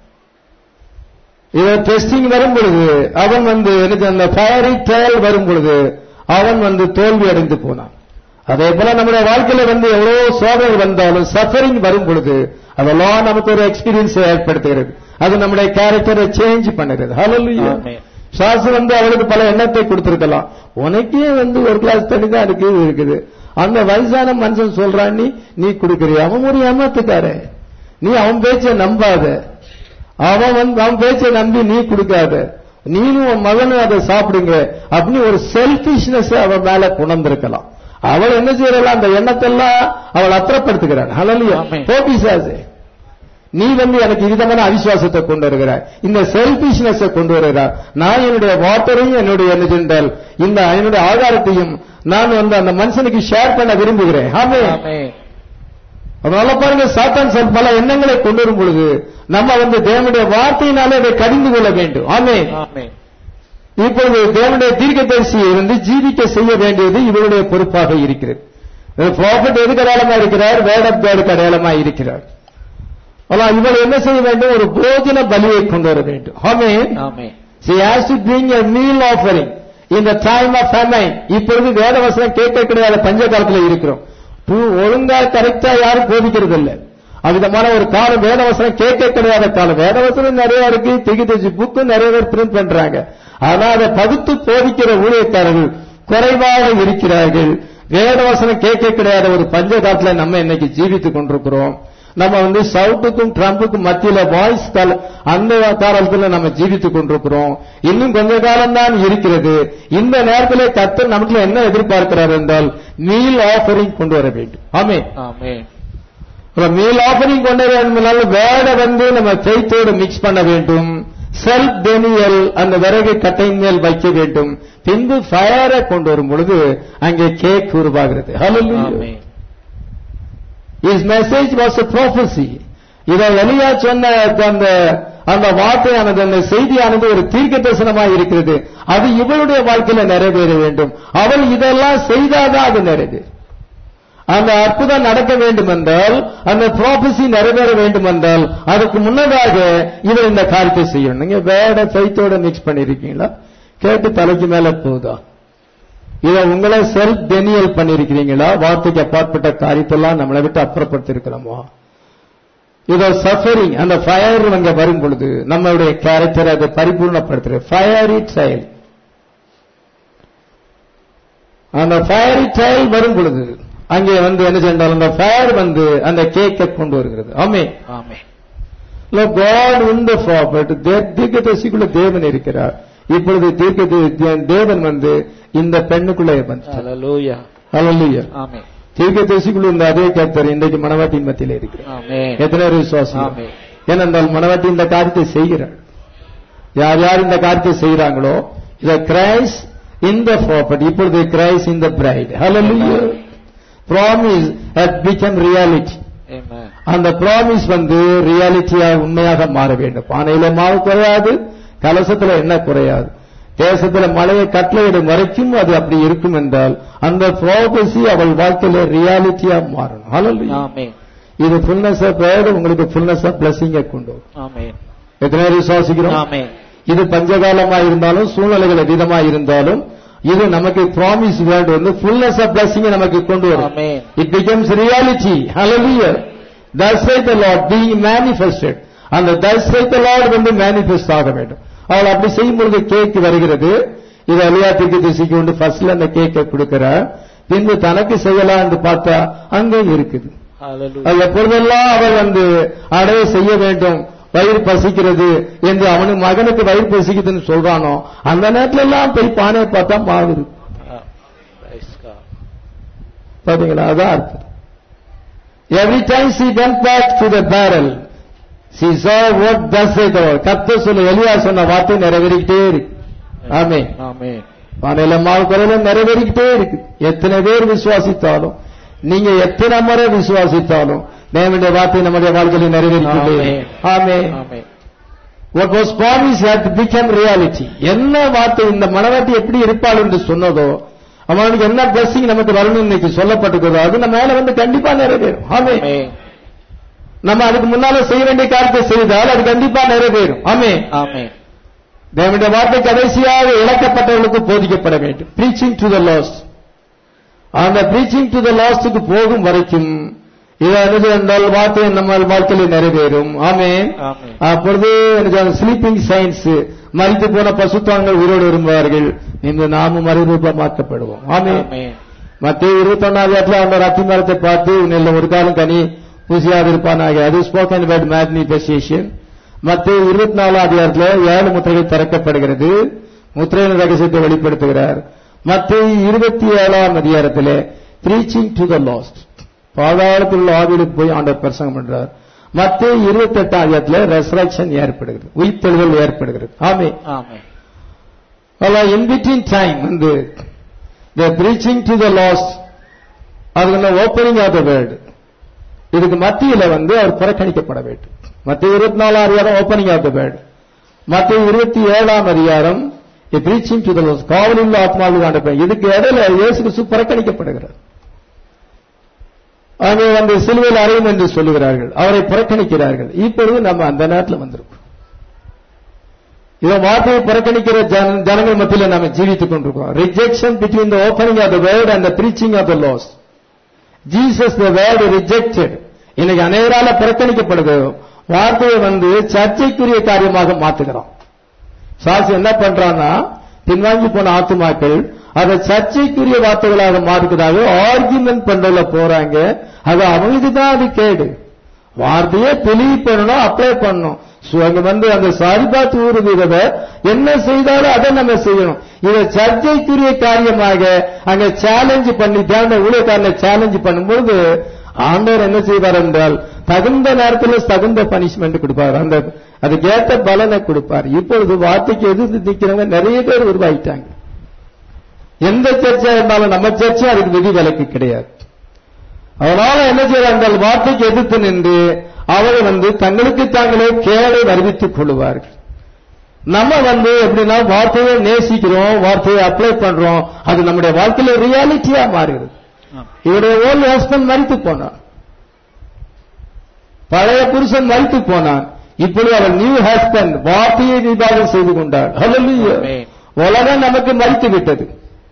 இத டெஸ்டிங் வரும் பொழுது அவன் வந்து எனக்கு அந்த ஃபயரி ட்ரையல் வரும் பொழுது அவன் வந்து தோல்வி அடைந்து போனான் அதே போல நம்முடைய வாழ்க்கையில வந்து எவ்வளவு சோதனை வந்தாலும் சஃபரிங் வரும் பொழுது அதெல்லாம் நமக்கு ஒரு எக்ஸ்பீரியன்ஸ் ஏற்படுத்துகிறது அது நம்முடைய கேரக்டரை சேஞ்ச் பண்ணுகிறது ஹalleluya ஆமென். சாசு வந்து அவளுக்கு பல எண்ணத்தை கொடுத்திருக்கலாம் உனக்கே வந்து ஒரு கிளாஸ் தண்ணி தான் இருக்கு இது இருக்குது அந்த வயசான மனுஷன் சொல்றான் நீ நீ கொடுக்கறிய அவன் ஒரு ஏமாத்துக்கார நீ அவன் பேச்சை நம்பாத அவன் வந்து அவன் பேச்சை நம்பி நீ கொடுக்காத நீனும் உன் மகனும் அதை சாப்பிடுங்க அப்படின்னு ஒரு செல்பிஷ்னஸ் அவன் மேல குணர்ந்திருக்கலாம் அவள் என்ன செய்யறா அந்த எண்ணத்தெல்லாம் அவள் அப்புறப்படுத்துகிறாள் ஹலலியா ஆமென். போபிசாசு நீ வந்து எனக்கு விதமான அவிசுவாசத்தை கொண்டு வருகிறாய் இந்த செல்பிஷ்னஸ் கொண்டு வருகிறார் நான் என்னுடைய வாட்டரையும் என்னுடைய என்ன சென்றால் இந்த என்னுடைய ஆதாரத்தையும் நான் வந்து அந்த மனுஷனுக்கு ஷேர் பண்ண விரும்புகிறேன் ஆமே ஆமென் அதனால பாருங்க சாத்தான் சார் பல எண்ணங்களை கொண்டு வரும் பொழுது நம்ம வந்து தேவனுடைய வார்த்தையினாலே அதை கடிந்து கொள்ள வேண்டும் ஆமே ஆமென் இப்பொழுது தேவனுடைய தீர்க்கதரிசியை வந்து ஜீவிக்க செய்ய வேண்டியது இவருடைய பொறுப்பாக இருக்கிறது ப்ராஃபிட் எதுக்கு அடையாளமா இருக்கிறார் வேர்ட் ஆஃப் காடுக்கு அடையாளமா இருக்கிறார் ஆனால் இவள் என்ன செய்ய வேண்டும் ஒரு போஜன பலியை கொண்டு வர வேண்டும் ஆமென் ஆமென் She has to bring a meal offering in the time of famine. இப்பொழுது வேத வசனம் கேட்க கிடையாத பஞ்ச காலத்துல இருக்கிறோம் பு- ஒழுங்கா கரெக்டா யாரும் போதிக்கிறது இல்ல அவ்விதமான ஒரு காலம் வேத வசனம் கேட்க கிடையாத காலம் வேத வசனம் நிறைய இருக்கு திகிதேசி புக்கு நிறைய பேர் பிரிண்ட் பண்றாங்க ஆனா அதை பகுத்து போதிக்கிற ஊழியக்காரர்கள் குறைவாக இருக்கிறார்கள் வேத வசனம் கேட்க கிடையாத ஒரு பஞ்ச காலத்துல நம்ம இன்னைக்கு ஜீவித்துக் கொண்டிருக்கிறோம் நம்ம வந்து சவுட்டுக்கும் ட்ரம்புக்கும் மத்தியில வாய்ஸ் கால அந்த காலத்துல நம்ம ஜீவித்துக் கொண்டிருக்கிறோம் இன்னும் கொஞ்ச காலம் தான் இருக்கிறது இந்த நேரத்திலே கர்த்தர் நமக்கு என்ன எதிர்பார்க்கிறார் என்றால் மீல் ஆஃபரிங் கொண்டு வர வேண்டும் ஆமே ஆமென் மீல் ஆஃபரிங் கொண்டு வர வேண்டுமானால் வேட வந்து நம்ம ஃபெய்த்தோடு மிக்ஸ் பண்ண வேண்டும் செல்ஃப் டெனியல் அந்த விறகு கட்டையின் மேல் வைக்க வேண்டும் பின்பு ஃபயரை கொண்டு வரும் பொழுது அங்கே கேக் உருவாகிறது Hallelujah. Amen His message was a prophecy. இதை எலியா சொன்ன அந்த அந்த வார்த்தையானது அந்த செய்தியானது ஒரு தீர்க்க தரிசனமாக இருக்கிறது அது இவளுடைய வாழ்க்கையில நிறைவேற வேண்டும் அவள் இதெல்லாம் செய்தாதான் அது நிறைவேறும் அந்த அற்புதம் நடக்க வேண்டும் என்றால் அந்த ப்ராபசி நிறைவேற வேண்டும் என்றால் அதுக்கு முன்னதாக இவள் இந்த காரியத்தை செய்யணும் நீங்க வேட ஃபைத்தோட மிக்ஸ் பண்ணிருக்கீங்களா கேட்டு தலைக்கு மேல போதா இதை உங்களை செல்ஃப் டெனியல் பண்ணிருக்கிறீங்களா வார்த்தைக்கு அப்பாற்பட்ட காரியத்தெல்லாம் நம்மளை விட்டு அப்புறப்படுத்திருக்கிறோமா இதோ சஃபரிங் அந்த ஃபயர் அங்க வரும் பொழுது நம்மளுடைய கேரக்டர் அதை பரிபூர்ணப்படுத்துற ஃபயரி ட்ரையல் அந்த ஃபயரி ட்ரையல் வரும் பொழுது அங்கே வந்து என்ன சென்றால் அந்த ஃபயர் வந்து அந்த கேக்கை கொண்டு வருகிறது ஆமே ஆமென் காட் உண்ட ப்ராப்பர்ட் தீர்க்கதரிசிக்குள்ள தேவன் இருக்கிறார் இப்பொழுது தீர்க்க தேவன் வந்து இந்த பெண்ணுக்குள்ளே வந்துட்டார் ஹalleluya Hallelujah. ஆமென் தீர்க்கதரிசிக்குள்ள இருந்த அதே கர்த்தர் இன்றைக்கு மனவாட்டியின் மத்தியில் இருக்கிறார் ஆமென் எத்தனை பேர் விசுவாசம் ஆமென் ஏனென்றால் மனவாட்டி இந்த காரியத்தை செய்கிறார் யார் யார் இந்த காரியத்தை செய்கிறாங்களோ இத கிரைஸ் இந்த ப்ராப்பர்ட்டி இப்பொழுது கிரைஸ் இந்த பிரைட் ஹalleluya promise has become reality amen அந்த ப்ராமிஸ் வந்து ரியாலிட்டியா உண்மையாக மாற வேண்டும் பானையில மாவு குறையாது கலசத்துல என்ன குறையாது தேசத்துல மழையை கட்டளையிடும் வரைக்கும் அது அப்படி இருக்கும் என்றால் அந்த ப்ராபசி அவள் வாழ்க்கையில ரியாலிட்டியா மாறணும் Hallelujah. ஆமென் இது ஃபுல்னஸ் ஆஃப் வேர்டு உங்களுக்கு ஃபுல்னஸ் ஆஃப் பிளஸிங்க கொண்டு வரும். ஆமென் எத்தனை பேர் விசுவாசிக்கிறோம் ஆமென் இது பஞ்சகாலமா இருந்தாலும் சூழ்நிலைகள் விதமா இருந்தாலும் இது நமக்கு ப்ராமிஸ் வேர்டு வந்து ஃபுல்னஸ் ஆஃப் பிளஸிங்க நமக்கு கொண்டு வரும் ஆமென் It becomes reality. Hallelujah. Thus saith the Lord being manifested. அந்த thus saith the Lord வந்து manifest ஆக வேண்டும் அவள் அப்படி செய்யும் பொழுது கேக் வருகிறது இது அலியாத்துக்கு திசைக்கு கொண்டு ஃபர்ஸ்ட்ல அந்த கேக்கை கொடுக்கிறார் பின்பு தனக்கு செய்யலாம் என்று பார்த்தா அங்கே இருக்குது ஹalleluya அது எப்பொழுதெல்லாம் அவள் வந்து அடைய செய்ய வேண்டும் வயிறு பசிக்கிறது என்று அவனுக்கு மகனுக்கு வயிறு பசிக்குதுன்னு சொல்றானோ அந்த நேரத்துல எல்லாம் போய் பானையை பார்த்தா மாவு இருக்கு praise god பாத்தீங்களா அதான் அர்த்தம் every time she went back to the barrel she saw what thus said the Lord கர்த்தர் சொல்ல எலியா சொன்ன வார்த்தை நிறைவேறிக்கிட்டே இருக்கு ஆமே ஆமென் பானையில மாவு குறையில நிறைவேறிக்கிட்டே இருக்கு எத்தனை பேர் விசுவாசித்தாலும் நீங்க எத்தனை முறை விசுவாசித்தாலும் தேவனுடைய வார்த்தை நம்முடைய வாழ்க்கையில் நிறைவேறிக்கிட்டே இருக்கு. ஆமே ஆமென் what was promised had become reality என்ன வார்த்தை இந்த மனவாட்டி எப்படி இருப்பாள் என்று சொன்னதோ அவனுக்கு என்ன blessing நமக்கு வரணும் இன்னைக்கு சொல்லப்பட்டிருக்கிறதோ அது நம்ம மேல வந்து கண்டிப்பா நிறைவேறும் ஆமே ஆமென் நம்ம அதுக்கு முன்னால செய்ய வேண்டிய காரியத்தை செய்தால் அது கண்டிப்பா நிறைவேறும் ஆமே ஆமென் தேவனுடைய வார்த்தை கடைசியாக இழக்கப்பட்டவர்களுக்கு போதிக்கப்பட வேண்டும் பிரீச்சிங் டு த லாஸ்ட் அந்த பிரீச்சிங் டு த லாஸ்டுக்கு போகும் வரைக்கும் இதை என்ன என்றால் வார்த்தை நம்ம வாழ்க்கையில் நிறைவேறும் ஆமே ஆமென் அப்பொழுது ஸ்லீப்பிங் சயின்ஸ் மறித்து போன பசுத்தாங்கள் உயிரோடு விரும்புவார்கள் இந்த நாமும் மறுரூபமாக்கப்படுவோம் ஆமே ஆமென் மத்திய இருபத்தொன்னாவது இடத்துல அந்த ரத்தி மரத்தை பார்த்து உன்னில் ஒரு காலம் கனி பூசியாது இருப்பானாக அது ஸ்போக்கன் வேர்ட் மேக்னிஃபெஸ்டேஷன் மத்திய இருபத்தி நாலாம் அதிகாரத்துல ஏழு முத்திரைகள் திறக்கப்படுகிறது முத்திரையின் ரகசியத்தை வெளிப்படுத்துகிறார் மத்திய இருபத்தி ஏழாம் அதிகாரத்திலே ப்ரீச்சிங் டு த லாஸ்ட் பாதாளத்தில் உள்ள ஆவிகளுக்கு போய் ஆண்டவர் பிரசங்கம் பண்றார் மத்திய இருபத்தி எட்டாம் அதிகாரத்துல ரெசரக்ஷன் ஏற்படுகிறது உயிர்த்தெழுதல் ஏற்படுகிறது ஆமே ஆமென் இன் பிட்வீன் டைம் வந்து the preaching to the lost அதுக்கு ஓப்பனிங் ஆஃப் த வேர்ல்டு இதுக்கு மத்தியில வந்து அவர் புறக்கணிக்கப்பட வேண்டும் மத்திய இருபத்தி நாலாம் அதிகாரம் ஓப்பனிங் ஆஃப் த வேர்ல்டு மத்திய இருபத்தி ஏழாம் அதிகாரம் ப்ரீச்சிங் டு த லாஸ்ட் காவலில் ஆத்மாவில் ஆண்டப்பேன் இதுக்கு இடையில இயேசு கிறிஸ்து புறக்கணிக்கப்படுகிறார் அங்கே வந்து சிலுவையில் அறையும் என்று சொல்லுகிறார்கள் அவரை புறக்கணிக்கிறார்கள் இப்பொழுது நம்ம அந்த நேரத்தில் வந்திருக்கோம் இதை வார்த்தையை புறக்கணிக்கிற ஜன- ஜனங்கள் மத்தியில் நாம ஜீவித்துக் கொண்டிருக்கோம் rejection between the opening of the word and the preaching of the lost Jesus the word rejected இன்னைக்கு அநேகரால புறக்கணிக்கப்படுது வார்த்தையை வந்து சர்ச்சைக்குரிய காரியமாக மாத்துகிறோம் சாசி என்ன பண்றான்னா பின்வாங்கி போன ஆத்துமாக்கள் அதை சர்ச்சைக்குரிய வார்த்தைகளாக மாற்றுக்கிறாங்க ஆர்குமெண்ட் பண்றதுல போறாங்க அது அவங்களுக்கு தான் அது கேடு வார்த்தையே தெளிவு பண்ணணும் அப்ளை பண்ணணும் So, அங்க வந்து அந்த சாரிபாத்து ஊறுகிறத என்ன செய்தாலும் அதை நம்ம செய்யணும் இதை சர்ச்சைக்குரிய காரியமாக அங்க சேலஞ்ச் பண்ணி தேவன ஊழியக்காரனை சேலஞ்ச் பண்ணும்போது ஆண்டவர் என்ன செய்வார் என்றால் தகுந்த நேரத்தில் தகுந்த பனிஷ்மெண்ட் கொடுப்பார் அந்த அதுக்கேற்ற பலனை கொடுப்பார் இப்பொழுது வார்த்தைக்கு எதிர்த்து நிக்கிறவங்க நிறைய பேர் உருவாயிட்டாங்க எந்த சர்ச்சா இருந்தாலும் நம்ம சர்ச்சை அதுக்கு விதி விலக்கு கிடையாது அதனால என்ன செய்வார்கள் வார்த்தைக்கு எதிர்த்து நின்று அவர்கள் வந்து தங்களுக்கு தாங்களே கேளை வருவித்துக் கொள்வார்கள் நம்ம வந்து எப்படின்னா வார்த்தையை நேசிக்கிறோம் வார்த்தையை அப்ளை பண்றோம் அது நம்முடைய வாழ்க்கையில ரியாலிட்டியா மாறுகிறது இவருடைய ஓல்டு ஹஸ்பண்ட் மறித்து போனான் பழைய புருஷன் மறித்து போனான் இப்பொழுது அவர் நியூ ஹஸ்பண்ட் வார்த்தையை விவாதம் செய்து கொண்டார் Hallelujah. Amen. உலகம் நமக்கு மறித்து விட்டது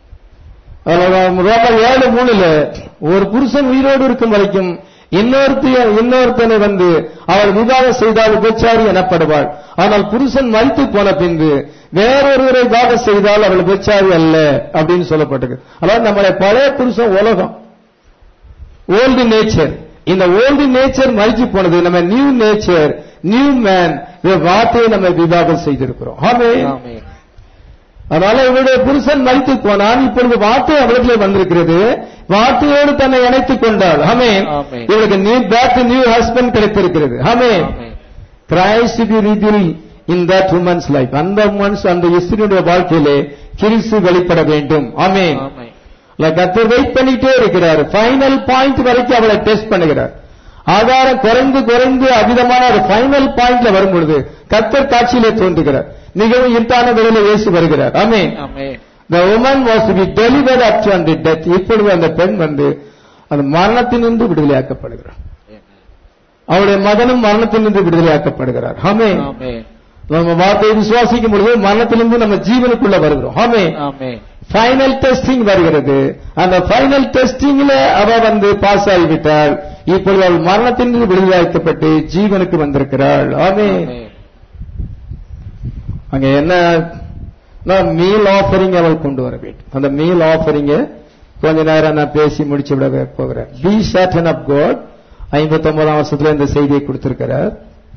ரோமர் ஏழு மூணுல ஒரு புருஷன் உயிரோடு இருக்கும் வரைக்கும் இன்னொருத்தைய இன்னொருத்தனை வந்து அவள் விவாகம் செய்தால் விபச்சாரி எனப்படுவாள் ஆனால் புருஷன் மறித்து போன பின்பு வேறொருவரை விவாகம் செய்தால் அவள் விபச்சாரி அல்ல அப்படின்னு சொல்லப்பட்டது அதாவது நம்மளுடைய பழைய புருஷன் உலகம் ஓல்டு நேச்சர் இந்த ஓல்டு நேச்சர் மறிச்சு போனது நம்ம நியூ நேச்சர் நியூ மேன் வார்த்தையை நம்ம விவாகம் செய்திருக்கிறோம் ஆமென் ஆமென் அதனால இவருடைய புருஷன் மறித்து போனான் இப்பொழுது வார்த்தை அவர்களே வந்திருக்கிறது வார்த்தையோடு தன்னை இணைத்துக் கொண்டாள் ஆமென் ஆமென். இவருக்கு நியூ பேக் நியூ ஹஸ்பண்ட் கிடைத்திருக்கிறது amen amen Christ be reveal in that woman's life அந்த உமன்ஸ் அந்த இஸ்திரியுடைய வாழ்க்கையிலே கிறிஸ்து வெளிப்பட வேண்டும் ஆமென் ஆமென் கத்தர் வெயிட் பண்ணிட்டே இருக்கிறார் ஃபைனல் பாயிண்ட் வரைக்கும் அவளை டெஸ்ட் பண்ணுகிறார் ஆதாரம் குறைந்து குறைந்து அவிதமான ஒரு ஃபைனல் பாயிண்ட்ல வரும் பொழுது கத்தர் காட்சியிலே தோன்றுகிறார் மிகவும் இருட்டான வேளையில இயேசு வருகிறார் ஆமென் ஆமென் the woman was to be delivered up to unto death இப்பொழுது அந்த பெண் வந்து அந்த மரணத்தினின்று விடுதலையாக்கப்படுகிறார் அவருடைய மகனும் மரணத்திலிருந்து விடுதலையாக்கப்படுகிறார் ஆமென் ஆமென் நம்ம வார்த்தையை விசுவாசிக்கும் பொழுது மரணத்திலிருந்து நம்ம ஜீவனுக்குள்ள வருகிறோம் ஆமென் ஆமென் ஃபைனல் டெஸ்டிங் வருகிறது அந்த ஃபைனல் டெஸ்டிங்ல அவ வந்து பாஸ் ஆகிவிட்டாள் இப்பொழுது அவள் மரணத்திலிருந்து விடுதலையாக்கப்பட்டு ஜீவனுக்கு வந்திருக்கிறாள் ஆமே ஆமென் அங்க என்ன மீல் ஆஃபரிங் அவள் கொண்டு வர வேண்டும் அந்த மீல் ஆஃபரிங்க கொஞ்ச நேரம் நான் பேசி முடிச்சு விட போகிறேன் பி சர்டன் ஆஃப் காட் ஐம்பத்தி ஒன்பதாம் வருஷத்துல இந்த செய்தியை கொடுத்திருக்கிறார்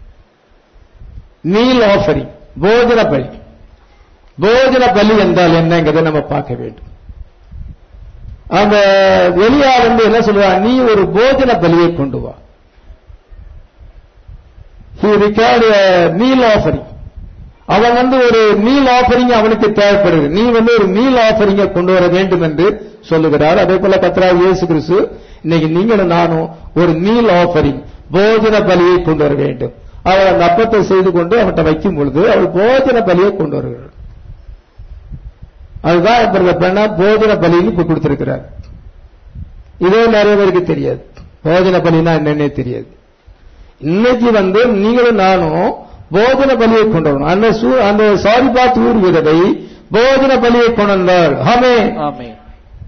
மீல் ஆஃபரிங் போஜன பலி போஜன பலி என்றால் என்னங்கிறதை நம்ம பார்க்க வேண்டும் அந்த வெளியா வந்து என்ன சொல்லுவா நீ ஒரு போஜன பலியை கொண்டு வா he required a meal offering அவன் வந்து ஒரு மீல் ஆஃபரிங் அவனுக்கு தேவைப்படுது நீ வந்து ஒரு மீல் ஆஃபரிங்க கொண்டு வர வேண்டும் என்று சொல்லுகிறார் அதே போல கத்ரா இயேசு கிறிஸ்து இன்னைக்கு நீங்களும் நானும் ஒரு மீல் ஆஃபரிங் போஜன பலியை கொண்டு வர வேண்டும் அவள் அந்த அப்பத்தை செய்து கொண்டு அவன்கிட்ட வைக்கும் பொழுது அவள் போஜன பலியை கொண்டு வருகிறாள் அதுதான் இப்ப இந்த பெண்ணா போஜன பலின்னு இப்ப கொடுத்திருக்கிறார் இதே நிறைய பேருக்கு தெரியாது போஜன பலினா என்னன்னே தெரியாது இன்னைக்கு வந்து நீங்களும் நானும் போஜன பலியை கொண்டு வரணும் அந்த சூ- அந்த சாரி பாத் ஊர் விதவை போஜன பலியை கொண்டு வந்தார் ஆமே ஆமென்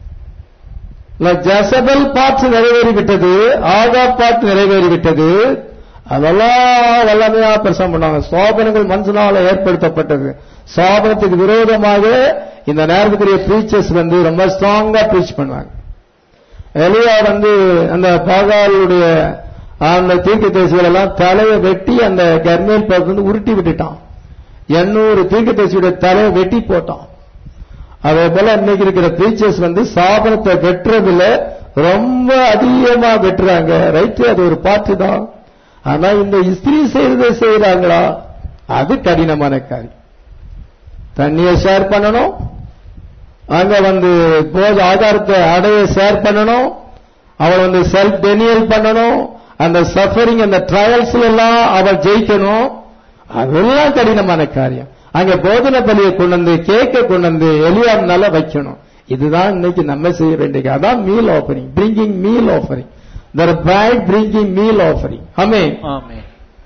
ஜசபல் பாட்டு நிறைவேறிவிட்டது ஆகா பாட்டு நிறைவேறிவிட்டது அதெல்லாம் வல்லமையா பிரசவம் பண்ணாங்க சோபனங்கள் மனுஷனால ஏற்படுத்தப்பட்டது சோபனத்துக்கு விரோதமாக இந்த நேரத்துக்குரிய பிரீச்சர்ஸ் வந்து ரொம்ப ஸ்ட்ராங்கா ப்ரீச் பண்ணுவாங்க எலியா வந்து அந்த பாகாலுடைய அந்த தீர்க்கதரிசிகள் எல்லாம் தலையை வெட்டி அந்த கர்மேல் பர்வதம் உருட்டி விட்டுட்டான் எண்ணூறு தீர்க்கதரிசியோட தலையை வெட்டி போட்டான் அதே போல இன்னைக்கு இருக்கிற பிரீச்சர்ஸ் வந்து சாபனத்தை வெட்டுறதுல ரொம்ப அதிகமா வெட்டுறாங்க ரைட்டு அது ஒரு பாட்டு தான் ஆனா இந்த இஸ்திரி செய்யறதை செய்யறாங்களா அது கடினமான காரியம் தண்ணியை ஷேர் பண்ணணும் அங்க வந்து போத ஆதாரத்தை அடைய ஷேர் பண்ணணும் அவள் வந்து செல்ஃப் டெனியல் பண்ணணும் அந்த சஃபரிங் அந்த ட்ரையல்ஸ் எல்லாம் அவள் ஜெயிக்கணும் அதெல்லாம் கடினமான காரியம் அங்க போதனை பலியை கொண்டு வந்து கேக்க கொண்டு வந்து எலியாம்னால வைக்கணும் இதுதான் இன்னைக்கு நம்ம செய்ய வேண்டிய அதான் meal offering bringing meal offering the bride bringing meal offering அமே ஆமென்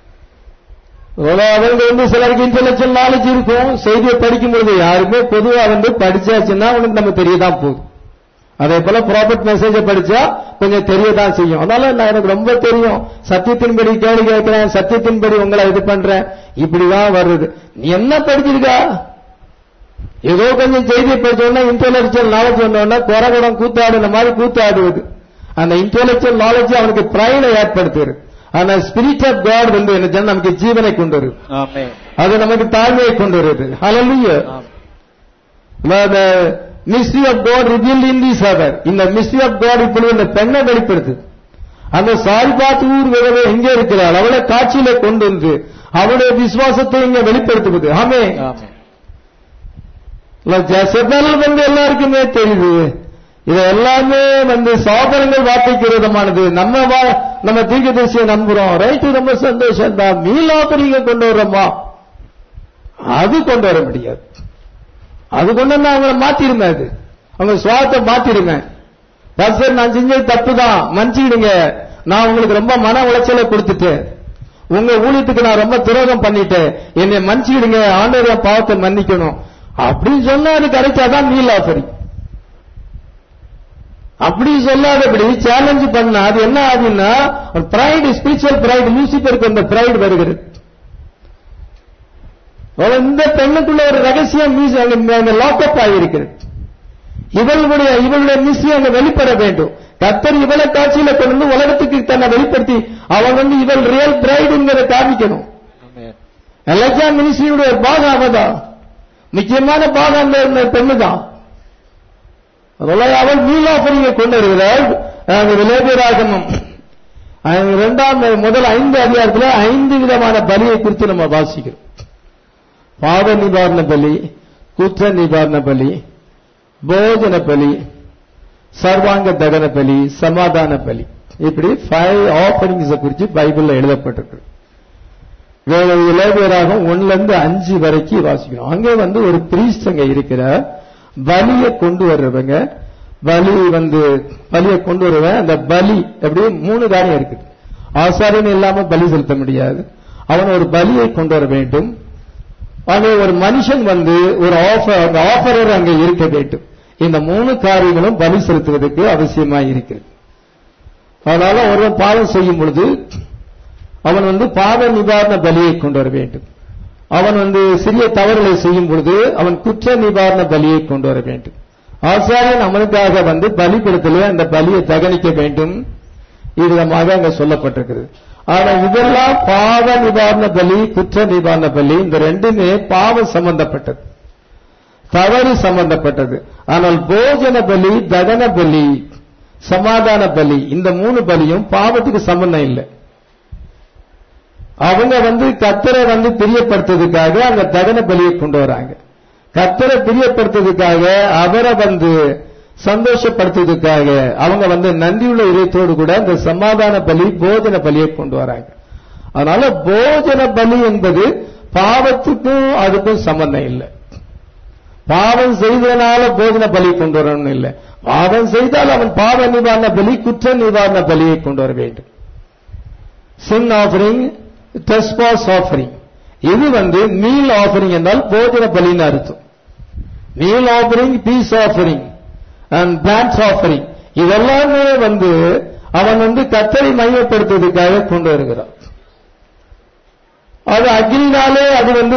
அவங்க வந்து சிலருக்கு இன்டெலெக்சுவல் நாலேஜ் இருக்கும் செய்தியை படிக்கும் பொழுது யாருமே பொதுவா வந்து படிச்சாச்சுன்னா அவனுக்கு நம்ம தெரியதான் போகுது அதே போல ப்ராஃபிட் மெசேஜ படிச்சா கொஞ்சம் தெரியதான் செய்யும் அதனால நான் எனக்கு ரொம்ப தெரியும் சத்தியத்தின்படி கேள்வி கேட்கிறேன் சத்தியத்தின்படி உங்களை இது பண்றேன் இப்படிதான் வருது நீ என்ன படிச்சிருக்கா ஏதோ கொஞ்சம் செய்தியை படிச்சோன்னா இன்டெலெக்சுவல் நாலேஜ் வந்தோன்னா குறகுடம் கூத்தாடுன மாதிரி கூத்தாடுவது அந்த இன்டெலெக்சுவல் நாலேஜ் அவனுக்கு பிரைடை ஏற்படுத்துது ஆனா ஸ்பிரிட் ஆஃப் காட் வந்து என்ன சொன்னா நமக்கு ஜீவனை கொண்டு வருது ஆமென் அது நமக்கு தாழ்மையை கொண்டு வருது ஹalleluya the mystery of god revealed in this hour இந்த mystery of god இப்பொழுது இந்த பெண்ணை வெளிப்படுத்து அந்த சாரிபாத் ஊர் விதவை எங்கே இருக்கிறாள் அவளை காட்சியில கொண்டு வந்து அவளுடைய விசுவாசத்தை இங்க வெளிப்படுத்துவது ஆமே ஆமென் ஜெசபெல் வந்து எல்லாருக்குமே தெரியுது இது எல்லாமே வந்து சாபனங்கள் வார்த்தைக்கு விரோதமானது நம்ம வா- நம்ம தீர்க்கதரிசியை நம்புறோம் ரைட்டு ரொம்ப சந்தோஷம் தான் மீளாபரிங்க கொண்டு வர்றோமா அது கொண்டு வர முடியாது அது கொண்டு வந்து அவங்கள மாத்திருமே அது அவங்க சுவாசத்தை மாத்திருமே பாஸ்டர் நான் செஞ்சது தப்பு தான் மன்னிச்சிடுங்க நான் உங்களுக்கு ரொம்ப மன உளைச்சலை கொடுத்துட்டேன் உங்க ஊழியத்துக்கு நான் ரொம்ப துரோகம் பண்ணிட்டேன் என்னை மன்னிச்சிடுங்க ஆண்டவர் என் பாவத்தை மன்னிக்கணும் அப்படின்னு சொன்னா அது கிடைச்சாதான் மீல் ஆஃபரிங் அப்படி சொல்லாதபடி சேலஞ்ச் பண்ணா அது என்ன ஆகுதுன்னா பிரைடு ஸ்பிரிச்சுவல் பிரைடு லூசிபருக்கு அந்த பிரைடு வருகிறது அவ இந்த பெண்ணுக்குள்ள ஒரு ரகசியம் மீஸ் அங்க லாக்அப் ஆகியிருக்கிறது இவளுடைய இவளுடைய மிஸ் அங்க வெளிப்பட வேண்டும் கத்தர் இவளை காட்சியில கொண்டு வந்து உலகத்துக்கு தன்னை வெளிப்படுத்தி அவன் வந்து இவள் ரியல் பிரைடுங்கிறத காமிக்கணும் ஆமென் எலக்ஷா மினிஸ்ட்ரியுடைய ஒரு பாகம் அவதான் முக்கியமான பாகம் அந்த இந்த பெண்ணு தான் அதெல்லாம் அவள் மீளாபரியை கொண்டு வருகிறாள் அங்க விலேபியராகமம் அங்க இரண்டாம் முதல் ஐந்து அதிகாரத்தில் ஐந்து விதமான பலியை குறித்து நம்ம வாசிக்கிறோம் பாவ நிவாரண பலி குற்ற நிவாரண பலி போஜன பலி சர்வாங்க தகன பலி சமாதான பலி இப்படி ஃபைவ் ஆஃபரிங்ஸ் குறித்து பைபிள்ல எழுதப்பட்டிருக்கு வேற இளைஞராக ஒண்ணுல இருந்து அஞ்சு வரைக்கும் வாசிக்கிறோம் அங்க வந்து ஒரு பிரீஸ்ட் அங்க இருக்கிற பலியை கொண்டு வர்றவங்க பலி வந்து பலியை கொண்டு வருவன் அந்த பலி அப்படியே மூணு காரியம் இருக்குது ஆசாரியன் இல்லாம பலி செலுத்த முடியாது அவன் ஒரு பலியை கொண்டு வர வேண்டும் அங்கே ஒரு மனுஷன் வந்து ஒரு ஆஃபர் அந்த ஆஃபரர் அங்கே இருக்க வேண்டும் இந்த மூணு காரியங்களும் பலி செலுத்துவதற்கு அவசியமாக இருக்கிறது அதனால ஒருவன் பாவம் செய்யும் பொழுது அவன் வந்து பாவ நிவாரண பலியை கொண்டு வர வேண்டும் அவன் வந்து சிறிய தவறுகளை செய்யும் பொழுது அவன் குற்ற நிவாரண பலியை கொண்டு வர வேண்டும் ஆசாரியன் அவனுக்காக வந்து பலிபடுத்தலே அந்த பலியை தகனிக்க வேண்டும் இவ்விதமாக அங்க சொல்லப்பட்டிருக்கிறது ஆனா இதெல்லாம் பாவ நிவாரண பலி குற்ற நிவாரண பலி இந்த ரெண்டுமே பாவம் சம்பந்தப்பட்டது தவறு சம்பந்தப்பட்டது ஆனால் போஜன பலி தகன பலி சமாதான பலி இந்த மூணு பலியும் பாவத்துக்கு சம்பந்தம் இல்லை அவங்க வந்து கத்தரை வந்து பிரியப்படுத்துறதுக்காக அந்த தகன பலியை கொண்டு வராங்க கத்தரை பிரியப்படுத்துறதுக்காக அவரை வந்து சந்தோஷப்படுத்துறதுக்காக அவங்க வந்து நன்றியுள்ள இதயத்தோடு கூட அந்த சமாதான பலி போஜன பலியை கொண்டு வராங்க அதனால போஜன பலி என்பது பாவத்துக்கும் அதுக்கும் சம்பந்தம் இல்லை பாவம் செய்தனால போஜன பலி கொண்டு வரணும் இல்லை பாவம் செய்தால் அவன் பாவ நிவாரண பலி குற்ற நிவாரண பலியை கொண்டு வர வேண்டும் சின் ஆஃபரிங் டெஸ்பாஸ் ஆஃபரிங் இது வந்து மீல் ஆஃபரிங் என்றால் போஜன பலின்னு அர்த்தம் meal offering peace offering and plans offering இதெல்லாமே வந்து அவன் வந்து கத்தரை மையப்படுத்துவதற்காக கொண்டு வருகிறான் அது அக்னினாலே அது வந்து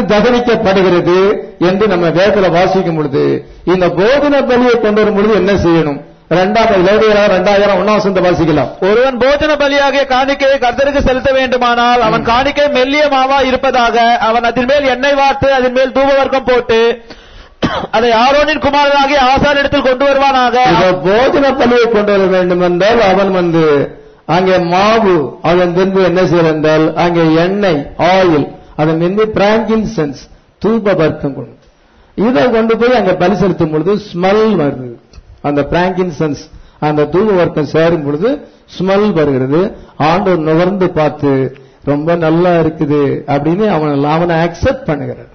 தகனிக்கப்படுகிறது என்று நம்ம வேதத்துல வாசிக்கும் பொழுது இந்த போதன பலியை கொண்டு வரும் பொழுது என்ன செய்யணும் ரெண்டாம் லேவியராக ரெண்டாயிரம் ஒன்னாம் வசந்த வாசிக்கலாம் ஒருவன் போஜன பலியாகிய காணிக்கையை கர்த்தருக்கு செலுத்த வேண்டுமானால் அவன் காணிக்கை மெல்லிய மாவா இருப்பதாக அவன் அதன் மேல் எண்ணெய் வார்த்து அதன் மேல் தூபவர்க்கம் போட்டு அதை ஆரோனின் குமாரனாகிய ஆசாரிடத்தில் கொண்டு வருவானாக இதோ போஜன பலியை கொண்டு வர வேண்டும் என்றால் அவன் வந்து அங்கே மாவு அதன் பின்பு என்ன செய்ய என்றால் அங்கே எண்ணெய் ஆயில் அதன் பின்பு பிராங்கின் சென்ஸ் தூப வர்க்கம் கொண்டு இதை கொண்டு போய் அங்க பலி செலுத்தும் பொழுது ஸ்மெல் வருது அந்த பிராங்கின் சென்ஸ் அந்த தூப வர்க்கம் சேரும் பொழுது ஸ்மெல் வருகிறது ஆண்டவர் நுகர்ந்து பார்த்து ரொம்ப நல்லா இருக்குது அப்படின்னு அவன் அவனை அக்செப்ட் பண்ணுகிறார்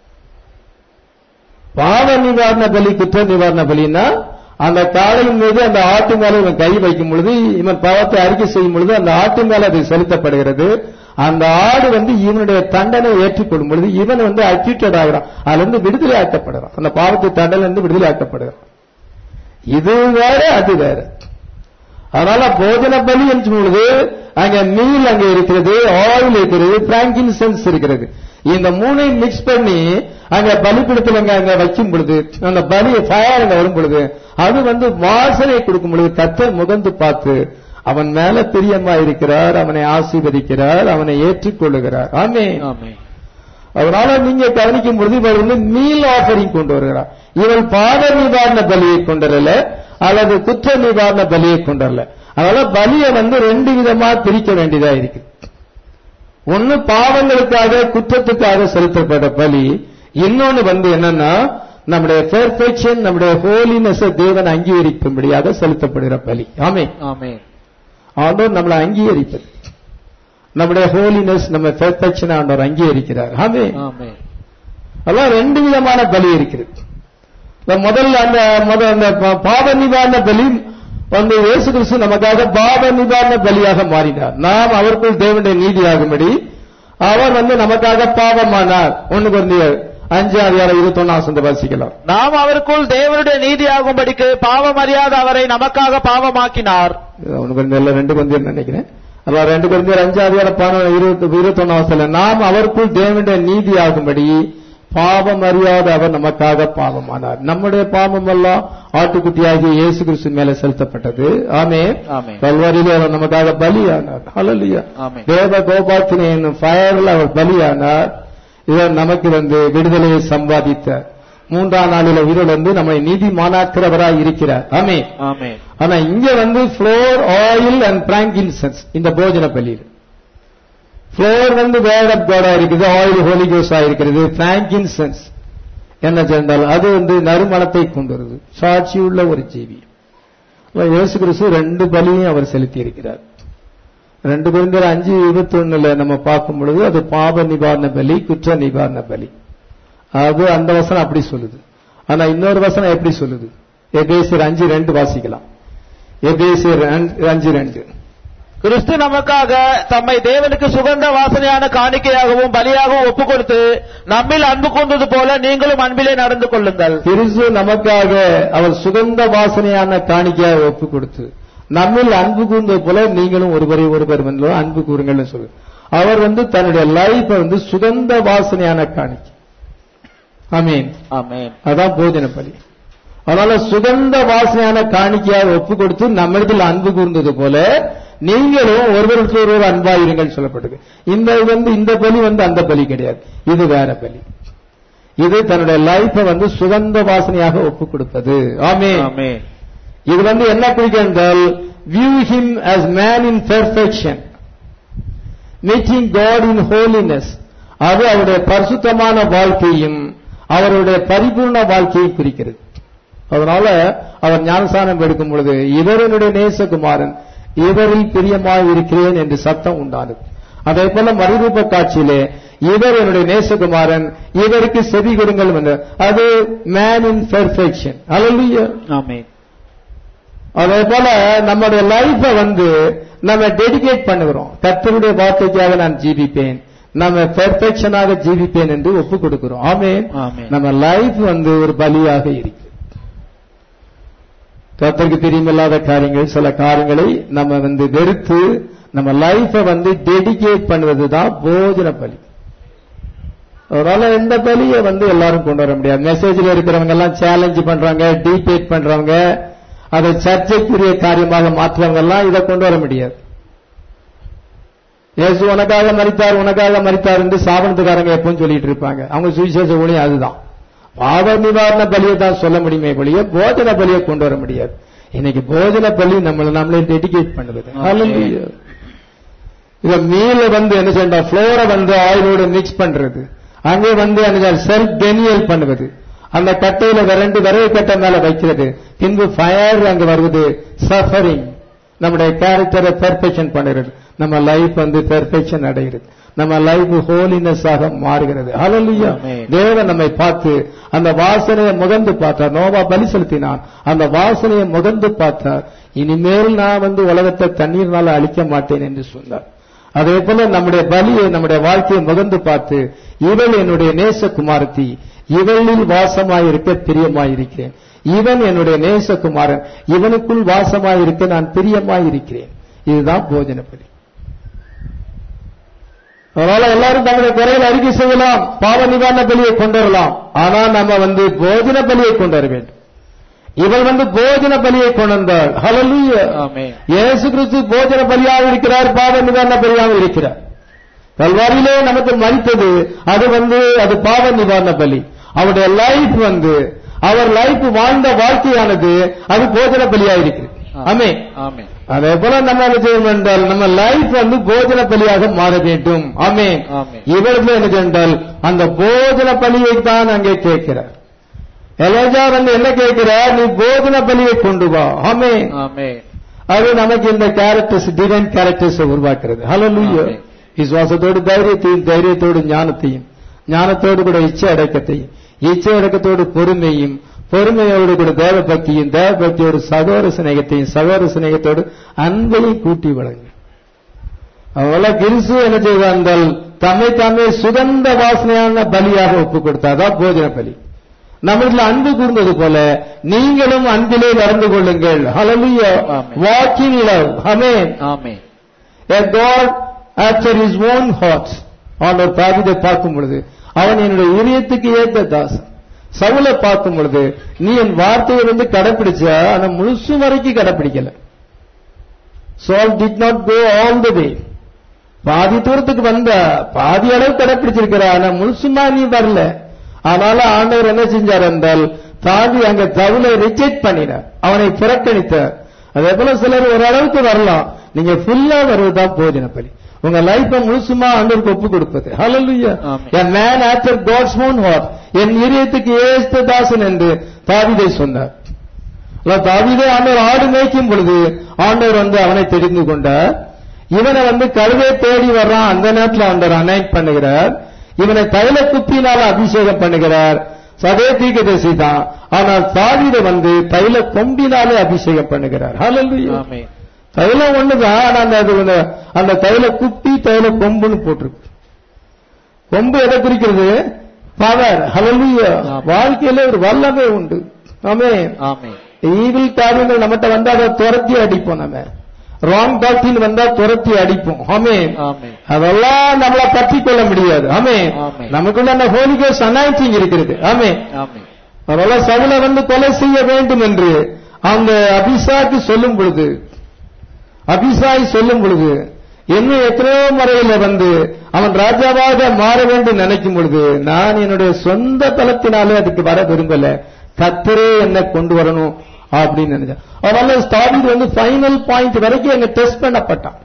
பாவ நிவாரண பலி குற்ற நிவாரண பலின்னா அந்த காளையின் மீது அந்த ஆட்டு மேல இவன் கை வைக்கும் பொழுது இவன் பாவத்தை அறிக்கை செய்யும் பொழுது அந்த ஆட்டு மேல அது செலுத்தப்படுகிறது அந்த ஆடு வந்து இவனுடைய தண்டனை ஏற்றுக்கொள்ளும் பொழுது இவன் வந்து அக்யூட்டட் ஆகிறான் அதுல இருந்து விடுதலை ஆக்கப்படுறான் அந்த பாவத்தை தண்டனை இருந்து விடுதலை ஆக்கப்படுகிறான் இது வேற அது வேற அதனால போஜன பலி என்று பொழுது அங்க மீல் அங்க இருக்கிறது ஆயில் இருக்கிறது பிராங்கின் சென்ஸ் இருக்கிறது இந்த மூணையும் மிக்ஸ் பண்ணி அங்க பலிப்பிடத்தில் அங்க அங்க வைக்கும் பொழுது அந்த பலி ஃபயர் அங்க வரும் பொழுது அது வந்து வாசனை கொடுக்கும் பொழுது கத்தர் முகந்து பார்த்து அவன் மேல பிரியமா இருக்கிறார் அவனை ஆசீர்வதிக்கிறார் அவனை ஏற்றுக்கொள்ளுகிறார் ஆமே ஆமென். அதனால நீங்க கவனிக்கும் பொழுது இவர் வந்து மீல் ஆஃபரிங் கொண்டு வருகிறார் இவள் பாத நிவாரண பலியை கொண்டு வரல அல்லது குற்ற நிவாரண பலியை கொண்டு வரல அதனால பலியை வந்து ரெண்டு விதமா பிரிக்க வேண்டியதா இருக்கு ஒன்னு பாவங்களுக்காக குற்றத்துக்காக செலுத்தப்பட்ட பலி இன்னொன்னு வந்து என்னன்னா நம்முடைய பெர்ஃபெக்ஷன் நம்முடைய ஹோலினஸ் தேவன் அங்கீகரிக்கும்படியாக செலுத்தப்படுகிற பலி ஆமே ஆமென். ஆண்டவர் நம்மளை அங்கீகரிப்பது நம்முடைய ஹோலினஸ் நம்ம பெர்ஃபெக்ஷன் ஆண்டவர் அங்கீகரிக்கிறார் ஆமே ஆமென். அதான் ரெண்டு விதமான பலி இருக்கிறது இந்த முதல்ல அந்த முதல் அந்த பா- பாவ நிவாரண பலி வந்து இயேசு கிறிஸ்து நமக்காக பாவ நிவாரண பலியாக மாறினார் நாம் அவருக்குள் தேவனுடைய நீதியாகும்படி அவர் வந்து நமக்காக பாவமானார் ஒண்ணு குறைந்த அஞ்சு அதிகாரம் இருபத்தொன்னாம் சந்த வாசிக்கலாம் நாம் அவருக்குள் தேவனுடைய நீதியாகும்படிக்கு பாவம் அறியாத அவரை நமக்காக பாவமாக்கினார் ஒண்ணு குறைந்த ரெண்டு குறைந்தர் நினைக்கிறேன் அதான் ரெண்டு குறைந்தர் அஞ்சு அதிகாரம் பதினொன்று இருபத்தி இருபத்தொன்னாம் வசனம் நாம் அவருக்குள் தேவனுடைய நீதியாகும்படி பாவம் அறியாத அவர் நமக்காக பாவமானார் நம்முடைய பாவம் எல்லாம் ஆட்டுக்குட்டியாகிய இயேசு கிறிஸ்து மேல செலுத்தப்பட்டது ஆமே ஆமென். கல்வாரியிலே அவர் நமக்காக பலியானார் ஹalleluya ஆமென். தேவ கோபாக்கினை என்னும் ஃபயர்ல அவர் பலியானார் இவர் நமக்கு வந்து விடுதலையை சம்பாதித்தார் மூன்றாம் நாளில உயிரோடு வந்து நம்மை நீதிமானாக்கிறவராய் இருக்கிறார் ஆமே ஆமென். ஆனா இங்க வந்து ஃப்ளோர் ஆயில் அண்ட் பிராங்கின்சன்ஸ் இந்த போஜன பலியில் ஃப்ளோர் வந்து வேர்ட் ஆஃப் காடா இருக்குது ஆயில் ஹோலி கோஸா இருக்கிறது பிராங்கின்சன்ஸ் என்ன சென்றால் அது வந்து நறுமணத்தை கொண்டு வருது சாட்சி உள்ள ஒரு ஜீவி அப்ப இயேசு கிறிஸ்து ரெண்டு பலியும் அவர் செலுத்தி இருக்கிறார் ரெண்டு குழந்தைகள் அஞ்சு இருபத்தி ஒண்ணுல நம்ம பார்க்கும் பொழுது அது பாப நிவாரண பலி குற்ற நிவாரண பலி அது அந்த வசனம் அப்படி சொல்லுது ஆனா இன்னொரு வசனம் எப்படி சொல்லுது எபேசியர் அஞ்சு ரெண்டு வாசிக்கலாம் எபேசியர் அஞ்சு- அஞ்சு ரெண்டு கிறிஸ்து நமக்காக தம்மை தேவனுக்கு சுகந்த வாசனையான காணிக்கையாகவும் பலியாகவும் ஒப்புக் கொடுத்து நம்மில் அன்பு கொண்டது போல நீங்களும் அன்பிலே நடந்து கொள்ளுங்கள் கிறிஸ்து நமக்காக அவர் சுகந்த வாசனையான காணிக்கையாக ஒப்பு கொடுத்து நம்மில் அன்பு கூர்ந்தது போல நீங்களும் ஒருவரை ஒருவர் வந்து அன்பு கூறுங்கள்னு சொல்லு அவர் வந்து தன்னுடைய லைஃப் வந்து சுகந்த வாசனையான காணிக்கை ஆமீன் ஆமென் அதான் போஜன பலி அதனால சுகந்த வாசனையான காணிக்கையாக ஒப்பு கொடுத்து நம்மிடத்தில் அன்பு கூர்ந்தது போல நீங்களும் ஒருவருக்கு ஒருவர் அன்பாயிருங்கள் சொல்லப்பட்டது இந்த வந்து இந்த பலி வந்து அந்த பலி கிடையாது இது வேற பலி இது தன்னுடைய லைஃபை வந்து சுகந்த வாசனையாக ஒப்பு கொடுப்பது ஆமே ஆமென் இது வந்து என்ன குறிக்கும் என்றால் view him as man in perfection meeting God in holiness அது அவருடைய பரிசுத்தமான வாழ்க்கையும் அவருடைய பரிபூர்ண வாழ்க்கையும் குறிக்கிறது அதனால அவர் ஞானசானம் எடுக்கும் பொழுது இவருடைய நேசகுமாரன் இவரில் பிரியமாய் இருக்கிறேன் என்று சத்தம் உண்டானது அதே போல மறுரூப காட்சியிலே இவர் என்னுடைய நேசகுமாரன் இவருக்கு செவி கொடுங்கள் என்று அது மேன் இன் பெர்ஃபெக்ஷன் அல்ல ஆமென் அதே போல நம்முடைய லைஃப வந்து நம்ம டெடிகேட் பண்ணுகிறோம் கர்த்தருடைய வார்த்தைக்காக நான் ஜீவிப்பேன் நம்ம பெர்ஃபெக்ஷனாக ஜீவிப்பேன் என்று ஒப்பு கொடுக்கிறோம் ஆமென் ஆமென். நம்ம லைஃப் வந்து ஒரு பலியாக இருக்கு கர்த்தருக்கு தெரியுமில்லாத காரியங்கள் சில காரியங்களை நம்ம வந்து வெறுத்து நம்ம லைஃப வந்து டெடிகேட் பண்ணுவதுதான் போஜன பலி அதனால இந்த பலியை வந்து எல்லாரும் கொண்டு வர முடியாது மெசேஜ்ல இருக்கிறவங்க எல்லாம் சேலஞ்ச் பண்றாங்க டிபேட் பண்றவங்க அதை சர்ச்சைக்குரிய காரியமாக மாற்றுவாங்க எல்லாம் இதை கொண்டு வர முடியாது இயேசு உனக்காக மறித்தார் உனக்காக மறித்தார் என்று சாபனத்துக்காரங்க எப்பவும் சொல்லிட்டு இருப்பாங்க அவங்க சுவிசேஷ ஊழியம் அதுதான் பாவ நிவாரண பலியை தான் சொல்ல முடியுமே பலிய போஜன பலியை கொண்டு வர முடியாது இன்னைக்கு போஜன பலி நம்மளை நம்மளே டெடிகேட் பண்ணுவது Hallelujah. இத மீல வந்து என்ன செய்யண்டா ஃப்ளோரை வந்து ஆயிலோட மிக்ஸ் பண்றது அங்கே வந்து என்ன செல்ஃப் டெனியல் பண்ணுவது அந்த கட்டையில ரெண்டு விறகு கட்டை மேல வைக்கிறது பின்பு ஃபயர் அங்க வருவது சஃபரிங் நம்முடைய கேரக்டரை பெர்ஃபெக்ஷன் பண்ணுகிறது நம்ம லைஃப் வந்து பெர்ஃபெக்ஷன் அடைகிறது நம்ம லைஃப் ஹோலினஸ் ஆக மாறுகிறது ஹalleluya Amen. தேவன் நம்மை பார்த்து அந்த வாசனையை முகந்து பார்த்தார் நோவா பலி செலுத்தினான் அந்த வாசனையை முகந்து பார்த்தார் இனிமேல் நான் வந்து உலகத்தை தண்ணீர்னால அழிக்க மாட்டேன் என்று சொன்னார் அதே போல நம்முடைய பலியை நம்முடைய வாழ்க்கையை முகந்து பார்த்து இவள் என்னுடைய நேசகுமாரத்தி இவளில் வாசமாயிருக்க பிரியமாயிருக்கிறேன் இவன் என்னுடைய நேசகுமாரன் இவனுக்குள் வாசமாயிருக்க நான் பிரியமாயிருக்கிறேன் இதுதான் போஜன பலி அதனால எல்லாரும் தங்களுடைய குறைகளை அறிக்கை செய்யலாம் பாவ நிவாரண பலியை கொண்டு வரலாம் ஆனா நம்ம வந்து போஜன பலியை கொண்டு வர வேண்டும் இவள் வந்து போஜன பலியை கொண்டு வந்தாள் ஹalleluya ஆமென் இயேசு கிறிஸ்து போஜன பலியாக இருக்கிறார் பாவ நிவாரண பலியாக இருக்கிறார் கல்வாரியிலே நமக்கு மறித்தது அது வந்து அது பாவ நிவாரண பலி அவருடைய லைஃப் வந்து அவர் லைஃப் வாழ்ந்த வாழ்க்கையானது அது போஜன பலியாக இருக்கிறது ஆமே ஆமென் அதே போல நம்ம என்ன செய்ய என்றால் நம்ம லைஃப் வந்து போஜன பலியாக மாற வேண்டும் ஆமே ஆமென். இவர்கள் என்ன என்றால் அந்த போஜன பலியை தான் அங்கே கேட்கிறார் எலேஜா வந்து என்ன கேட்கிறார் நீ போஜன பலியை கொண்டு வா ஆமே ஆமென் அது நமக்கு இந்த கேரக்டர்ஸ் டிவைன் கேரக்டர்ஸ் உருவாக்குறது ஹalleluya ஆமென். விசுவாசத்தோடு தைரியத்தையும் தைரியத்தோடு ஞானத்தையும் ஞானத்தோடு கூட இச்சை அடக்கத்தையும் இச்சை அடக்கத்தோடு பொறுமையும் பொறுமையோடு கூட தேவ பக்தியும் தேவ பக்தியோடு சகோதர சிநேகத்தையும் சகோதர சிநேகத்தோடு அன்பையும் கூட்டி வழங்கு அவள கிறிஸ்து என்ன செய்தார் என்றால் தம்மை தாமே சுகந்த வாசனையான பலியாக ஒப்பு கொடுத்தார் அதான் போஜன பலி நம்மிடத்தில் அன்பு கூர்ந்தது போல நீங்களும் அன்பிலே நடந்து கொள்ளுங்கள் ஹalleluya ஆமென். walk in love amen amen a god after his own heart ஆண்டவர் தாவீதை பார்க்கும் பொழுது அவன் என்னுடைய இதயத்துக்கு ஏற்ற தாசன் சவுலை பார்க்கும் பொழுது நீ என் வார்த்தையை வந்து கடைப்பிடிச்ச ஆனா முழுசு வரைக்கும் கடைப்பிடிக்கல Saul did not go all the way பாதி தூரத்துக்கு வந்த பாதி அளவு கடைப்பிடிச்சிருக்கிற ஆனா முழுசுமா நீ வரல அதனால ஆண்டவர் என்ன செஞ்சார் என்றால் தாவி அங்க தவுலை ரிஜெக்ட் பண்ணினார் அவனை புறக்கணித்தார் அதே போல சிலர் ஒரு அளவுக்கு வரலாம் நீங்க ஃபுல்லா வருவதுதான் போஜன பலி உங்க லைஃப முழுசுமா ஆண்டவருக்கு ஒப்பு கொடுப்பது ஹalleluya ஆமென். a man after god's own heart என் இதயத்துக்கு ஏஸ்த தாசன் என்று தாவீதை சொன்னார் அல்ல, தாவீதை ஆண்டவர் ஆடு மேய்க்கும் பொழுது ஆண்டவர் வந்து அவனை தெரிந்து கொண்டார் இவனை வந்து கழுதை தேடி வர்றான் அந்த நேரத்தில் ஆண்டவர் அனைட் பண்ணுகிறார் இவனை தைல குப்பினால அபிஷேகம் பண்ணுகிறார் சதே தீர்க்கதரிசி தான் ஆனால் தாவீதை வந்து தைல கொம்பினாலே அபிஷேகம் பண்ணுகிறார் ஹalleluya ஆமென் தைலம் ஒண்ணுதான் ஆனா அந்த அது வந்து- அந்த தைல குப்பி தைல கொம்புன்னு போட்டிருக்கு கொம்பு எதை குறிக்கிறது பவர் ஹalleluya ஆமா. வாழ்க்கையில ஒரு வல்லமை உண்டு ஆமே ஆமென் ஈவில் காரியங்கள் நம்மகிட்ட வந்தா அதை துரத்தி அடிப்போம் நம்ம ராங் டாக்டின் வந்தா துரத்தி அடிப்போம் ஆமே ஆமென் அதெல்லாம் நம்மள பற்றி கொள்ள முடியாது ஆமே ஆமென். நமக்குள்ள அந்த ஹோலி கோஸ் அனாயிட்டிங் இருக்கிறது ஆமே ஆமென் அதனால சவுலை வந்து கொலை செய்ய வேண்டும் என்று அந்த அபிசாக்கு சொல்லும் பொழுது அபிசாய் சொல்லும் பொழுது இன்னும் எத்தனையோ முறையில வந்து அவன் ராஜாவாக மாற வேண்டும் நினைக்கும் பொழுது நான் என்னுடைய சொந்த தளத்தினாலே அதுக்கு வர விரும்பல கத்தரே என்ன கொண்டு வரணும் அப்படின்னு நினைச்சேன் அதனால ஸ்தாபித் வந்து ஃபைனல் பாயிண்ட் வரைக்கும் அங்க டெஸ்ட் பண்ணப்பட்டான்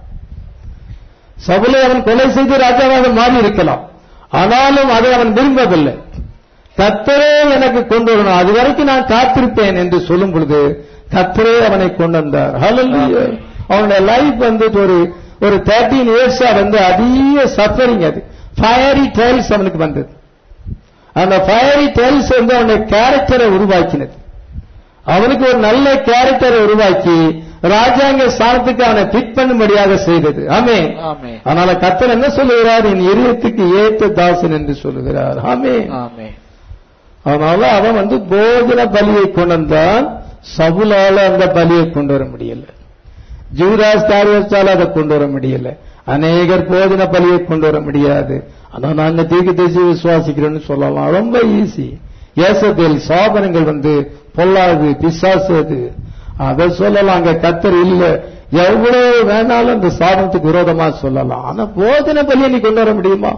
சவுலை அவன் கொலை செய்து ராஜாவாக மாறி இருக்கலாம் ஆனாலும் அதை அவன் விரும்பவில்லை கத்தரே எனக்கு கொண்டு வரணும் அது வரைக்கும் நான் காத்திருப்பேன் என்று சொல்லும் பொழுது கத்தரே அவனை கொண்டு வந்தார் Hallelujah. அவனுடைய லைஃப் வந்து ஒரு ஒரு தேர்ட்டீன் இயர்ஸா வந்து அதிக சஃபரிங் அது ஃபயரி ட்ரையல்ஸ் அவனுக்கு வந்தது அந்த ஃபயரி ட்ரையல்ஸ் வந்து அவனுடைய கேரக்டரை உருவாக்கினது அவனுக்கு ஒரு நல்ல கேரக்டரை உருவாக்கி ராஜாங்க ஸ்தானத்துக்கு அவனை ஃபிட் பண்ணும்படியாக செய்தது ஆமே ஆமென் அதனால கத்தர் என்ன சொல்லுகிறார் என் இதயத்துக்கு ஏற்ற தாசன் என்று சொல்லுகிறார் ஆமே ஆமென் அதனால அவன் வந்து போஜன பலியை கொண்டு வந்தான் சவுலால அந்த பலியை கொண்டு வர முடியல ஜூதாஸ் தாரியத்தால அதை கொண்டு வர முடியல அநேகர் போஜன பலியை கொண்டு வர முடியாது ஆனா நாங்க தீர்க்க தேசி விசுவாசிக்கிறோம்னு சொல்லலாம் ரொம்ப ஈஸி ஏசபேல் சாபனங்கள் வந்து பொல்லாது பிசாசு அது அதை சொல்லலாம் அங்க கத்தர் இல்ல எவ்வளவு வேணாலும் அந்த சாதனத்துக்கு விரோதமா சொல்லலாம் ஆனா போதனை பலியை நீ கொண்டு வர முடியுமா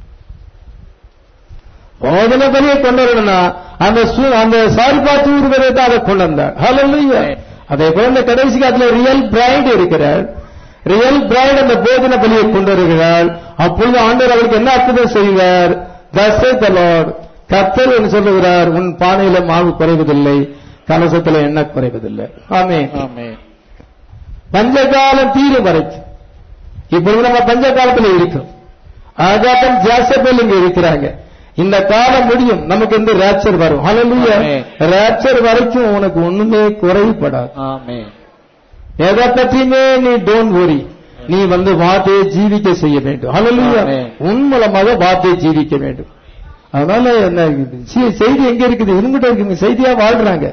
போதனை பலியை கொண்டு வரணும்னா அந்த சு- அந்த சாரிபா தூர்வரை தான் அதை கொண்டு வந்தார் ஹalleluya அதே போல இந்த கடைசி காலத்துல ரியல் பிரைட் இருக்கிறார் ரியல் பிரைட் அந்த போதனை பலியை கொண்டு வருகிறார் அப்பொழுது ஆண்டவர் அவருக்கு என்ன அற்புதம் செய்வார் தசை தலோட் கத்தர் என்று சொல்லுகிறார் உன் பானையில மாவு குறைவதில்லை கலசத்துல எண்ணெய் குறைவதில்லை ஆமே ஆமென் பஞ்சகாலம் தீரும் வரைக்கும் இப்பொழுது நம்ம பஞ்ச காலத்துல இருக்கோம் ஆகாதம் ஜாசபேல் இங்க இருக்கிறாங்க இந்த காலம் முடியும் நமக்கு இந்த ரேப்சர் வரும் ஹalleluya ஆமென். ரேப்சர் வரைக்கும் உனக்கு ஒண்ணுமே குறைபடாது ஆமென் எதை பற்றியுமே நீ டோன்ட் worry நீ வந்து வார்த்தையை ஜீவிக்க செய்ய வேண்டும் ஹalleluya ஆமென். உன் மூலமாக வார்த்தையை ஜீவிக்க வேண்டும் அதனால என்ன இருக்குது? சி- செய்தி எங்க இருக்குது இவங்கிட்ட இருக்குங்க செய்தியா வாழ்றாங்க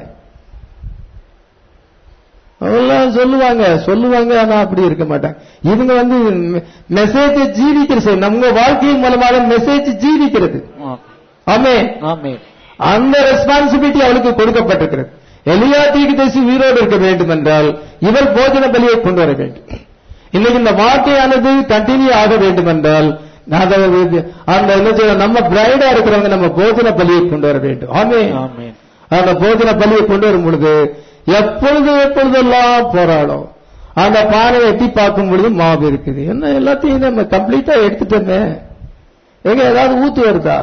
அதெல்லாம் சொல்லுவாங்க சொல்லுவாங்க ஆனா அப்படி இருக்க மாட்டாங்க இவங்க வந்து மெசேஜ் ஜீவிக்கிறது நம்ம வாழ்க்கையின் மூலமாக மெசேஜ் ஜீவிக்கிறது ஆமே ஆமென் அந்த ரெஸ்பான்சிபிலிட்டி அவளுக்கு கொடுக்கப்பட்டிருக்கிறது எலியா தீர்க்கதரிசி உயிரோடு இருக்க வேண்டும் என்றால் இவள் போஜன பலியை கொண்டு வர வேண்டும் இன்னைக்கு இந்த வார்த்தையானது கண்டினியூ ஆக வேண்டும் என்றால் அதை அந்த என்ன சொல்ற, நம்ம பிரைடா இருக்கிறவங்க நம்ம போஜன பலியை கொண்டு வர வேண்டும் ஆமே ஆமென் அந்த போஜன பலியை கொண்டு வரும் பொழுது எப்பொழுது எப்பொழுதெல்லாம் போராடும் அந்த பானையை எட்டி பார்க்கும் பொழுது மாவு இருக்குது என்ன எல்லாத்தையும் நம்ம கம்ப்ளீட்டா எடுத்துட்டோமே எங்க ஏதாவது ஊத்து வருதா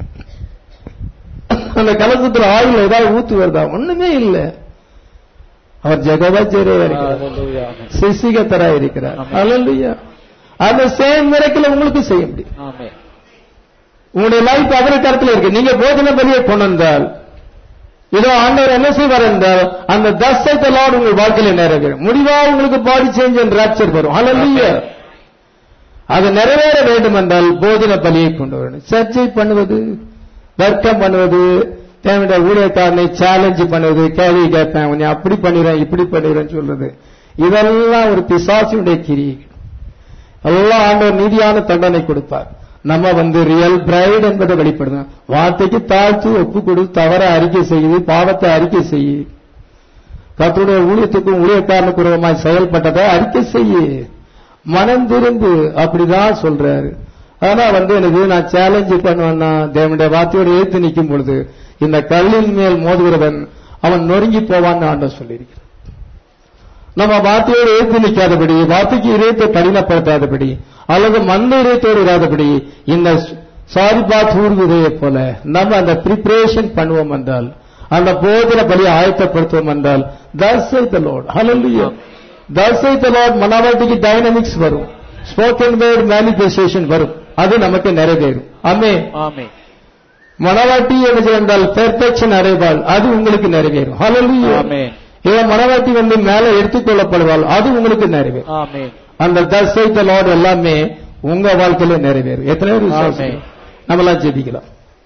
அந்த கலசத்துல ஆயில் ஏதாவது ஊத்து வருதா ஒண்ணுமே இல்ல அவர் ஜெகவா ஜெரேவா இருக்கிறார் ஹalleluya சிசிகத்தரா இருக்கிறார் ஆமென். அல்லையா அந்த சேம் மிரக்கில் உங்களுக்கு செய்ய முடியும் ஆமென் உங்களுடைய லைஃப் அவர் கருத்துல இருக்கு நீங்க போஜன பலியை கொண்டு வந்தால் இதோ ஆண்டவர் என்ன செய்வார் என்றால் அந்த தசத்தை லார்ட் உங்கள் வாழ்க்கையில நிறைவேறும் முடிவா உங்களுக்கு பாடி சேஞ்ச் அண்ட் ராப்சர் வரும் ஹalleluya அது நிறைவேற வேண்டும் என்றால் போஜன பலியை கொண்டு வரணும் சர்ச்சை பண்ணுவது வர்க்கம் பண்ணுவது தேவையான ஊழியக்காரனை சேலஞ்சு பண்ணுவது கேள்வி கேட்பேன் உன்னை அப்படி பண்ணிடுறேன் இப்படி பண்ணிடுறேன்னு சொல்றது இதெல்லாம் ஒரு பிசாசியுடைய கிரியை எல்லாம் ஆண்டவர் நீதியான தண்டனை கொடுப்பார் நம்ம வந்து ரியல் பிரைட் என்பதை வெளிப்படுத்தணும் வார்த்தைக்கு தாழ்த்து ஒப்பு கொடு தவற அறிக்கை செய்யுது பாவத்தை அறிக்கை செய்யு கர்த்தருடைய ஊழியத்துக்கும் ஊழியக்காரனுக்கு உருவமாய் செயல்பட்டதை அறிக்கை செய்யு மனம் திரும்பு அப்படிதான் சொல்றாரு ஆனா வந்து எனக்கு நான் சேலஞ்சு பண்ணுவேன்னா தேவனுடைய வார்த்தையோடு ஏத்து நிற்கும் பொழுது இந்த கல்லின் மேல் மோதுகிறவன் அவன் நொறுங்கி போவான்னு ஆண்டவர் சொல்லியிருக்கிறார் நம்ம வார்த்தையோடு ஏற்று நிற்காதபடி வார்த்தைக்கு இதயத்தை கடினப்படுத்தாதபடி அல்லது மந்த இதயத்தோடு இராதபடி இந்த சாரிபா தூர்விதையை போல நம்ம அந்த ப்ரிப்பரேஷன் பண்ணுவோம் என்றால் அந்த போதன பலியை ஆயத்தப்படுத்துவோம் என்றால் தர்சை த லோட் ஹalleluya தர்சை த லோட் மனவாட்டிக்கு டைனமிக்ஸ் வரும் ஸ்போக்கன் வேர்ட் மேனிஃபெஸ்டேஷன் வரும் அது நமக்கு நிறைவேறும் ஆமே ஆமென் மனவாட்டி என்று என்றால் பெர்ஃபெக்ஷன் அடைவாள் அது உங்களுக்கு நிறைவேறும் ஹalleluya ஆமென் இவன் மனவாட்டி வந்து மேல எடுத்துக்கொள்ளப்படுவாள் அது உங்களுக்கு நிறைவேறும் ஆமென் அந்த தசை லார்ட் எல்லாமே உங்க வாழ்க்கையில நிறைவேறும் எத்தனை பேர் விசுவாசிக்கிறோம்? நம்மளாம் ஜெபிக்கலாம்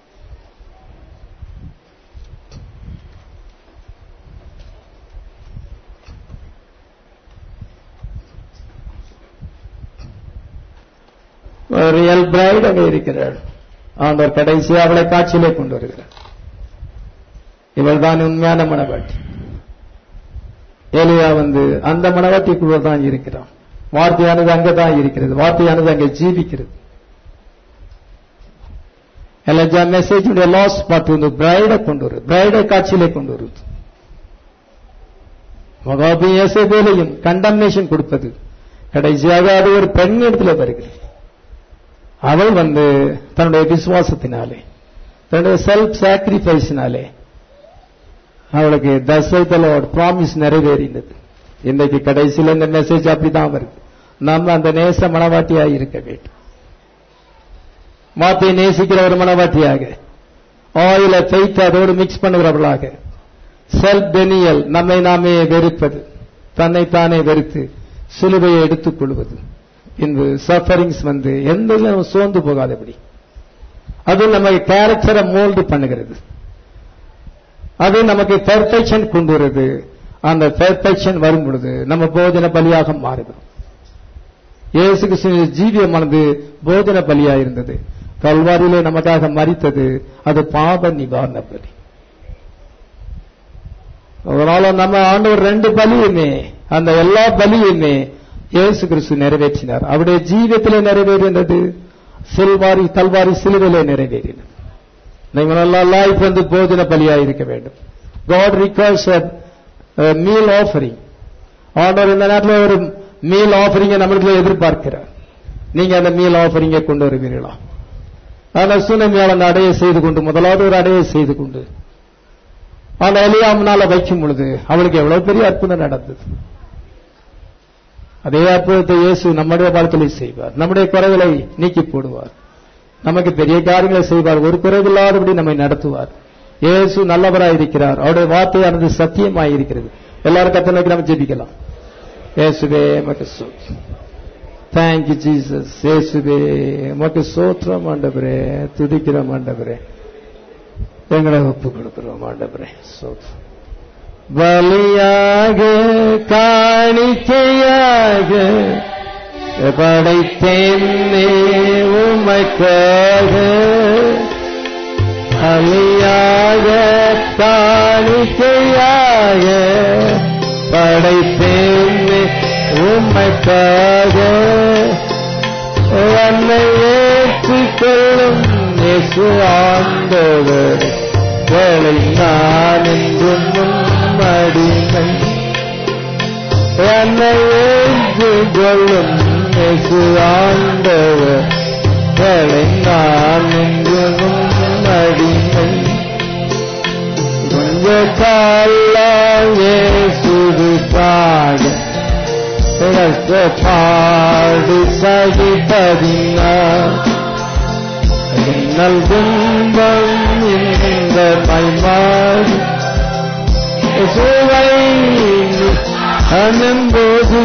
ரியல் பிரைட் அங்கே இருக்கிறாள் ஆண்டவர் கடைசி அவளை காட்சியிலே கொண்டு வருகிறார் இவள் தான் உண்மையான மனவாட்டி ஏலியா வந்து அந்த மனவாட்டிக்குள்ள தான் இருக்கிறான் வார்த்தையானது அங்கதான் இருக்கிறது வார்த்தையானது அங்கே ஜீவிக்கிறது எலஜா மெசேஜ் லாஸ் பார்த்து வந்து பிரைடை கொண்டு வரு பிரைடை காட்சியிலே கொண்டு வருது மகாபி இயேசபேலையும் கண்டம்னேஷன் கொடுப்பது கடைசியாக அது ஒரு பெண் இடத்துல வருகிறது அவள் வந்து தன்னுடைய விசுவாசத்தினாலே தன்னுடைய செல்ஃப் சாக்ரிஃபைஸ்னாலே அவளுக்கு தசைத்தலோட ப்ராமிஸ் நிறைவேறினது இன்றைக்கு கடைசியில் இந்த மெசேஜ் அப்படிதான் வருது நம்ம அந்த நேச மனவாட்டியாக இருக்க வேண்டும் வார்த்தையை நேசிக்கிற ஒரு மனவாட்டியாக ஆயில ஃபெய்த் அதோடு மிக்ஸ் பண்ணுகிறவர்களாக செல்ஃப் டெனியல் நம்மை நாமே வெறுப்பது தன்னைத்தானே வெறுத்து சிலுவையை எடுத்துக் கொள்வது பின்பு சஃபரிங்ஸ் வந்து எந்த இதுலயும் சோர்ந்து போகாதபடி அது நமக்கு கேரக்டரை மோல்டு பண்ணுகிறது அது நமக்கு பெர்ஃபெக்ஷன் கொண்டு வருது அந்த பெர்ஃபெக்ஷன் வரும் பொழுது நம்ம போஜன பலியாக மாறுகிறோம் இயேசு கிறிஸ்துவின் ஜீவியமானது போஜன பலியாக இருந்தது கல்வாரியிலே நமக்காக மறித்தது அது பாப நிவாரண பலி அதனால நம்ம ஆண்டவர் ரெண்டு பலியுமே அந்த எல்லா பலியுமே இயேசு கிறிஸ்து நிறைவேற்றினார் அவருடைய ஜீவியத்திலே நிறைவேறினது சில்வாரி தல்வாரி சிலுவிலே நிறைவேறினது நீங்கள் நல்லா லைஃப் வந்து போஜன பலியா இருக்க வேண்டும் காட் ரிக்வயர்ஸ் மீல் ஆஃபரிங் ஆண்டவர் இந்த நேரத்தில் ஒரு மீல் ஆஃபரிங்க நம்மளுக்கு எதிர்பார்க்கிறார் நீங்க அந்த மீல் ஆஃபரிங்க கொண்டு வருவீர்களா ஆனால் சுனமியால் அந்த அடையை செய்து கொண்டு முதலாவது ஒரு அடையை செய்து கொண்டு அந்த எலியாமனால வைக்கும் பொழுது அவளுக்கு எவ்வளவு பெரிய அற்புதம் நடந்தது அதே அற்புதத்தை இயேசு நம்முடைய வாழ்க்கையை செய்வார் நம்முடைய குறைகளை நீக்கி போடுவார் நமக்கு பெரிய காரியங்களை செய்வார் ஒரு குறைவில்லாதபடி நம்மை நடத்துவார் இயேசு நல்லவராய் இருக்கிறார் அவருடைய வார்த்தையானது சத்தியமாய் இருக்கிறது எல்லாரும் கத்தனைக்கு நம்ம ஜெபிக்கலாம் இயேசுவே மக்கு தேங்க்யூ ஜீசஸ் இயேசுவே மக்கு சோத்திரம் ஆண்டவரே துதிக்கிறோம் ஆண்டவரே எங்களை ஒப்பு கொடுக்கிறோம் ஆண்டவரே சோத்திரம் பலியாக காணிக்கையாக படைத்தேன்னே உமக்காக பலியாக காணிக்கையாக படைத்தேன்னே உமக்காக என்னை ஏற்றுக்கொள்ளும் இயேசு ஆண்டவர் வேலை நான் என்றும் முன்னடிமை என்னை ஏற்றுக்கொள்ளும் இயேசு ஆண்டவர் வேலை நான் என்றும் முன்னடிமை கொஞ்ச காலம் இயேசுக்காக பாடு சகிப்பதினார் இன்னல் துன்பம் இந்த மைமாறு சுவை அனும்போது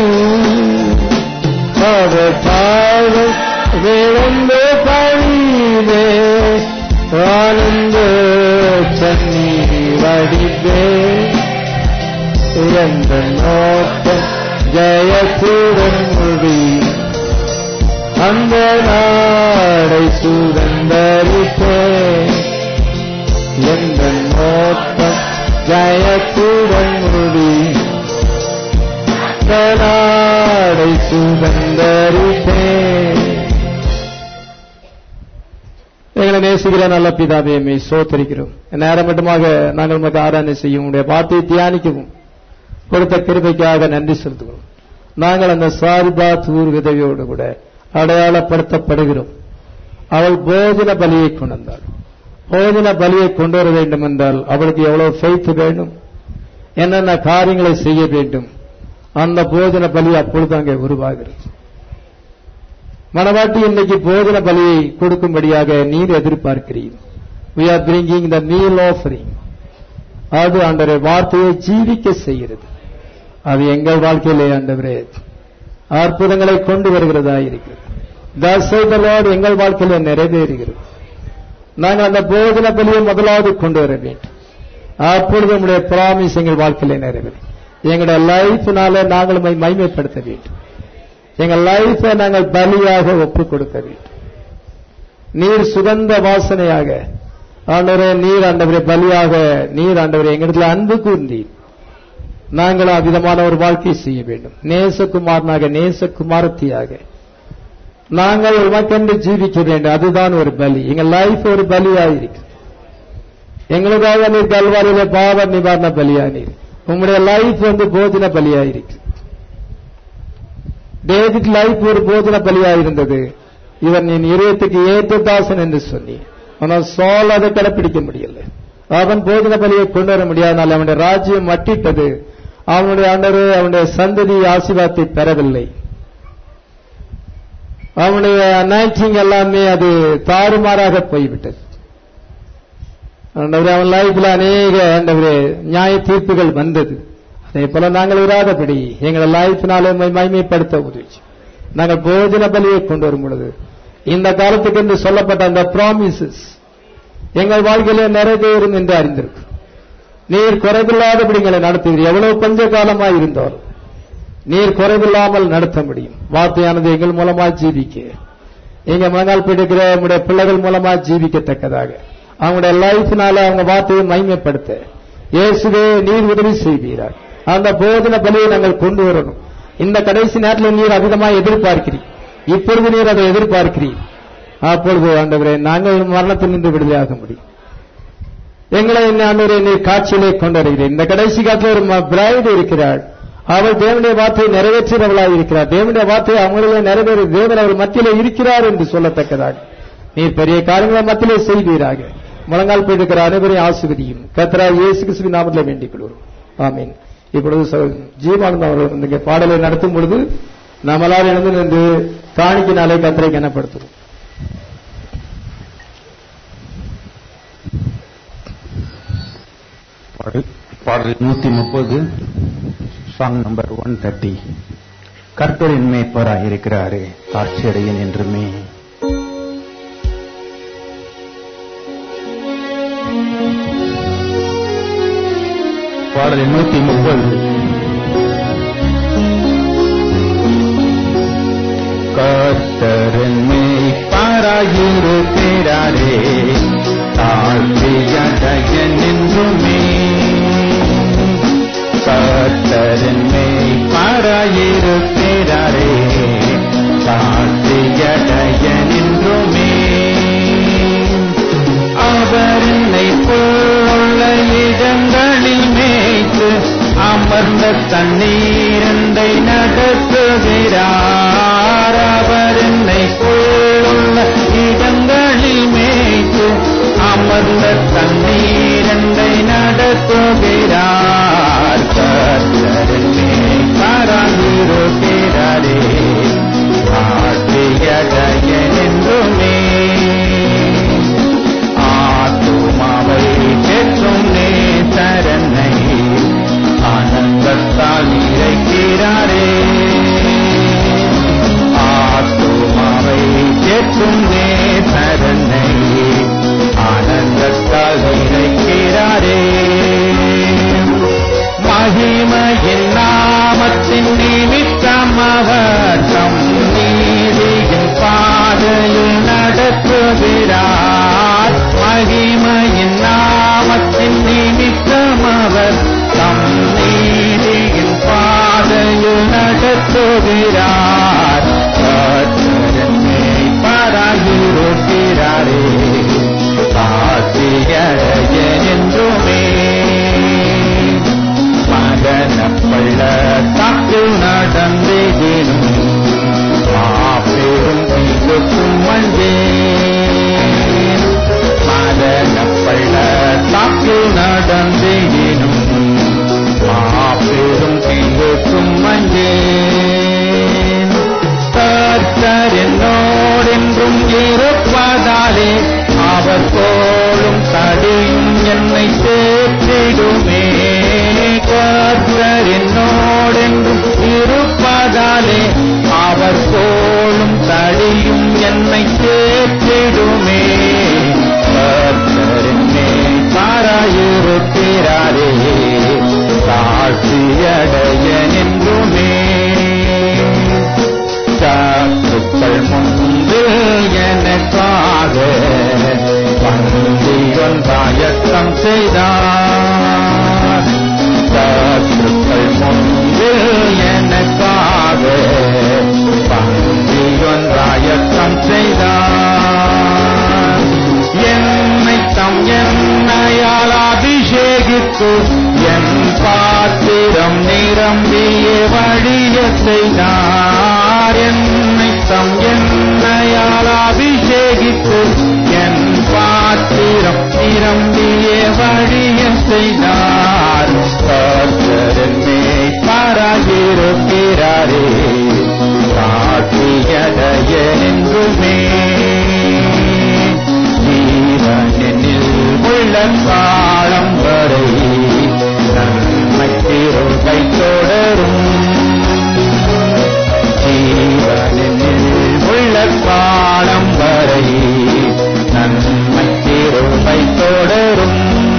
அவர் பாடு விழுந்து பழிவே ஆனந்த சன்னி வடிவே இறந்த நோக்கம் ஜெயத்துடன் முடி அந்த நாடை சுதந்தரிப்பேன் எந்த நோக்கம் ஜெயத்துடன் முடி அந்த நாடை சுதந்தரிப்பேன் எங்களை நேசிக்கிற நல்ல பிதாவே மே சோத்தரிக்கிறோம் நேரம் மட்டுமாக நாங்கள் உமக்கு ஆராதனை செய்யும் உடைய வார்த்தையை தியானிக்கவும் கொடுத்த கிருபைக்காக நன்றி செலுத்துகிறோம் நாங்கள் அந்த சாரிபா தூர் விதவியோடு கூட அடையாளப்படுத்தப்படுகிறோம் அவள் போஜன பலியை கொண்டு வந்தாள் போஜன பலியை கொண்டு வர வேண்டும் என்றால் அவளுக்கு எவ்வளவு ஃபெய்த் வேண்டும் என்னென்ன காரியங்களை செய்ய வேண்டும் அந்த போஜன பலி அப்பொழுது அங்கே உருவாகிறது மணவாட்டி இன்னைக்கு போஜன பலியை கொடுக்கும்படியாக நீர் எதிர்பார்க்கிறீர் we are bringing the meal offering அது ஆண்டவரே வார்த்தையை ஜீவிக்க செய்கிறது அது எங்கள் வாழ்க்கையிலே ஆண்டவரே அற்புதங்களை கொண்டு வருகிறதா இருக்கிறது தசைதலோடு எங்கள் வாழ்க்கையில நிறைவேறுகிறது நாங்கள் அந்த போதன பலியை முதலாவது கொண்டு வர வேண்டும் அப்பொழுது நம்முடைய பிராமிஸ் எங்கள் வாழ்க்கையில நிறைவேறும் எங்களுடைய லைஃப்னால நாங்கள் உம்மை மைமைப்படுத்த வேண்டும் எங்கள் லைஃபை நாங்கள் பலியாக ஒப்புக் கொடுக்க வேண்டும் நீர் சுகந்த வாசனையாக ஆண்டவரே நீர் ஆண்டவரே பலியாக நீர் ஆண்டவரே எங்களிடத்தில் அன்பு கூர்ந்தீர் நாங்கள் அவ்விதமான ஒரு வாழ்க்கை செய்ய வேண்டும் நேசகுமாரனாக நேசகுமாரத்தியாக நாங்கள் உமக்கென்று ஜீவிக்க வேண்டும் அதுதான் ஒரு பலி எங்கள் லைஃப் ஒரு பலியாயிருக்கு எங்களுக்காக நீர் கல்வாரியில பாவ நிவாரண பலியானீர் உங்களுடைய லைஃப் வந்து போஜன பலியாயிருக்கு டேவிட் லைஃப் ஒரு போஜன பலியாயிருந்தது இவன் என் இதயத்துக்கு ஏற்ற தாசன் என்று சொல்லி ஆனால் சால் அதை கடைப்பிடிக்க முடியல அவன் போஜன பலியை கொண்டு வர முடியாதனால் அவனுடைய ராஜ்யம் மட்டிட்டது அவனுடைய ஆண்டவர் அவனுடைய சந்ததி ஆசீர்வாதத்தை பெறவில்லை அவனுடைய அனாய்ச்சிங் எல்லாமே அது தாறுமாறாக போய்விட்டது ஆண்டவரே அவன் லைஃப்ல அநேக ஆண்டவரே நியாய தீர்ப்புகள் வந்தது அதே போல நாங்கள் இராதபடி எங்கள் லைஃப்னாலே மைமைப்படுத்த உதவி நாங்கள் போஜன பலியை கொண்டு வரும் பொழுது இந்த காலத்துக்கு என்று சொல்லப்பட்ட அந்த ப்ராமிசஸ் எங்கள் வாழ்க்கையிலே நிறைவேறும் என்று அறிந்திருக்கு நீர் குறைவில்லாதபடி எங்களை நடத்துவீர் எவ்வளவு கொஞ்ச காலமாய் இருந்தோர் நீர் குறைவில்லாமல் நடத்த முடியும் வார்த்தையானது எங்கள் மூலமா ஜீவிக்க எங்க மங்கால் பிடிக்கிற உங்களுடைய பிள்ளைகள் மூலமா ஜீவிக்கத்தக்கதாக அவங்களுடைய லைஃப்னால அவங்க வார்த்தையை மைமைப்படுத்த இயேசுவே நீர் உதவி செய்வீரார் அந்த போதன பலியை நாங்கள் கொண்டு வரணும் இந்த கடைசி நேரத்தில் நீர் அதிகமாக எதிர்பார்க்கிறீர் இப்பொழுது நீர் அதை எதிர்பார்க்கிறீர் அப்பொழுது ஆண்டவரே நாங்கள் மரணத்தில் நின்று விடுதலையாக முடியும் எங்களை ஆண்டவரே நீர் காட்சியிலே கொண்டடைகிறேன் இந்த கடைசி காலத்தில் ஒரு பிரைடு இருக்கிறாள் அவள் தேவனுடைய வார்த்தையை நிறைவேற்றுகிறவளாக இருக்கிறார் தேவனுடைய வார்த்தையை அவங்களே நிறைவேறு தேவன் அவர் மத்தியிலே இருக்கிறார் என்று சொல்லத்தக்கதாக நீர் பெரிய காரியங்களை மத்தியிலே செய்வீராக முழங்கால் போயிருக்கிற அனைவரையும் ஆசிர்வதியும் கத்ரா இயேசு கிறிஸ்துவின் நாமத்தில் வேண்டிக் கொள்வோம் ஆமீன் இப்பொழுது சகோதரர் ஜீவானந்தம் அவர்கள் இந்த பாடலை நடத்தும் பொழுது நாம் எல்லாரும் எழுந்து நின்று காணிக்கினாலே கத்தரை கனப்படுத்துவோம் பாடல் பாடல் நூத்தி முப்பது சாங் நம்பர் ஒன் தேர்ட்டி கர்த்தரின் மேய்ப்பராய் இருக்கிறாரே தாட்சியடையன் என்றுமே பாடல் நூத்தி முப்பது கர்த்தரின் மேய்ப்பராயிருக்கிறாரே தாழ்த்தியடையன் என்றுமே கர்த்தரின் மேய்ப்பராயிருக்கிறாரே தாழ்த்தியடையன் என்றுமே அவர் என்னை போல இடங்களில் மேய்த்து அமர்ந்த தண்ணீரண்டை நடத்துகிறார் அவர் என்னை போல இடங்களில் மேய்த்து அமர்ந்த தண்ணீரண்டை நடத்துகிறார் கர்த்தரின் மேய்ப்பராயிருக்கிறாரே ஆற்றியடையன் என்றுமே ஆத்துமாவை பெற்றும் நேசரனை ஆனந்தத்தால் நிறைக்கிறாரே ஆத்துமாவை பெற்றும் நேசரனை ஆனந்தத்தால் நிறைக்கிறாரே மகிமையின் நாமத்தின் நிமித்தம் அவர் தம் நீதியின் பாதையில் நடத்துகிறார் மகிமையின் நாமத்தின் நிமித்தம் அவர் தம் நீதியின் பாதையில் நடத்துகிறார் பராயிருக்கிறாரே காத்தியடையன் என்றுமே மகன பள்ள தப்பு நடந்தேனும் மாபெரும் தீர்க்கும் வந்தேன் மகன பள்ள தப்பு நடந்தேனும் மாபெரும் தீர்க்கும் வந்தேன் கர்த்தர் என்னோடென்றும் இருப்பதாலே அவர் கோளும் தடியும் என்னை சேர்த்திடுமே கர்த்தர் என்னோடென்றும் இருப்பதாலே அவர் கோளும் தடியும் என்னை சேர்த்திடுமே கர்த்தர் என்னை பாராயிருக்கிறாரே தாழ்ச்சியடையன் என்றுமே சாத்துக்கள் முன்பு எனக்காக பந்தியன் தாயக்கம் செய்தார் சாத்துக்கள் முன்பு எனக்காக பந்தியன் தாயக்கம் செய்தார் என்னை தம் என்னையால் அபிஷேகித்து என் பாத்திரம் நிரம்பிய வழிய செய்தார் என்னை தம் என்னையால் அபிஷேகித்து என் பாத்திரம் நிரம்பிய வழிய செய்தார் கர்த்தரே பாராயிருக்கிறாரே காட்டியடைய என்றுமே ஜீவனில் உள்ள காலம் வரை நன்மை திருவை தொடரும் ஜீவனில் உள்ள காலம் வரை நன்மை திருவை தொடரும்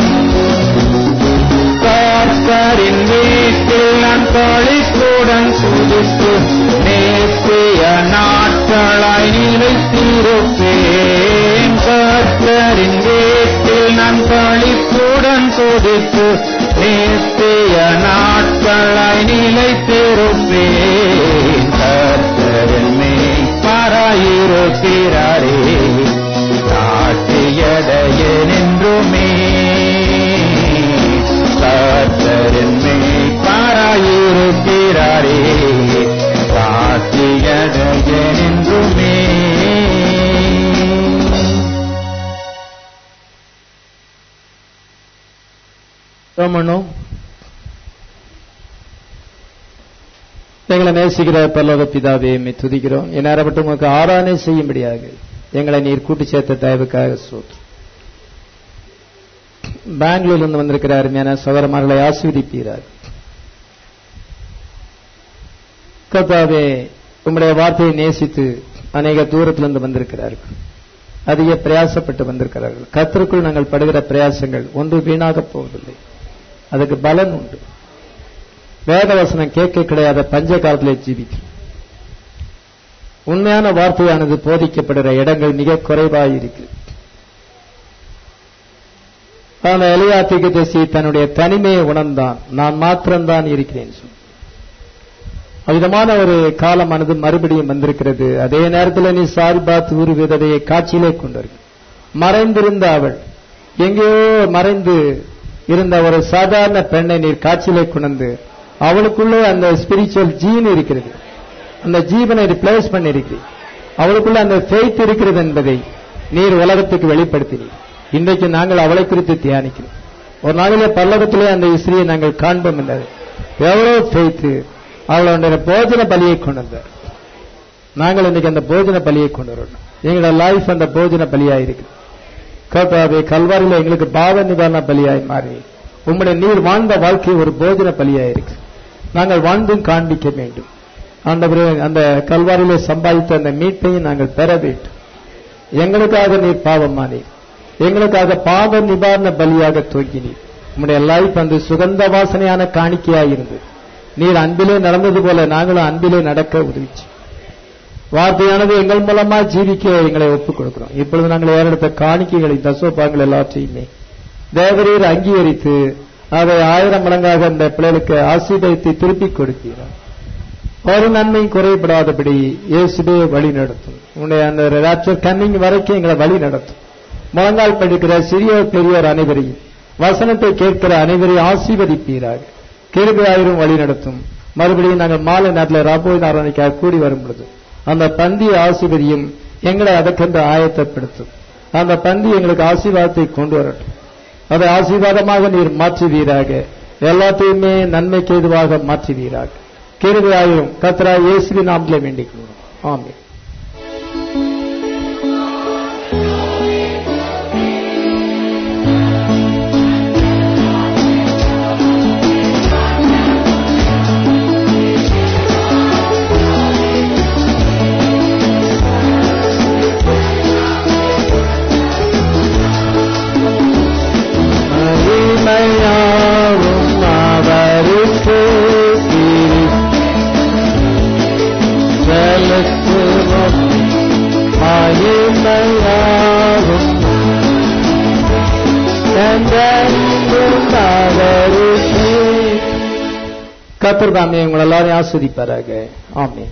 கர்த்தரின் வீட்டில் நான் கழிப்புடன் சுதித்து நேசிய நாட்களாய் நிலைத்திருப்பேன் கர்த்தரின் வீட்டில் நான் கழிப்புடன் நான் துதித்து நித்திய நாட்களாய் நிலைத்திருப்பேன் கர்த்தரின் மேய்ப்பராயிருக்கிறாரே நாட்டியடையென்றுமே கர்த்தரின் மேய்ப்பராயிருக்கிறாரே நாட்டியடையென்றுமே ரோமனும் எங்களை நேசிக்கிற பல்லோக பிதாவே எம்மை துதிக்கிறோம் என் நேரப்பட்டு உமக்கு ஆராதனை செய்யும்படியாக எங்களை நீர் கூட்டி சேர்த்த தயவுக்காக சோற்று பெங்களூர்ல இருந்து வந்திருக்கிற அருமையான சகோதரமார்களை ஆசீர்வதிப்பீராக கர்த்தாவே உம்முடைய வார்த்தையை நேசித்து அநேக தூரத்திலிருந்து வந்திருக்கிறார்கள் அதிக பிரயாசப்பட்டு வந்திருக்கிறார்கள் கத்திற்குள் நாங்கள் படுகிற பிரயாசங்கள் ஒன்று வீணாக போவதில்லை அதுக்கு பலன் உண்டு வேதவசனம் கேட்க கிடையாத பஞ்ச காலத்திலே ஜீவிக்கிறோம் உண்மையான வார்த்தையானது போதிக்கப்படுகிற இடங்கள் மிக குறைவாயிருக்கு ஆனா எலியா தீர்க்கதரிசி தன்னுடைய தனிமையை உணர்ந்தான் நான் மாத்திரம்தான் இருக்கிறேன் சொன்னான். அவ்விதமான ஒரு காலமானது மறுபடியும் வந்திருக்கிறது அதே நேரத்தில் நீ சாரிபாத் ஊர் விதவையை காட்சியிலே கொண்டு வருகிறாய். மறைந்திருந்த அவள் எங்கேயோ மறைந்து இருந்த ஒரு சாதாரண பெண்ணை நீர் காட்சியிலே கொண்டு அவளுக்குள்ளே அந்த ஸ்பிரிச்சுவல் ஜீன் இருக்கிறது அந்த ஜீவனை ரிப்ளேஸ் பண்ணிருக்கிறீர் அவளுக்குள்ள அந்த ஃபெய்த் இருக்கிறது என்பதை நீர் உலகத்துக்கு வெளிப்படுத்தினீர் இன்றைக்கு நாங்கள் அவளை குறித்து தியானிக்கிறோம் ஒரு நாளிலே பல்லவத்திலே அந்த இஸ்ரியை நாங்கள் காண்போம் என்றது எவ்வளவு ஃபெய்த்து அவளுடைய போஜன பலியை கொண்டு வந்தார் நாங்கள் இன்னைக்கு அந்த போஜன பலியை கொண்டு வரணும் எங்களோட லைஃப் அந்த போஜன பலியாய் இருக்கு கர்த்தாவே கல்வாரியில எங்களுக்கு பாவ நிவாரண பலியாய் மாறி உம்முடைய நீர் வாழ்ந்த வாழ்க்கை ஒரு போஜன பலியாய் இருக்கு நாங்கள் வாழ்ந்தும் காண்பிக்க வேண்டும் ஆண்டவரே அந்த கல்வாரியில சம்பாதித்த அந்த மீட்பையும் நாங்கள் பெற வேண்டும் எங்களுக்காக நீர் பாவமானீர் எங்களுக்காக பாவ நிவாரண பலியாக தூக்கினீர் உம்முடைய லைஃப் அந்த சுகந்த வாசனையான காணிக்கையாய் இருந்தது நீர் அன்பிலே நடந்தது போல நாங்களும் அன்பிலே நடக்க உதவிச்சு வார்த்தையானது எங்கள் மூலமா ஜீவிக்க எங்களை ஒப்புக் கொடுக்கிறோம் இப்பொழுது நாங்கள் ஏறெடுத்த காணிக்கைகளை தசோபாங்கள் எல்லாற்றையுமே தேவரீர் அங்கீகரித்து அதை ஆயிரம் மடங்காக அந்த பிள்ளைகளுக்கு ஆசீர்வதித்து திருப்பிக் கொடுக்கிறார் ஒரு நன்மையும் குறைபடாதபடி இயேசுவே வழி நடத்தும் உன்னுடைய அந்த ராப்சர் கம்மிங் வரைக்கும் எங்களை வழி நடத்தும் முழங்கால் படிக்கிற சிறியோர் பெரியோர் அனைவரையும் வசனத்தை கேட்கிற அனைவரையும் ஆசீர்வதிப்பீராக கிருபையாயிரும் வழி நடத்தும் மறுபடியும் நாங்கள் மாலை நேரத்தில் ராபோய் நாராயணிக்காக கூடி வரும் பொழுது அந்த பந்திய ஆசீர்வதியும் எங்களை அதற்கென்று ஆயத்தப்படுத்தும் அந்த பந்தி எங்களுக்கு ஆசீர்வாதத்தை கொண்டு வரட்டும் அதை ஆசீர்வாதமாக நீர் மாற்றுவீராக எல்லாத்தையுமே நன்மைக்கு எதுவாக மாற்றுவீராக கிருபையாயிரும் கத்ரா இயேசுவின் நாமத்திலே வேண்டிக் கொள்கிறோம் ஆமென் மகிமையாவும் அவருக்கு செலுத்துவோம் மகிமையாவும் என்றென்றும் அவருக்கு கத்திரதாமே உங்கள் எல்லாரையும் ஆஸ்வதிப்பாராக ஆமென்